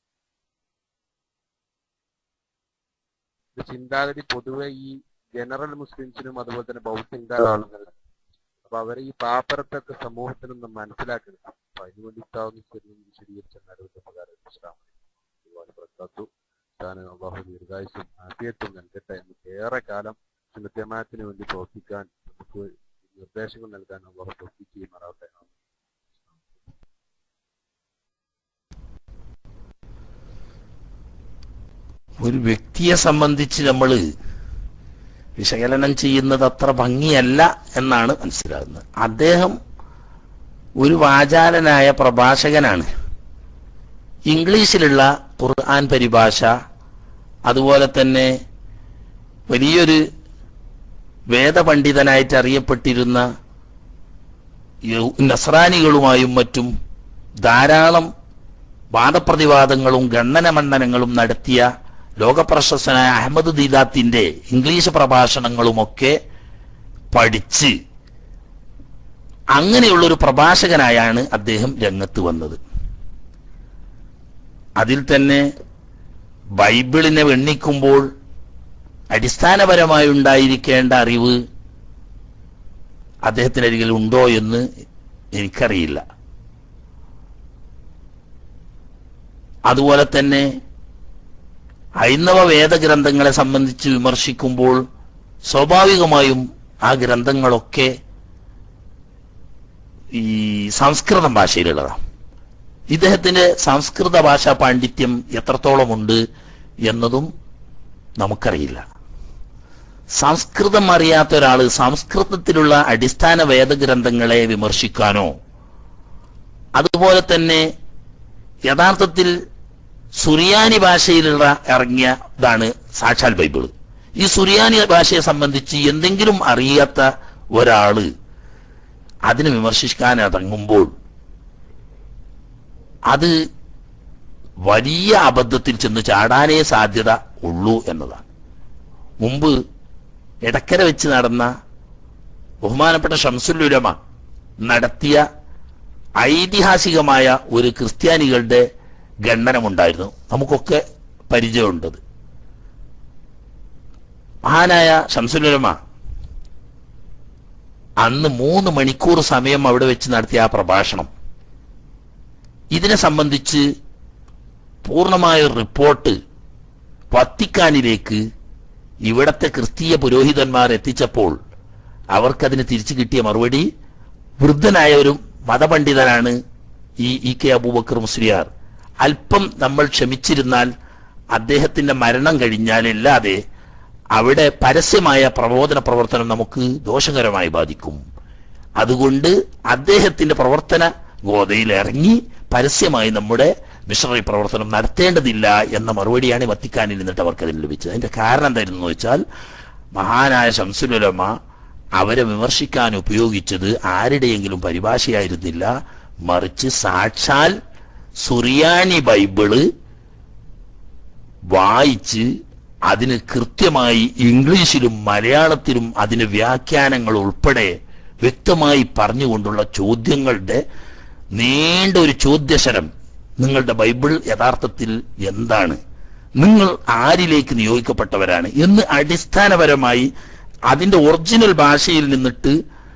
ഒരു ചിന്താഗതി പൊതുവെ ഈ ജനറൽ മുസ്ലിംസിനും അതുപോലെ തന്നെ ബൗദ്ധിക ആളുകൾ അപ്പൊ അവരെ ഈ പാപ്പരത്തൊക്കെ സമൂഹത്തിനൊന്നും മനസ്സിലാക്കണം അപ്പൊ അതിനുവേണ്ടി ഉസ്താദ് വിശദീകരിച്ചെന്നാൽ ഒരു ഉപകാരം ഇസ്ലാം ഒരുപാട് പ്രസാദു താൻ അള്ളാഹു ദീർഘായുസും ആഫിയത്തും നൽകട്ടെ നമുക്ക് ഏറെ കാലം സുന്നത്യമാത്തിന് വേണ്ടി പ്രവർത്തിക്കാൻ നമുക്ക് നിർദ്ദേശങ്ങൾ നൽകാൻ അള്ളാഹു പ്രവർത്തിച്ച് ചെയ്യുമാറാവട്ടെ ഒരു വ്യക്തിയെ സംബന്ധിച്ച് നമ്മൾ വിശകലനം ചെയ്യുന്നത് അത്ര ഭംഗിയല്ല എന്നാണ് മനസ്സിലാകുന്നത് അദ്ദേഹം ഒരു വാചാലനായ പ്രഭാഷകനാണ് ഇംഗ്ലീഷിലുള്ള ഖുർആൻ പരിഭാഷ അതുപോലെ തന്നെ വലിയൊരു വേദപണ്ഡിതനായിട്ട് അറിയപ്പെട്ടിരുന്ന യഹൂ- നസ്രാനികളുമായും മറ്റും ധാരാളം വാദപ്രതിവാദങ്ങളും ഖണ്ഡനമണ്ഡനങ്ങളും നടത്തിയ ലോകപ്രശസ്തനായ അഹമ്മദ് ദീദാത്തിന്റെ ഇംഗ്ലീഷ് പ്രഭാഷണങ്ങളുമൊക്കെ പഠിച്ച് അങ്ങനെയുള്ളൊരു പ്രഭാഷകനായാണ് അദ്ദേഹം രംഗത്ത് വന്നത് അതിൽ തന്നെ ബൈബിളിനെ വെണ്ണിക്കുമ്പോൾ അടിസ്ഥാനപരമായി ഉണ്ടായിരിക്കേണ്ട അറിവ് അദ്ദേഹത്തിനരികിൽ ഉണ്ടോ എന്ന് എനിക്കറിയില്ല അതുപോലെ തന്നെ ഹൈന്ദവ വേദഗ്രന്ഥങ്ങളെ സംബന്ധിച്ച് വിമർശിക്കുമ്പോൾ സ്വാഭാവികമായും ആ ഗ്രന്ഥങ്ങളൊക്കെ ഈ സംസ്കൃതം ഭാഷയിലുള്ളതാണ് ഇദ്ദേഹത്തിന്റെ സംസ്കൃത ഭാഷാ പാണ്ഡിത്യം എത്രത്തോളമുണ്ട് എന്നതും നമുക്കറിയില്ല സംസ്കൃതം അറിയാത്ത ഒരാള് സംസ്കൃതത്തിലുള്ള അടിസ്ഥാന വേദഗ്രന്ഥങ്ങളെ വിമർശിക്കാനോ അതുപോലെ തന്നെ യഥാർത്ഥത്തിൽ സുറിയാനി ഭാഷയിലുള്ള ഇറങ്ങിയ ഇതാണ് സാക്ഷാൽ ബൈബിള് ഈ സുറിയാനി ഭാഷയെ സംബന്ധിച്ച് എന്തെങ്കിലും അറിയാത്ത ഒരാള് അതിനെ വിമർശിക്കാൻ ഇറങ്ങുമ്പോൾ അത് വലിയ അബദ്ധത്തിൽ ചെന്ന് ചാടാനേ സാധ്യത ഉള്ളൂ എന്നതാണ് മുമ്പ് ഇടക്കര വെച്ച് നടന്ന ബഹുമാനപ്പെട്ട ഷംസുലുലമ നടത്തിയ ഐതിഹാസികമായ ഒരു ക്രിസ്ത്യാനികളുടെ ഖണ്ഡനമുണ്ടായിരുന്നു നമുക്കൊക്കെ പരിചയമുണ്ടത് മഹാനായ ഷംസുലുലമ അന്ന് മൂന്ന് മണിക്കൂർ സമയം അവിടെ വെച്ച് നടത്തിയ ആ പ്രഭാഷണം ഇതിനെ സംബന്ധിച്ച് പൂർണ്ണമായ ഒരു റിപ്പോർട്ട് വത്തിക്കാനിലേക്ക് ഇവിടത്തെ ക്രിസ്തീയ പുരോഹിതന്മാർ എത്തിച്ചപ്പോൾ അവർക്കതിന് തിരിച്ചു കിട്ടിയ മറുപടി വൃദ്ധനായ ഒരു മതപണ്ഡിതനാണ് ഈ ഇ കെ അബൂബക്കർ മുസ്ലിയാർ അല്പം നമ്മൾ ക്ഷമിച്ചിരുന്നാൽ അദ്ദേഹത്തിന്റെ മരണം കഴിഞ്ഞാലല്ലാതെ അവിടെ പരസ്യമായ പ്രബോധന പ്രവർത്തനം നമുക്ക് ദോഷകരമായി ബാധിക്കും അതുകൊണ്ട് അദ്ദേഹത്തിന്റെ പ്രവർത്തന ഗോതയിൽ ഇറങ്ങി പരസ്യമായി നമ്മുടെ മിഷണറി പ്രവർത്തനം നടത്തേണ്ടതില്ല എന്ന മറുപടിയാണ് വത്തിക്കാനിൽ നിന്നിട്ട് അവർക്ക് അതിന് ലഭിച്ചത് അതിന്റെ കാരണം എന്തായിരുന്നു എന്ന് വെച്ചാൽ മഹാനായ ശംസുലമ അവരെ വിമർശിക്കാൻ ഉപയോഗിച്ചത് ആരുടെയെങ്കിലും പരിഭാഷയായിരുന്നില്ല മറിച്ച് സാക്ഷാൽ സുറിയാനി ബൈബിള് വായിച്ച് അതിന് കൃത്യമായി ഇംഗ്ലീഷിലും മലയാളത്തിലും അതിന് വ്യാഖ്യാനങ്ങൾ ഉൾപ്പെടെ വ്യക്തമായി പറഞ്ഞുകൊണ്ടുള്ള ചോദ്യങ്ങളുടെ നീണ്ട ഒരു ചോദ്യശരം നിങ്ങളുടെ ബൈബിൾ യഥാർത്ഥത്തിൽ എന്താണ് നിങ്ങൾ ആരിലേക്ക് നിയോഗിക്കപ്പെട്ടവരാണ് എന്ന് അടിസ്ഥാനപരമായി അതിന്റെ ഒറിജിനൽ ഭാഷയിൽ നിന്നിട്ട്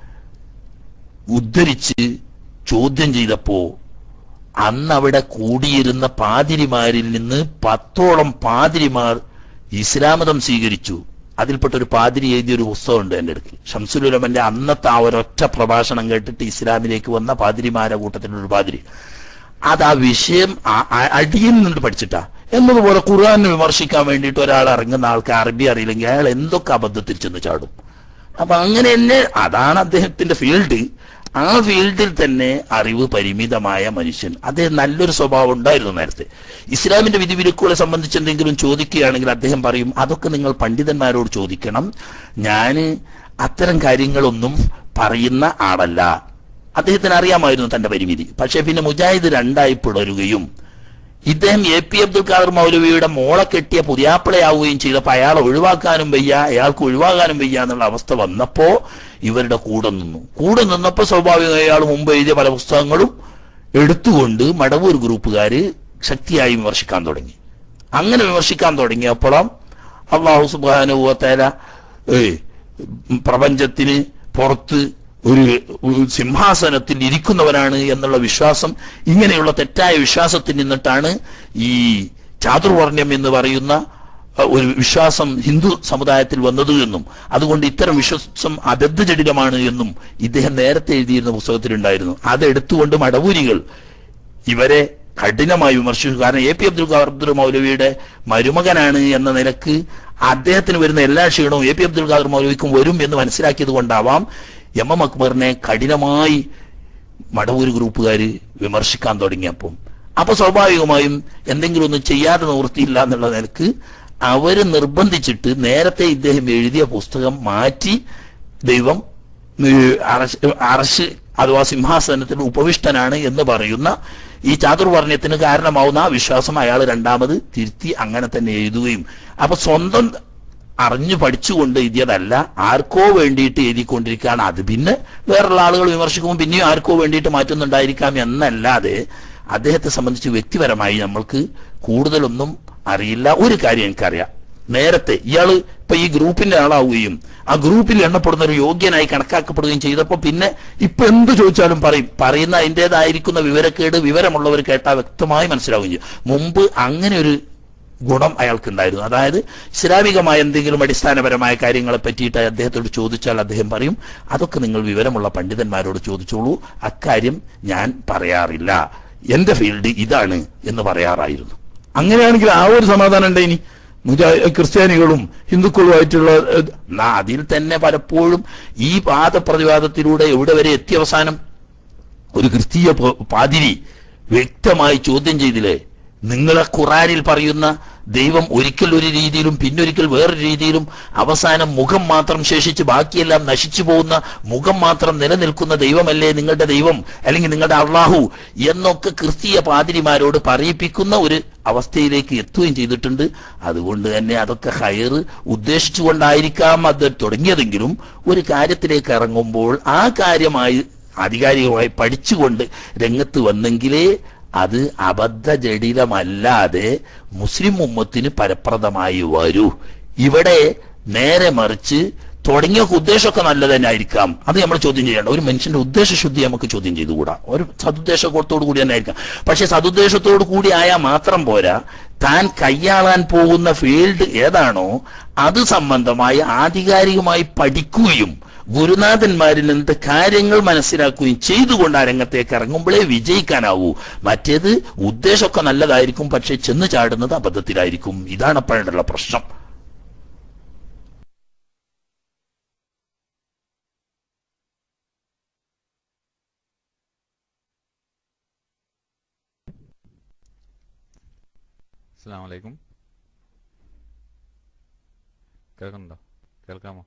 ഉദ്ധരിച്ച് ചോദ്യം ചെയ്തപ്പോ അന്ന് അവിടെ കൂടിയിരുന്ന പാതിരിമാരിൽ നിന്ന് പത്തോളം പാതിരിമാർ ഇസ്ലാമതം സ്വീകരിച്ചു അതിൽപ്പെട്ട ഒരു പാതിരി എഴുതിയ ഒരു പുസ്തകമുണ്ട് എൻ്റെ അടുത്ത് ഷംസുലുലമന്റെ അന്നത്തെ ആ ഒരൊറ്റ പ്രഭാഷണം കേട്ടിട്ട് ഇസ്ലാമിലേക്ക് വന്ന പാതിരിമാരെ കൂട്ടത്തിലൊരു പാതിരി അത് ആ വിഷയം ആ- ആ- അടിയിൽ നിന്ന് പഠിച്ചിട്ടാ എന്നതുപോലെ ഖുർആനെ വിമർശിക്കാൻ വേണ്ടിയിട്ട് ഒരാൾ ഇറങ്ങുന്ന ആൾക്ക് അറബി അറിയില്ലെങ്കിൽ അയാൾ എന്തൊക്കെ അബദ്ധത്തിൽ ചെന്ന് ചാടും അപ്പൊ അങ്ങനെ തന്നെ അതാണ് അദ്ദേഹത്തിന്റെ ഫീൽഡ് ആ ഫീൽഡിൽ തന്നെ അറിവ് പരിമിതമായ മനുഷ്യൻ അദ്ദേഹം നല്ലൊരു സ്വഭാവം ഉണ്ടായിരുന്നു നേരത്തെ ഇസ്ലാമിന്റെ വിധിവിലക്കുകളെ സംബന്ധിച്ച് എന്തെങ്കിലും ചോദിക്കുകയാണെങ്കിൽ അദ്ദേഹം പറയും അതൊക്കെ നിങ്ങൾ പണ്ഡിതന്മാരോട് ചോദിക്കണം ഞാന് അത്തരം കാര്യങ്ങളൊന്നും പറയുന്ന ആളല്ല അദ്ദേഹത്തിന് അറിയാമായിരുന്നു തന്റെ പരിമിതി പക്ഷെ പിന്നെ മുജാഹിദ് രണ്ടായി പിളരുകയും ഇദ്ദേഹം എ പി അബ്ദുൽ ഖാദർ മൗലവിയുടെ മോളെ കെട്ടിയ പുതിയാപ്പിളയാവുകയും ചെയ്തപ്പോൾ അയാളെ ഒഴിവാക്കാനും വയ്യ അയാൾക്ക് ഒഴിവാകാനും വയ്യ എന്നുള്ള അവസ്ഥ വന്നപ്പോ ഇവരുടെ കൂടെ നിന്നു കൂടെ നിന്നപ്പോ സ്വാഭാവികമായി അയാൾ മുമ്പ് എഴുതിയ പല പുസ്തകങ്ങളും എടുത്തുകൊണ്ട് മടവൂർ ഗ്രൂപ്പുകാര് ശക്തിയായി വിമർശിക്കാൻ തുടങ്ങി അങ്ങനെ വിമർശിക്കാൻ തുടങ്ങിയപ്പോഴും അള്ളാഹു സുബാനുഭവത്തേല പ്രപഞ്ചത്തിന് പുറത്ത് ഒരു ഒരു സിംഹാസനത്തിൽ ഇരിക്കുന്നവനാണ് എന്നുള്ള വിശ്വാസം ഇങ്ങനെയുള്ള തെറ്റായ വിശ്വാസത്തിൽ നിന്നിട്ടാണ് ഈ ചാതുർവർണ്ണ്യം എന്ന് പറയുന്ന അഹ്, ഒരു വിശ്വാസം ഹിന്ദു സമുദായത്തിൽ വന്നത് എന്നും അതുകൊണ്ട് ഇത്തരം വിശ്വാസം അബദ്ധജടിലമാണ് എന്നും ഇദ്ദേഹം നേരത്തെ എഴുതിയിരുന്ന പുസ്തകത്തിലുണ്ടായിരുന്നു അതെടുത്തുകൊണ്ട് മടവൂരികൾ ഇവരെ കഠിനമായി വിമർശിച്ചു കാരണം എ പി അബ്ദുൽ ഖാദർ മൗലവിയുടെ മരുമകനാണ് എന്ന നിലക്ക് അദ്ദേഹത്തിന് വരുന്ന എല്ലാ ക്ഷീണവും എ പി അബ്ദുൽ ഖാദർ മൗലവിക്കും വരും എന്ന് മനസ്സിലാക്കിയത് കൊണ്ടാവാം എം എം അക്ബറിനെ കഠിനമായി മടവൂർ ഗ്രൂപ്പുകാര് വിമർശിക്കാൻ തുടങ്ങിയപ്പം അപ്പൊ സ്വാഭാവികമായും എന്തെങ്കിലും ഒന്നും ചെയ്യാതെ നിവൃത്തിയില്ല എന്നുള്ള നിലക്ക് അവര് നിർബന്ധിച്ചിട്ട് നേരത്തെ ഇദ്ദേഹം എഴുതിയ പുസ്തകം മാറ്റി ദൈവം ഏഹ്, അറശ് അറശ് അഥവാ സിംഹാസനത്തിൽ ഉപവിഷ്ടനാണ് എന്ന് പറയുന്ന ഈ ചാതുർവർണ്ണയത്തിന് കാരണമാവുന്ന ആ വിശ്വാസം അയാൾ രണ്ടാമത് തിരുത്തി അങ്ങനെ തന്നെ എഴുതുകയും അപ്പൊ സ്വന്തം അറിഞ്ഞു പഠിച്ചുകൊണ്ട് എഴുതിയതല്ല ആർക്കോ വേണ്ടിയിട്ട് എഴുതിക്കൊണ്ടിരിക്കുകയാണ് അത് പിന്നെ വേറുള്ള ആളുകൾ വിമർശിക്കുമ്പോൾ പിന്നെയും ആർക്കോ വേണ്ടിയിട്ട് മാറ്റുന്നുണ്ടായിരിക്കാം എന്നല്ലാതെ അദ്ദേഹത്തെ സംബന്ധിച്ച് വ്യക്തിപരമായി നമ്മൾക്ക് കൂടുതലൊന്നും അറിയില്ല ഒരു കാര്യം എനിക്കറിയാം നേരത്തെ ഇയാള് ഇപ്പൊ ഈ ഗ്രൂപ്പിന്റെ ആളാവുകയും ആ ഗ്രൂപ്പിൽ എണ്ണപ്പെടുന്ന ഒരു യോഗ്യനായി കണക്കാക്കപ്പെടുകയും ചെയ്തപ്പോ പിന്നെ ഇപ്പൊ എന്ത് ചോദിച്ചാലും പറയും പറയുന്ന അതിൻ്റെതായിരിക്കുന്ന വിവരക്കേട് വിവരമുള്ളവർ കേട്ടാൽ വ്യക്തമായി മനസ്സിലാവുകയും ചെയ്യും മുമ്പ് അങ്ങനെ ഒരു ഗുണം അയാൾക്കുണ്ടായിരുന്നു അതായത് ഇസ്ലാമികമായ എന്തെങ്കിലും അടിസ്ഥാനപരമായ കാര്യങ്ങളെ പറ്റിയിട്ട് അദ്ദേഹത്തോട് ചോദിച്ചാൽ അദ്ദേഹം പറയും അതൊക്കെ നിങ്ങൾ വിവരമുള്ള പണ്ഡിതന്മാരോട് ചോദിച്ചോളൂ അക്കാര്യം ഞാൻ പറയാറില്ല എന്റെ ഫീൽഡ് ഇതാണ് എന്ന് പറയാറായിരുന്നു അങ്ങനെയാണെങ്കിൽ ആ ഒരു സമാധാനം ഉണ്ട് ഇനി മുജാ ക്രിസ്ത്യാനികളും ഹിന്ദുക്കളുമായിട്ടുള്ള ഏഹ്, എന്നാ അതിൽ തന്നെ പലപ്പോഴും ഈ വാദപ്രതിവാദത്തിലൂടെ എവിടെ വരെ എത്തിയ അവസാനം ഒരു ക്രിസ്തീയ പ- പാതിരി വ്യക്തമായി ചോദ്യം ചെയ്തില്ലേ നിങ്ങളെ ഖുറാനിൽ പറയുന്ന ദൈവം ഒരിക്കൽ ഒരു രീതിയിലും പിന്നൊരിക്കൽ വേറൊരു രീതിയിലും അവസാനം മുഖം മാത്രം ശേഷിച്ച് ബാക്കിയെല്ലാം നശിച്ചു പോകുന്ന മുഖം മാത്രം നിലനിൽക്കുന്ന ദൈവമല്ലേ നിങ്ങളുടെ ദൈവം അല്ലെങ്കിൽ നിങ്ങളുടെ അള്ളാഹു എന്നൊക്കെ ക്രിസ്തീയ പാതിരിമാരോട് പറയിപ്പിക്കുന്ന ഒരു അവസ്ഥയിലേക്ക് എത്തുകയും ചെയ്തിട്ടുണ്ട് അതുകൊണ്ട് തന്നെ അതൊക്കെ ഹയർ ഉദ്ദേശിച്ചുകൊണ്ടായിരിക്കാം അത് തുടങ്ങിയതെങ്കിലും ഒരു കാര്യത്തിലേക്ക് ഇറങ്ങുമ്പോൾ ആ കാര്യമായി ആധികാരികമായി പഠിച്ചുകൊണ്ട് രംഗത്ത് വന്നെങ്കിലേ അത് അബദ്ധജടിലമല്ലാതെ മുസ്ലിം ഉമ്മത്തിന് പരപ്രദമായി വരൂ ഇവിടെ നേരെ മറിച്ച് തുടങ്ങിയ ഉദ്ദേശമൊക്കെ നല്ലത് തന്നെ ആയിരിക്കാം അത് നമ്മൾ ചോദ്യം ചെയ്യേണ്ട ഒരു മനുഷ്യന്റെ ഉദ്ദേശശുദ്ധി നമുക്ക് ചോദ്യം ചെയ്തുകൂടാ ഒരു സതുദ്ദേശത്തോടു കൂടി തന്നെ ആയിരിക്കാം പക്ഷെ സതുദ്ദേശത്തോടു കൂടി ആയാൽ മാത്രം പോരാ താൻ കൈയാളാൻ പോകുന്ന ഫീൽഡ് ഏതാണോ അത് സംബന്ധമായി ആധികാരികമായി പഠിക്കുകയും ഗുരുനാഥന്മാരിൽ നിന്ന് കാര്യങ്ങൾ മനസ്സിലാക്കുകയും ചെയ്തുകൊണ്ട് ആ രംഗത്തേക്ക് ഇറങ്ങുമ്പോഴേ വിജയിക്കാനാവൂ മറ്റേത് ഉദ്ദേശമൊക്കെ നല്ലതായിരിക്കും പക്ഷെ ചെന്ന് ചാടുന്നത് അബദ്ധത്തിലായിരിക്കും ഇതാണ് അപ്പോഴുള്ള പ്രശ്നം അസ്സാം വലൈക്കും കേൾക്കുന്നുണ്ടോ കേൾക്കാമോ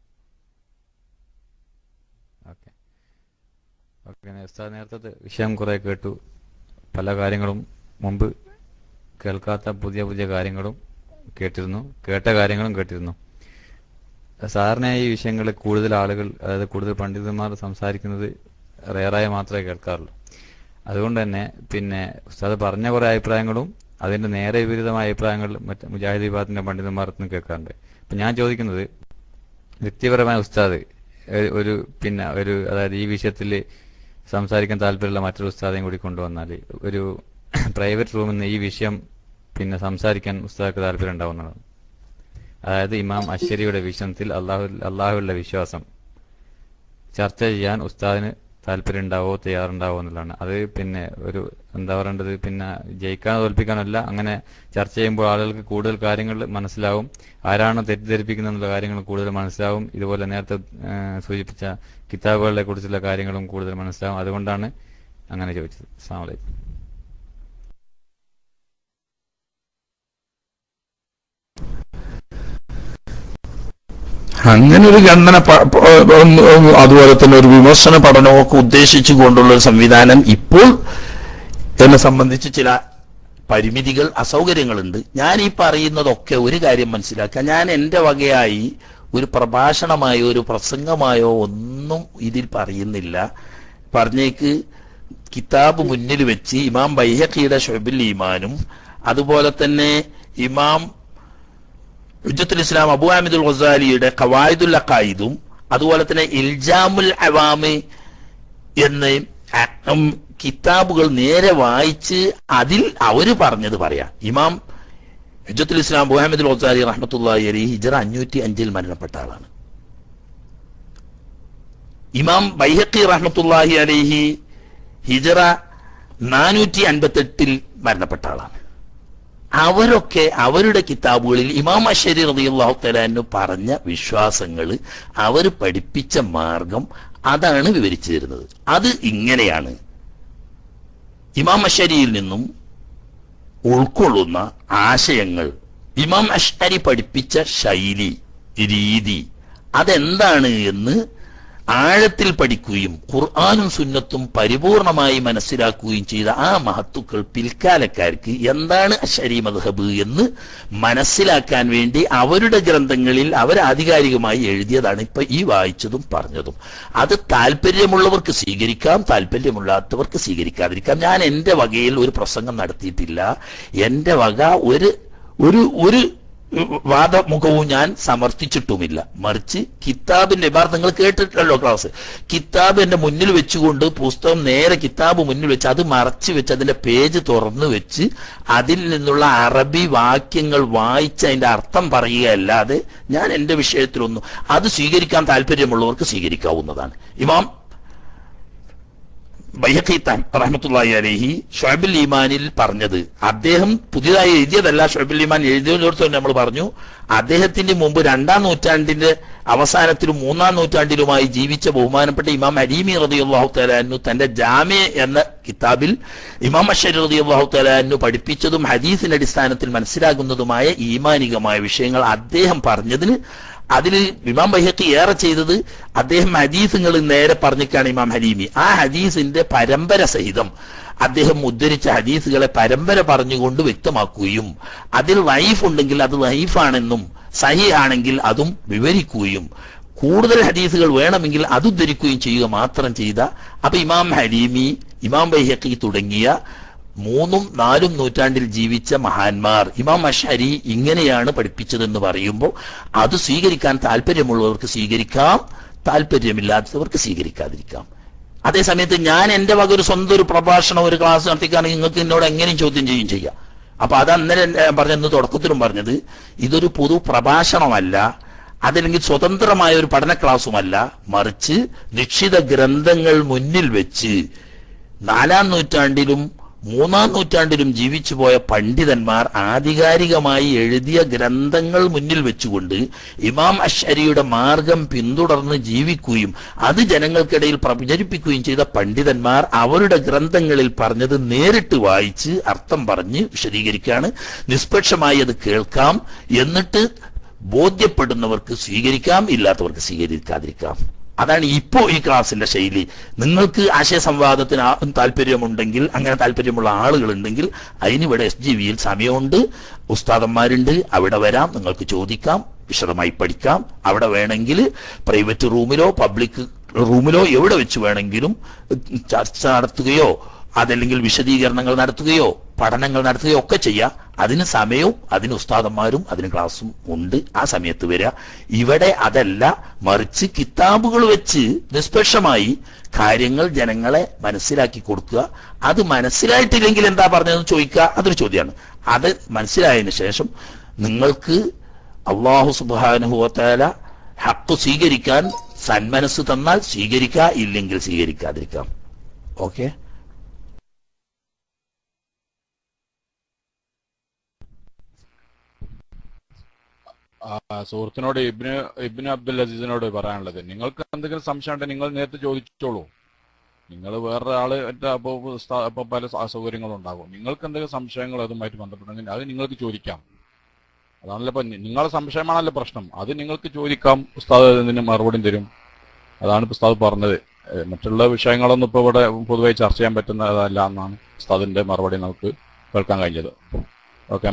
ഓക്കെ ഓക്കെ ഉസ്താദ് നേരത്തെ വിഷയം കുറെ കേട്ടു പല കാര്യങ്ങളും മുമ്പ് കേൾക്കാത്ത പുതിയ പുതിയ കാര്യങ്ങളും കേട്ടിരുന്നു കേട്ട കാര്യങ്ങളും കേട്ടിരുന്നു സാറിന് ഈ വിഷയങ്ങൾ കൂടുതൽ ആളുകൾ അതായത് കൂടുതൽ പണ്ഡിതന്മാർ സംസാരിക്കുന്നത് റെയറായി മാത്രമേ കേൾക്കാറുള്ളൂ അതുകൊണ്ട് തന്നെ പിന്നെ ഉസ്താദ് പറഞ്ഞ കുറെ അഭിപ്രായങ്ങളും അതിന്റെ നേരെ വിപരീതമായ അഭിപ്രായങ്ങൾ മറ്റ് മുജാഹിദ് വിഭാഗത്തിന്റെ പണ്ഡിതന്മാരിൽ നിന്ന് കേൾക്കാറുണ്ട് അപ്പൊ ഞാൻ ചോദിക്കുന്നത് വ്യക്തിപരമായ ഉസ്താദ് ഒരു- ഒരു പിന്നെ ഒരു അതായത് ഈ വിഷയത്തിൽ സംസാരിക്കാൻ താല്പര്യമുള്ള മറ്റൊരു ഉസ്താദയും കൂടി കൊണ്ടുവന്നാൽ ഒരു പ്രൈവറ്റ് റൂമിൽ നിന്ന് ഈ വിഷയം പിന്നെ സംസാരിക്കാൻ ഉസ്താദക്ക് താല്പര്യം ഉണ്ടാവുന്നതാണ് അതായത് ഇമാം അശ്വരിയുടെ വിഷയത്തിൽ അള്ളാഹു അള്ളാഹുവിലുള്ള വിശ്വാസം ചർച്ച ചെയ്യാൻ ഉസ്താദിന് താല്പര്യം ഉണ്ടാവോ തയ്യാറുണ്ടാവോ എന്നുള്ളതാണ് അത് പിന്നെ ഒരു എന്താ പറയേണ്ടത് പിന്നെ ജയിക്കാനോ തോൽപ്പിക്കാനല്ല അങ്ങനെ ചർച്ച ചെയ്യുമ്പോൾ ആളുകൾക്ക് കൂടുതൽ കാര്യങ്ങൾ മനസ്സിലാവും ആരാണ് തെറ്റിദ്ധരിപ്പിക്കുന്നത് എന്നുള്ള കാര്യങ്ങൾ കൂടുതൽ മനസ്സിലാവും ഇതുപോലെ നേരത്തെ ആ, സൂചിപ്പിച്ച കിതാബുകളെ കുറിച്ചുള്ള കാര്യങ്ങളും കൂടുതൽ മനസ്സിലാവും അതുകൊണ്ടാണ് അങ്ങനെ ചോദിച്ചത് അസ്സാം വലൈക്കും അങ്ങനെ ഒരു ഖണ്ഡന പ- പ- ഉം, ഉം, അതുപോലെ തന്നെ ഒരു വിമർശന പഠനമൊക്കെ ഉദ്ദേശിച്ചു കൊണ്ടുള്ള ഒരു സംവിധാനം ഇപ്പോൾ എന്നെ സംബന്ധിച്ച് ചില പരിമിതികൾ അസൗകര്യങ്ങളുണ്ട് ഞാൻ ഈ പറയുന്നതൊക്കെ ഒരു കാര്യം മനസ്സിലാക്കുക ഞാൻ എന്റെ വകയായി ഒരു പ്രഭാഷണമായോ ഒരു പ്രസംഗമായോ ഒന്നും ഇതിൽ പറയുന്നില്ല പറഞ്ഞേക്ക് കിതാബ് മുന്നിൽ വെച്ച് ഇമാം ബൈഹഖിയുടെ ഷൊബിൽ ഈമാനും അതുപോലെ തന്നെ ഇമാം ഹുജ്ജത്തുൽ ഇസ്ലാം അബു അഹമ്മദുൽ ഗസാലിയുടെ ഖവായിദുൽ അഖായിദും അതുപോലെ തന്നെ ഇൽജാമുൽ അവാമി എന്ന് അ- ഉം കിതാബുകൾ നേരെ വായിച്ച് അതിൽ അവര് പറഞ്ഞത് പറയാം ഇമാം ഹുജ്ജത്തുൽ ഇസ്ലാം അബു അഹമ്മദുൽ ഗസാലി റഹ്മത്തുള്ളാഹി അലൈഹി ഹിജറ അഞ്ഞൂറ്റി അഞ്ചിൽ മരണപ്പെട്ട ആളാണ് ഇമാം ബൈഹഖി റഹ്മത്തുള്ളാഹി അലൈഹി ഹിജറ നാനൂറ്റി അൻപത്തെട്ടിൽ മരണപ്പെട്ട ആളാണ് അവരൊക്കെ അവരുടെ കിതാബുകളിൽ ഇമാം അഷരി റളിയല്ലാഹു തലാന്നു പറഞ്ഞ വിശ്വാസങ്ങൾ അവർ പഠിപ്പിച്ച മാർഗം അതാണ് വിവരിച്ചു തരുന്നത് അത് ഇങ്ങനെയാണ് ഇമാം അഷരിയിൽ നിന്നും ഉൾക്കൊള്ളുന്ന ആശയങ്ങൾ ഇമാം അഷ്അരി പഠിപ്പിച്ച ശൈലി രീതി അതെന്താണ് എന്ന് ആഴത്തിൽ പഠിക്കുകയും ഖുർആാനും സുന്നത്തും പരിപൂർണമായി മനസ്സിലാക്കുകയും ചെയ്ത ആ മഹത്തുക്കൾ പിൽക്കാലക്കാർക്ക് എന്താണ് അഷരി മദ്ഹബ് എന്ന് മനസ്സിലാക്കാൻ വേണ്ടി അവരുടെ ഗ്രന്ഥങ്ങളിൽ അവർ ആധികാരികമായി എഴുതിയതാണ് ഇപ്പൊ ഈ വായിച്ചതും പറഞ്ഞതും അത് താല്പര്യമുള്ളവർക്ക് സ്വീകരിക്കാം താല്പര്യമില്ലാത്തവർക്ക് സ്വീകരിക്കാതിരിക്കാം ഞാൻ എന്റെ വകയിൽ ഒരു പ്രസംഗം നടത്തിയിട്ടില്ല എന്റെ വക ഒരു ഒരു ഒരു വാദമുഖവും ഞാൻ സമർത്ഥിച്ചിട്ടുമില്ല മറിച്ച് കിതാബിന്റെ യഥാർത്ഥം നിങ്ങൾ കേട്ടിട്ടല്ലോ ക്ലാസ് കിതാബ് എന്റെ മുന്നിൽ വെച്ചുകൊണ്ട് പുസ്തകം നേരെ കിതാബ് മുന്നിൽ വെച്ച് അത് മറച്ചു വെച്ച് അതിന്റെ പേജ് തുറന്നു വെച്ച് അതിൽ നിന്നുള്ള അറബി വാക്യങ്ങൾ വായിച്ച് അതിന്റെ അർത്ഥം പറയുകയല്ലാതെ ഞാൻ എന്റെ വിഷയത്തിലൊന്നും അത് സ്വീകരിക്കാൻ താല്പര്യമുള്ളവർക്ക് സ്വീകരിക്കാവുന്നതാണ് ഇമാം ബൈഹഖി റഹ്മത്തുള്ളാഹി അലൈഹി ഷുഅബുൽ ഈമാനിൽ പറഞ്ഞത് അദ്ദേഹം പുതിയതായി എഴുതിയതല്ല ഷുഅബുൽ ഈമാൻ എഴുതിയതിനോടത്ത് തന്നെ നമ്മൾ പറഞ്ഞു അദ്ദേഹത്തിന്റെ മുമ്പ് രണ്ടാം നൂറ്റാണ്ടിന്റെ അവസാനത്തിലും മൂന്നാം നൂറ്റാണ്ടിലുമായി ജീവിച്ച ബഹുമാനപ്പെട്ട ഇമാം അലീമി റളിയല്ലാഹു തആലാനു തന്റെ ജാമ്യ എന്ന കിതാബിൽ ഇമാം അഷരി റളിയല്ലാഹു തആലാനു പഠിപ്പിച്ചതും ഹദീസിന്റെ അടിസ്ഥാനത്തിൽ മനസ്സിലാകുന്നതുമായ ഈമാനികമായ വിഷയങ്ങൾ അദ്ദേഹം പറഞ്ഞതിന് അതിൽ ഇമാം ബൈഹക്കി ഏറെ ചെയ്തത് അദ്ദേഹം ഹദീസുകൾ നേരെ പറഞ്ഞിട്ടാണ് ഇമാം ഹലീമി ആ ഹദീസിന്റെ പരമ്പര സഹിതം അദ്ദേഹം ഉദ്ധരിച്ച ഹദീസുകളെ പരമ്പര പറഞ്ഞുകൊണ്ട് വ്യക്തമാക്കുകയും അതിൽ വൈഫ് ഉണ്ടെങ്കിൽ അത് വൈഫാണെന്നും സഹി ആണെങ്കിൽ അതും വിവരിക്കുകയും കൂടുതൽ ഹദീസുകൾ വേണമെങ്കിൽ അത് ഉദ്ധരിക്കുകയും ചെയ്യുക മാത്രം ചെയ്ത അപ്പൊ ഇമാം ഹലീമി ഇമാം ബൈഹക്കി തുടങ്ങിയ മൂന്നും നാലും നൂറ്റാണ്ടിൽ ജീവിച്ച മഹാന്മാർ ഇമാം അഷരി ഇങ്ങനെയാണ് പഠിപ്പിച്ചതെന്ന് പറയുമ്പോൾ അത് സ്വീകരിക്കാൻ താല്പര്യമുള്ളവർക്ക് സ്വീകരിക്കാം താല്പര്യമില്ലാത്തവർക്ക് സ്വീകരിക്കാതിരിക്കാം അതേ സമയത്ത് ഞാൻ എന്റെ വക ഒരു സ്വന്തം ഒരു പ്രഭാഷണം ഒരു ക്ലാസ് നടത്തിക്കാണെങ്കിൽ നിങ്ങൾക്ക് എന്നോട് എങ്ങനെയും ചോദ്യം ചെയ്യും ചെയ്യാം അപ്പൊ അത് അന്നേരം ഞാൻ പറഞ്ഞത് തുടക്കത്തിലും പറഞ്ഞത് ഇതൊരു പൊതു പ്രഭാഷണമല്ല അതല്ലെങ്കിൽ സ്വതന്ത്രമായ ഒരു പഠന ക്ലാസ്സുമല്ല മറിച്ച് നിശ്ചിത ഗ്രന്ഥങ്ങൾ മുന്നിൽ വെച്ച് നാലാം നൂറ്റാണ്ടിലും മൂന്നാം നൂറ്റാണ്ടിലും ജീവിച്ചുപോയ പണ്ഡിതന്മാർ ആധികാരികമായി എഴുതിയ ഗ്രന്ഥങ്ങൾ മുന്നിൽ വെച്ചുകൊണ്ട് ഇമാം അഷരിയുടെ മാർഗം പിന്തുടർന്ന് ജീവിക്കുകയും അത് ജനങ്ങൾക്കിടയിൽ പ്രചരിപ്പിക്കുകയും ചെയ്ത പണ്ഡിതന്മാർ അവരുടെ ഗ്രന്ഥങ്ങളിൽ പറഞ്ഞത് നേരിട്ട് വായിച്ച് അർത്ഥം പറഞ്ഞ് വിശദീകരിക്കുകയാണ് നിഷ്പക്ഷമായി അത് കേൾക്കാം എന്നിട്ട് ബോധ്യപ്പെടുന്നവർക്ക് സ്വീകരിക്കാം ഇല്ലാത്തവർക്ക് സ്വീകരിക്കാതിരിക്കാം അതാണ് ഇപ്പോ ഈ ക്ലാസിന്റെ ശൈലി നിങ്ങൾക്ക് ആശയ സംവാദത്തിന് ആ- താല്പര്യമുണ്ടെങ്കിൽ അങ്ങനെ താല്പര്യമുള്ള ആളുകളുണ്ടെങ്കിൽ അതിനിവിടെ എസ് ജി വിയിൽ സമയമുണ്ട് ഉസ്താദന്മാരുണ്ട് അവിടെ വരാം നിങ്ങൾക്ക് ചോദിക്കാം വിശദമായി പഠിക്കാം അവിടെ വേണമെങ്കിൽ പ്രൈവറ്റ് റൂമിലോ പബ്ലിക് റൂമിലോ എവിടെ വെച്ച് വേണമെങ്കിലും ചർച്ച നടത്തുകയോ അതല്ലെങ്കിൽ വിശദീകരണങ്ങൾ നടത്തുകയോ പഠനങ്ങൾ നടത്തുകയോ ഒക്കെ ചെയ്യാം അതിന് സമയവും അതിന് ഉസ്താദന്മാരും അതിന് ക്ലാസ്സും ഉണ്ട് ആ സമയത്ത് വരിക ഇവിടെ അതല്ല മറിച്ച് കിതാബുകൾ വെച്ച് നിഷ്പക്ഷമായി കാര്യങ്ങൾ ജനങ്ങളെ മനസ്സിലാക്കി കൊടുക്കുക അത് മനസ്സിലായിട്ടില്ലെങ്കിൽ എന്താ പറഞ്ഞതെന്ന് ചോദിക്കുക അതൊരു ചോദ്യമാണ് അത് മനസ്സിലായതിനു ശേഷം നിങ്ങൾക്ക് അള്ളാഹു സുബാനുഭവത്താല ഹക്ക് സ്വീകരിക്കാൻ സന്മനസ് തന്നാൽ സ്വീകരിക്കുക ഇല്ലെങ്കിൽ സ്വീകരിക്കാതിരിക്കാം ഓക്കെ ആ, സുഹൃത്തിനോട് ഇബ്നു ഇബ്നു അബ്ദുൽ അസീസിനോട് പറയാനുള്ളത് നിങ്ങൾക്ക് എന്തെങ്കിലും സംശയം ഉണ്ടെങ്കിൽ നിങ്ങൾ നേരത്തെ ചോദിച്ചോളൂ നിങ്ങൾ വേറെ ആള് അപ്പോൾ അപ്പോൾ പല അസൗകര്യങ്ങളും ഉണ്ടാകും നിങ്ങൾക്ക് എന്തെങ്കിലും സംശയങ്ങൾ അതുമായിട്ട് ബന്ധപ്പെട്ടെങ്കിൽ അത് നിങ്ങൾക്ക് ചോദിക്കാം അതാണല്ലോ ഇപ്പൊ നി- നിങ്ങളെ സംശയമാണല്ലോ പ്രശ്നം അത് നിങ്ങൾക്ക് ചോദിക്കാം ഉസ്താദ് അതിന് മറുപടിയും തരും അതാണ് ഇപ്പൊ ഉസ്താദ് പറഞ്ഞത് ഏഹ് മറ്റുള്ള വിഷയങ്ങളൊന്നും ഇപ്പൊ ഇവിടെ പൊതുവായി ചർച്ച ചെയ്യാൻ പറ്റുന്നതല്ല എന്നാണ് ഉസ്താദിന്റെ മറുപടി നമുക്ക് കേൾക്കാൻ കഴിഞ്ഞത് ഓക്കെ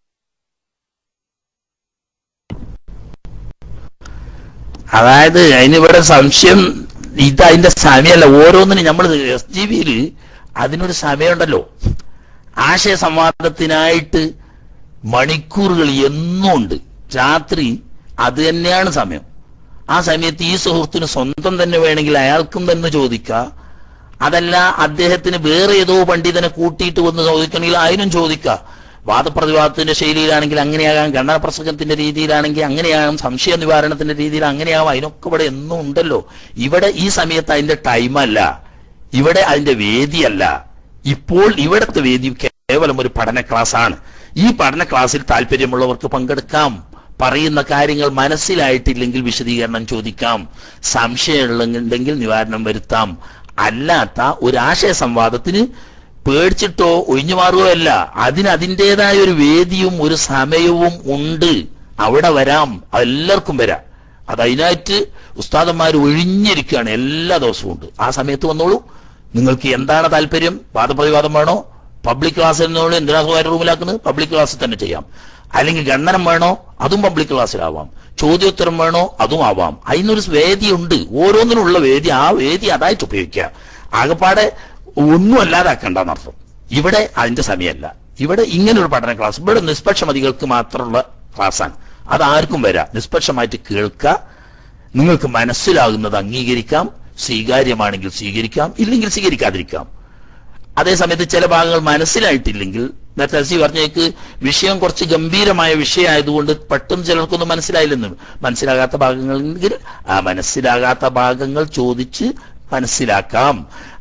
അതായത് അതിനിവിടെ സംശയം ഇത് അതിന്റെ സമയമല്ല ഓരോന്നിനും നമ്മൾ എസ് ജി ബിയിൽ അതിനൊരു സമയമുണ്ടല്ലോ ആശയ സംവാദത്തിനായിട്ട് മണിക്കൂറുകൾ എന്നും ഉണ്ട് രാത്രി അത് തന്നെയാണ് സമയം ആ സമയത്ത് ഈ സുഹൃത്തിന് സ്വന്തം തന്നെ വേണമെങ്കിൽ അയാൾക്കും തന്നെ ചോദിക്കാം അതല്ല അദ്ദേഹത്തിന് വേറെ ഏതോ പണ്ഡിതനെ കൂട്ടിയിട്ട് വന്ന് ചോദിക്കണമെങ്കിൽ അതിനും ചോദിക്കാം വാദപ്രതിവാദത്തിന്റെ ശൈലിയിലാണെങ്കിൽ അങ്ങനെയാകാം ഖണ്ഡന പ്രസംഗത്തിന്റെ രീതിയിലാണെങ്കിൽ അങ്ങനെയാകാം സംശയ നിവാരണത്തിന്റെ രീതിയിൽ അങ്ങനെയാവാം അതിനൊക്കെ ഇവിടെ എന്നും ഉണ്ടല്ലോ ഇവിടെ ഈ സമയത്ത് അതിന്റെ ടൈമല്ല ഇവിടെ അതിന്റെ വേദിയല്ല ഇപ്പോൾ ഇവിടത്തെ വേദി കേവലം ഒരു പഠന ക്ലാസ് ആണ് ഈ പഠന ക്ലാസ്സിൽ താല്പര്യമുള്ളവർക്ക് പങ്കെടുക്കാം പറയുന്ന കാര്യങ്ങൾ മനസ്സിലായിട്ടില്ലെങ്കിൽ വിശദീകരണം ചോദിക്കാം സംശയമുണ്ടെങ്കിൽ നിവാരണം വരുത്താം അല്ലാത്ത ഒരു ആശയ സംവാദത്തിന് പേടിച്ചിട്ടോ ഒഴിഞ്ഞു മാറുകയോ അല്ല അതിന് അതിൻ്റെതായ ഒരു വേദിയും ഒരു സമയവും ഉണ്ട് അവിടെ വരാം എല്ലാവർക്കും വരാം അത് അതിനായിട്ട് ഉസ്താദന്മാർ ഒഴിഞ്ഞിരിക്കുകയാണ് എല്ലാ ദിവസവും ഉണ്ട് ആ സമയത്ത് വന്നോളൂ നിങ്ങൾക്ക് എന്താണ് താല്പര്യം വാദപ്രതിവാദം വേണോ പബ്ലിക് ക്ലാസ് എന്നോട് എന്തിനാ സ്വകാര്യ റൂമിലാക്കുന്നത് പബ്ലിക് ക്ലാസ്സിൽ തന്നെ ചെയ്യാം അല്ലെങ്കിൽ ഖണ്ഡനം വേണോ അതും പബ്ലിക് ക്ലാസ്സിലാവാം ചോദ്യോത്തരം വേണോ അതും ആവാം അതിനൊരു വേദിയുണ്ട് ഓരോന്നിനുള്ള വേദി ആ വേദി അതായിട്ട് ഉപയോഗിക്കുക ആകപ്പാടെ ഒന്നും അല്ലാതാക്കണ്ടെന്നർത്ഥം ഇവിടെ അതിന്റെ സമയമല്ല ഇവിടെ ഇങ്ങനൊരു പഠന ക്ലാസ് ഇവിടെ നിഷ്പക്ഷമതികൾക്ക് മാത്രമുള്ള ക്ലാസ്സാണ് അത് ആർക്കും വരാം നിഷ്പക്ഷമായിട്ട് കേൾക്കുക നിങ്ങൾക്ക് മനസ്സിലാകുന്നത് അംഗീകരിക്കാം സ്വീകാര്യമാണെങ്കിൽ സ്വീകരിക്കാം ഇല്ലെങ്കിൽ സ്വീകരിക്കാതിരിക്കാം അതേസമയത്ത് ചില ഭാഗങ്ങൾ മനസ്സിലായിട്ടില്ലെങ്കിൽ നേരത്തെ അസി പറഞ്ഞേക്ക് വിഷയം കുറച്ച് ഗംഭീരമായ വിഷയമായതുകൊണ്ട് പെട്ടെന്ന് ചിലർക്കൊന്നും മനസ്സിലായില്ലെന്ന് മനസ്സിലാകാത്ത ഭാഗങ്ങളെങ്കിൽ ആ മനസ്സിലാകാത്ത ഭാഗങ്ങൾ ചോദിച്ച് മനസ്സിലാക്കാം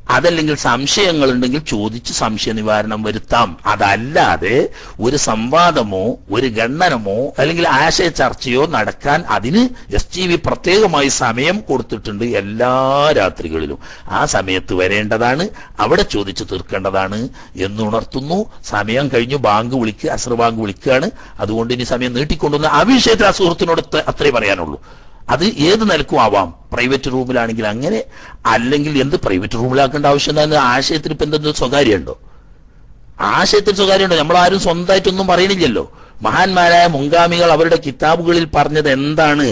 അതല്ലെങ്കിൽ സംശയങ്ങൾ ഉണ്ടെങ്കിൽ ചോദിച്ച് സംശയ നിവാരണം വരുത്താം അതല്ലാതെ ഒരു സംവാദമോ ഒരു ഗണ്ണനമോ അല്ലെങ്കിൽ ആശയ ചർച്ചയോ നടക്കാൻ അതിന് എസ് ടി വി പ്രത്യേകമായി സമയം കൊടുത്തിട്ടുണ്ട് എല്ലാ രാത്രികളിലും ആ സമയത്ത് വരേണ്ടതാണ് അവിടെ ചോദിച്ചു തീർക്കേണ്ടതാണ് എന്നുണർത്തുന്നു സമയം കഴിഞ്ഞു ബാങ്ക് വിളിക്കുക അസർ ബാങ്ക് വിളിക്കുകയാണ് അതുകൊണ്ട് ഇനി സമയം നീട്ടിക്കൊണ്ടുവന്ന് ആ വിഷയത്തിൽ ആ സുഹൃത്തിനോട് അത്ര- അത്രേ പറയാനുള്ളൂ അത് ഏത് നിലക്കും ആവാം പ്രൈവറ്റ് റൂമിലാണെങ്കിൽ അങ്ങനെ അല്ലെങ്കിൽ എന്ത് പ്രൈവറ്റ് റൂമിലാക്കേണ്ട ആവശ്യം എന്താ ആശയത്തിൽ ഇപ്പൊ എന്തെങ്കിലും സ്വകാര്യമുണ്ടോ ആശയത്തിൽ സ്വകാര്യമുണ്ടോ നമ്മൾ ആരും സ്വന്തമായിട്ടൊന്നും പറയണില്ലല്ലോ മഹാന്മാരായ മുൻഗാമികൾ അവരുടെ കിതാബുകളിൽ പറഞ്ഞത് എന്താണ്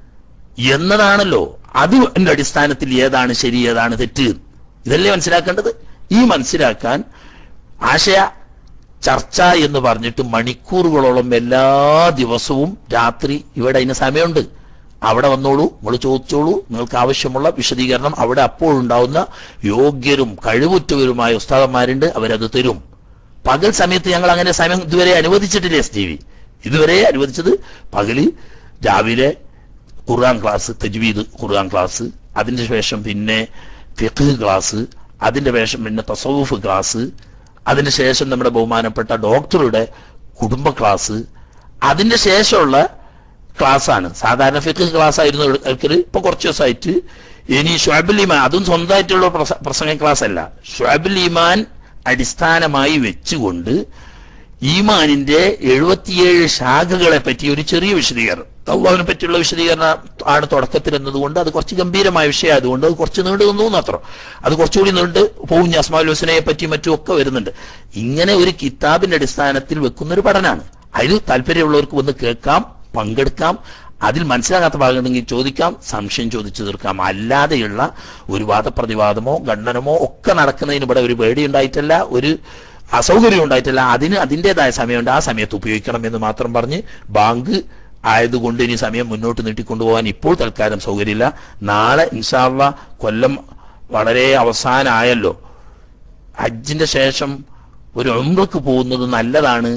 എന്നതാണല്ലോ അതിന്റെ അടിസ്ഥാനത്തിൽ ഏതാണ് ശരി ഏതാണ് തെറ്റ് ഇതല്ലേ മനസ്സിലാക്കേണ്ടത് ഈ മനസ്സിലാക്കാൻ ആശയ ചർച്ച എന്ന് പറഞ്ഞിട്ട് മണിക്കൂറുകളോളം എല്ലാ ദിവസവും രാത്രി ഇവിടെ അതിന് സമയമുണ്ട് അവിടെ വന്നോളൂ നിങ്ങൾ ചോദിച്ചോളൂ നിങ്ങൾക്ക് ആവശ്യമുള്ള വിശദീകരണം അവിടെ അപ്പോഴുണ്ടാവുന്ന യോഗ്യരും കഴിവുറ്റവരുമായ ഉസ്താദന്മാരുണ്ട് അവരത് തരും പകൽ സമയത്ത് ഞങ്ങൾ അങ്ങനെ സമയം ഇതുവരെ അനുവദിച്ചിട്ടില്ല എസ് ടി വി ഇതുവരെ അനുവദിച്ചത് പകല് രാവിലെ ഖുർആൻ ക്ലാസ് തജ്വീദ് ഖുർആൻ ക്ലാസ് അതിന്റെ ശേഷം പിന്നെ ഫിഖ് ക്ലാസ് അതിന്റെ ശേഷം പിന്നെ തസവുഫ് ക്ലാസ് അതിന് ശേഷം നമ്മുടെ ബഹുമാനപ്പെട്ട ഡോക്ടറുടെ കുടുംബ ക്ലാസ് അതിന്റെ ശേഷമുള്ള ക്ലാസ് ആണ് സാധാരണ ഫിഖ് ക്ലാസ് ആയിരുന്നു എടുക്കല് ഇപ്പൊ കുറച്ച് ദിവസമായിട്ട് ഇനി ഷുഅബുൽ ഈമാൻ അതും സ്വന്തമായിട്ടുള്ള പ്രസ- പ്രസംഗ ക്ലാസ് അല്ല ഷുഅബുൽ ഈമാൻ അടിസ്ഥാനമായി വെച്ചുകൊണ്ട് ഈമാനിന്റെ എഴുപത്തിയേഴ് ശാഖകളെ പറ്റി ഒരു ചെറിയ വിശദീകരണം അള്ളാഹുവിനെ പറ്റിയുള്ള വിശദീകരണം ആണ് തുടക്കത്തിൽ എന്നതുകൊണ്ട് അത് കുറച്ച് ഗംഭീരമായ വിഷയം ആയതുകൊണ്ട് അത് കുറച്ച് നീണ്ടു നിന്നു മാത്രം അത് കുറച്ചുകൂടി നീണ്ട് പോകും അസ്മാൽ ഹുസനയെ പറ്റി മറ്റും ഒക്കെ വരുന്നുണ്ട് ഇങ്ങനെ ഒരു കിതാബിന്റെ അടിസ്ഥാനത്തിൽ വെക്കുന്ന ഒരു പഠനമാണ് അതിൽ താല്പര്യമുള്ളവർക്ക് വന്ന് കേൾക്കാം പങ്കെടുക്കാം അതിൽ മനസ്സിലാകാത്ത ഭാഗമുണ്ടെങ്കിൽ ചോദിക്കാം സംശയം ചോദിച്ചു തീർക്കാം അല്ലാതെയുള്ള ഒരു വാദപ്രതിവാദമോ ഖണ്ഡനമോ ഒക്കെ നടക്കുന്നതിന് ഇവിടെ ഒരു പേടി ഉണ്ടായിട്ടല്ല ഒരു അസൗകര്യം ഉണ്ടായിട്ടല്ല അതിന് അതിൻ്റെതായ സമയമുണ്ട് ആ സമയത്ത് ഉപയോഗിക്കണം എന്ന് മാത്രം പറഞ്ഞ് ബാങ്ക് ആയതുകൊണ്ട് ഇനി സമയം മുന്നോട്ട് നീട്ടിക്കൊണ്ടുപോകാൻ ഇപ്പോൾ തൽക്കാലം സൗകര്യമില്ല നാളെ ഇൻഷാള്ള കൊല്ലം വളരെ അവസാനമായല്ലോ ഹജ്ജിന്റെ ശേഷം ഒരു ഉംറക്ക് പോകുന്നത് നല്ലതാണ്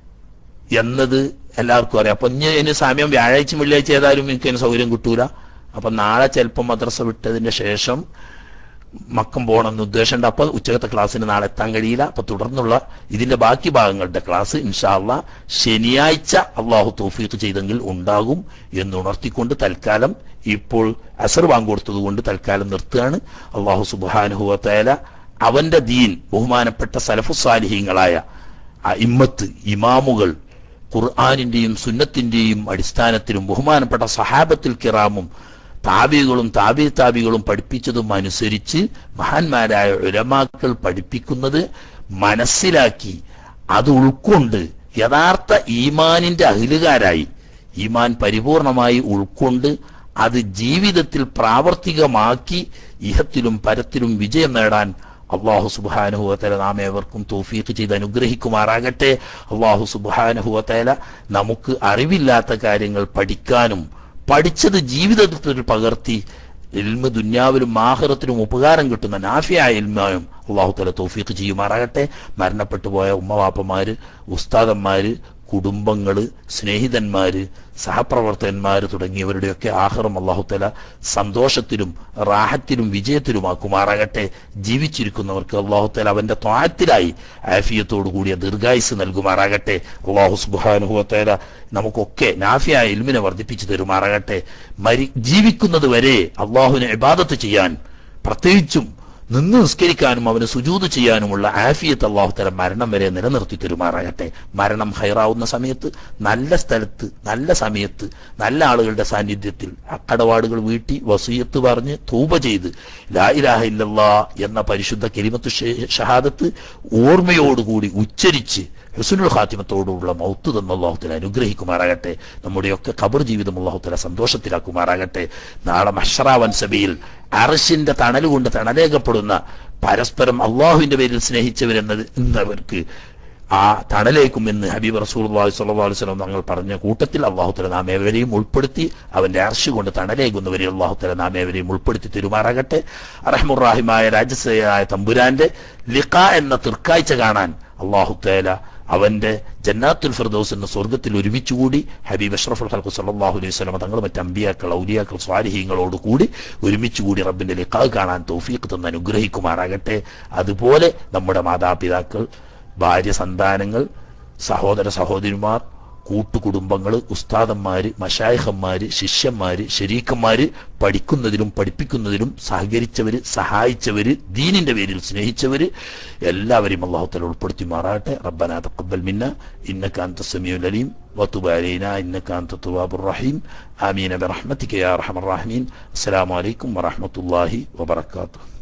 എന്നത് എല്ലാവർക്കും അറിയാം അപ്പൊ ഇനി ഇനി സമയം വ്യാഴാഴ്ച വെള്ളിയാഴ്ച ഏതായാലും എനിക്ക് അതിന് സൗകര്യം കിട്ടൂല അപ്പൊ നാളെ ചിലപ്പോൾ മദ്രസ വിട്ടതിന് ശേഷം മക്കം പോകണം എന്ന് ഉദ്ദേശമുണ്ട് അപ്പൊ ഉച്ചകത്തെ ക്ലാസ്സിന് നാളെ എത്താൻ കഴിയില്ല അപ്പൊ തുടർന്നുള്ള ഇതിന്റെ ബാക്കി ഭാഗങ്ങളുടെ ക്ലാസ് ഇൻഷാല്ല ശനിയാഴ്ച അള്ളാഹു തൗഫീഖ് ചെയ്തെങ്കിൽ ഉണ്ടാകും എന്ന് ഉണർത്തിക്കൊണ്ട് തൽക്കാലം ഇപ്പോൾ അസർ വാങ്ങിക്കൊടുത്തത് കൊണ്ട് തൽക്കാലം നിർത്തുകയാണ് അള്ളാഹു സുബാനുഹുവത്തേല അവന്റെ ദീൻ ബഹുമാനപ്പെട്ട സലഫുസാലിഹീങ്ങളായ ഇമ്മത്ത് ഇമാമുകൾ ഖുർആാനിന്റെയും സുന്നത്തിന്റെയും അടിസ്ഥാനത്തിലും ബഹുമാനപ്പെട്ട സഹാബത്തിൽ കിറാമും താബികളും താബി താബികളും പഠിപ്പിച്ചതും അനുസരിച്ച് മഹാന്മാരായ ഉലമാക്കൾ പഠിപ്പിക്കുന്നത് മനസ്സിലാക്കി അത് ഉൾക്കൊണ്ട് യഥാർത്ഥ ഈമാനിന്റെ അഹിലുകാരായി ഈമാൻ പരിപൂർണമായി ഉൾക്കൊണ്ട് അത് ജീവിതത്തിൽ പ്രാവർത്തികമാക്കി ഇഹത്തിലും പരത്തിലും വിജയം നേടാൻ അള്ളാഹു സുബാനുഹുവത്തല നാം ഏവർക്കും തോഫീക്ക് ചെയ്ത് അനുഗ്രഹിക്കുമാറാകട്ടെ അള്ളാഹു സുബാനുഹുവത്തല നമുക്ക് അറിവില്ലാത്ത കാര്യങ്ങൾ പഠിക്കാനും പഠിച്ചത് ജീവിതത്തിൽ പകർത്തി ഇൽമ ദുന്യാവിലും ആഹ്റത്തിലും ഉപകാരം കിട്ടുന്ന നാഫിയായ ഇൽമായും അള്ളാഹു തല തോഫീക്ക് ചെയ്യുമാറാകട്ടെ മരണപ്പെട്ടു പോയ ഉമ്മവാപ്പമാര് ഉസ്താദന്മാര് കുടുംബങ്ങള് സ്നേഹിതന്മാര് സഹപ്രവർത്തകന്മാര് തുടങ്ങിയവരുടെയൊക്കെ ആഹ്റം അള്ളാഹുത്തല സന്തോഷത്തിലും റാഹത്തിലും വിജയത്തിലുമാക്കുമാറാകട്ടെ ജീവിച്ചിരിക്കുന്നവർക്ക് അള്ളാഹുത്തല അവന്റെ ത്വാഴത്തിലായി ആഫിയത്തോടു കൂടിയ ദീർഘായുസ് നൽകുമാറാകട്ടെ അള്ളാഹു സുബാനുഭവത്തേല നമുക്കൊക്കെ നാഫിയായ ഇൽമിനെ വർദ്ധിപ്പിച്ചു തരുമാറാകട്ടെ മരി ജീവിക്കുന്നത് വരെ അള്ളാഹുവിനെ ഇബാദത്ത് ചെയ്യാൻ പ്രത്യേകിച്ചും നിന്ന് നിസ്കരിക്കാനും അവന് സുജൂത് ചെയ്യാനുമുള്ള ആഫിയത്ത് അള്ളാഹുത്തല മരണം വരെ നിലനിർത്തി തരുമാറാകട്ടെ മരണം ഹൈറാവുന്ന സമയത്ത് നല്ല സ്ഥലത്ത് നല്ല സമയത്ത് നല്ല ആളുകളുടെ സാന്നിധ്യത്തിൽ അക്കടപാടുകൾ വീട്ടി വസീയത്ത് പറഞ്ഞ് തൂപ ചെയ്ത് ലാ ഇലാഹ ഇല്ലല്ലാ എന്ന പരിശുദ്ധ കെലിമത്ത് ഷഹാദത്ത് ഓർമ്മയോടുകൂടി ഉച്ചരിച്ച് ഹുസുനുൽ ഖാത്തിമത്തോടുള്ള മൗത്ത് തന്ന അള്ളാഹുത്തല അനുഗ്രഹിക്കുമാറാകട്ടെ നമ്മുടെയൊക്കെ ഖബർ ജീവിതം അള്ളാഹുത്തല സന്തോഷത്തിലാക്കുമാറാകട്ടെ നാളെ മഷറാവൻ സഭയിൽ അറശിന്റെ തണൽ കൊണ്ട് തണലേകപ്പെടുന്ന പരസ്പരം അള്ളാഹുവിന്റെ പേരിൽ സ്നേഹിച്ചവരെന്നത് എന്നവർക്ക് ആ തണലേക്കും എന്ന് ഹബീബ് റസൂൽ സ്വല്ലം തങ്ങൾ പറഞ്ഞ കൂട്ടത്തിൽ അള്ളാഹുത്തല നാം ഏവരെയും ഉൾപ്പെടുത്തി അവന്റെ അർശ് കൊണ്ട് തണലേകുന്നവരെ അള്ളാഹുത്തല നാം ഏവരെയും ഉൾപ്പെടുത്തി തെരുമാറാകട്ടെ അറഹമുറാഹിമായ രാജസയായ തമ്പുരാന്റെ ലിഖ എന്ന തിർക്കാഴ്ച കാണാൻ അള്ളാഹുത്തേല അവന്റെ ജന്നാത്തുൽ ഫിർദൗസ് എന്ന സ്വർഗത്തിൽ ഒരുമിച്ചുകൂടി ഹബീബ് അഷ്റഫുൽ ഹൽക്ക് സല്ലല്ലാഹു അലൈഹി വസല്ലം തങ്ങൾ മറ്റ് അമ്പിയാക്കൾ ഔലിയാക്കൾ സ്വാലിഹീങ്ങളോട് കൂടി ഒരുമിച്ചുകൂടി റബ്ബിന്റെ ലിഖാ കാണാൻ തൗഫീഖ് തന്ന് അനുഗ്രഹിക്കുമാറാകട്ടെ അതുപോലെ നമ്മുടെ മാതാപിതാക്കൾ ഭാര്യ സന്താനങ്ങൾ സഹോദര സഹോദരിമാർ കൂട്ടുകുടുംബങ്ങൾ ഉസ്താദന്മാര് മഷായഹന്മാര് ശിഷ്യന്മാര് ശരീക്കന്മാര് പഠിക്കുന്നതിലും പഠിപ്പിക്കുന്നതിലും സഹകരിച്ചവര് സഹായിച്ചവര് ദീനിന്റെ പേരിൽ സ്നേഹിച്ചവര് എല്ലാവരെയും അള്ളാഹുത്തല ഉൾപ്പെടുത്തി മാറാട്ടെ റബ്ബന തഖബ്ബൽ മിന്ന ഇന്നക അൻത സമീഉൽ അലീം വതുബ് അലൈനാ ഇന്നക അൻത തവ്വാബുർ റഹീം ആമീൻ ബിറഹ്മതിക യാ അർഹമർ റഹീമീൻ അസ്സലാമു അലൈക്കും വറഹ്മത്തുള്ളാഹി വബറകാതുഹു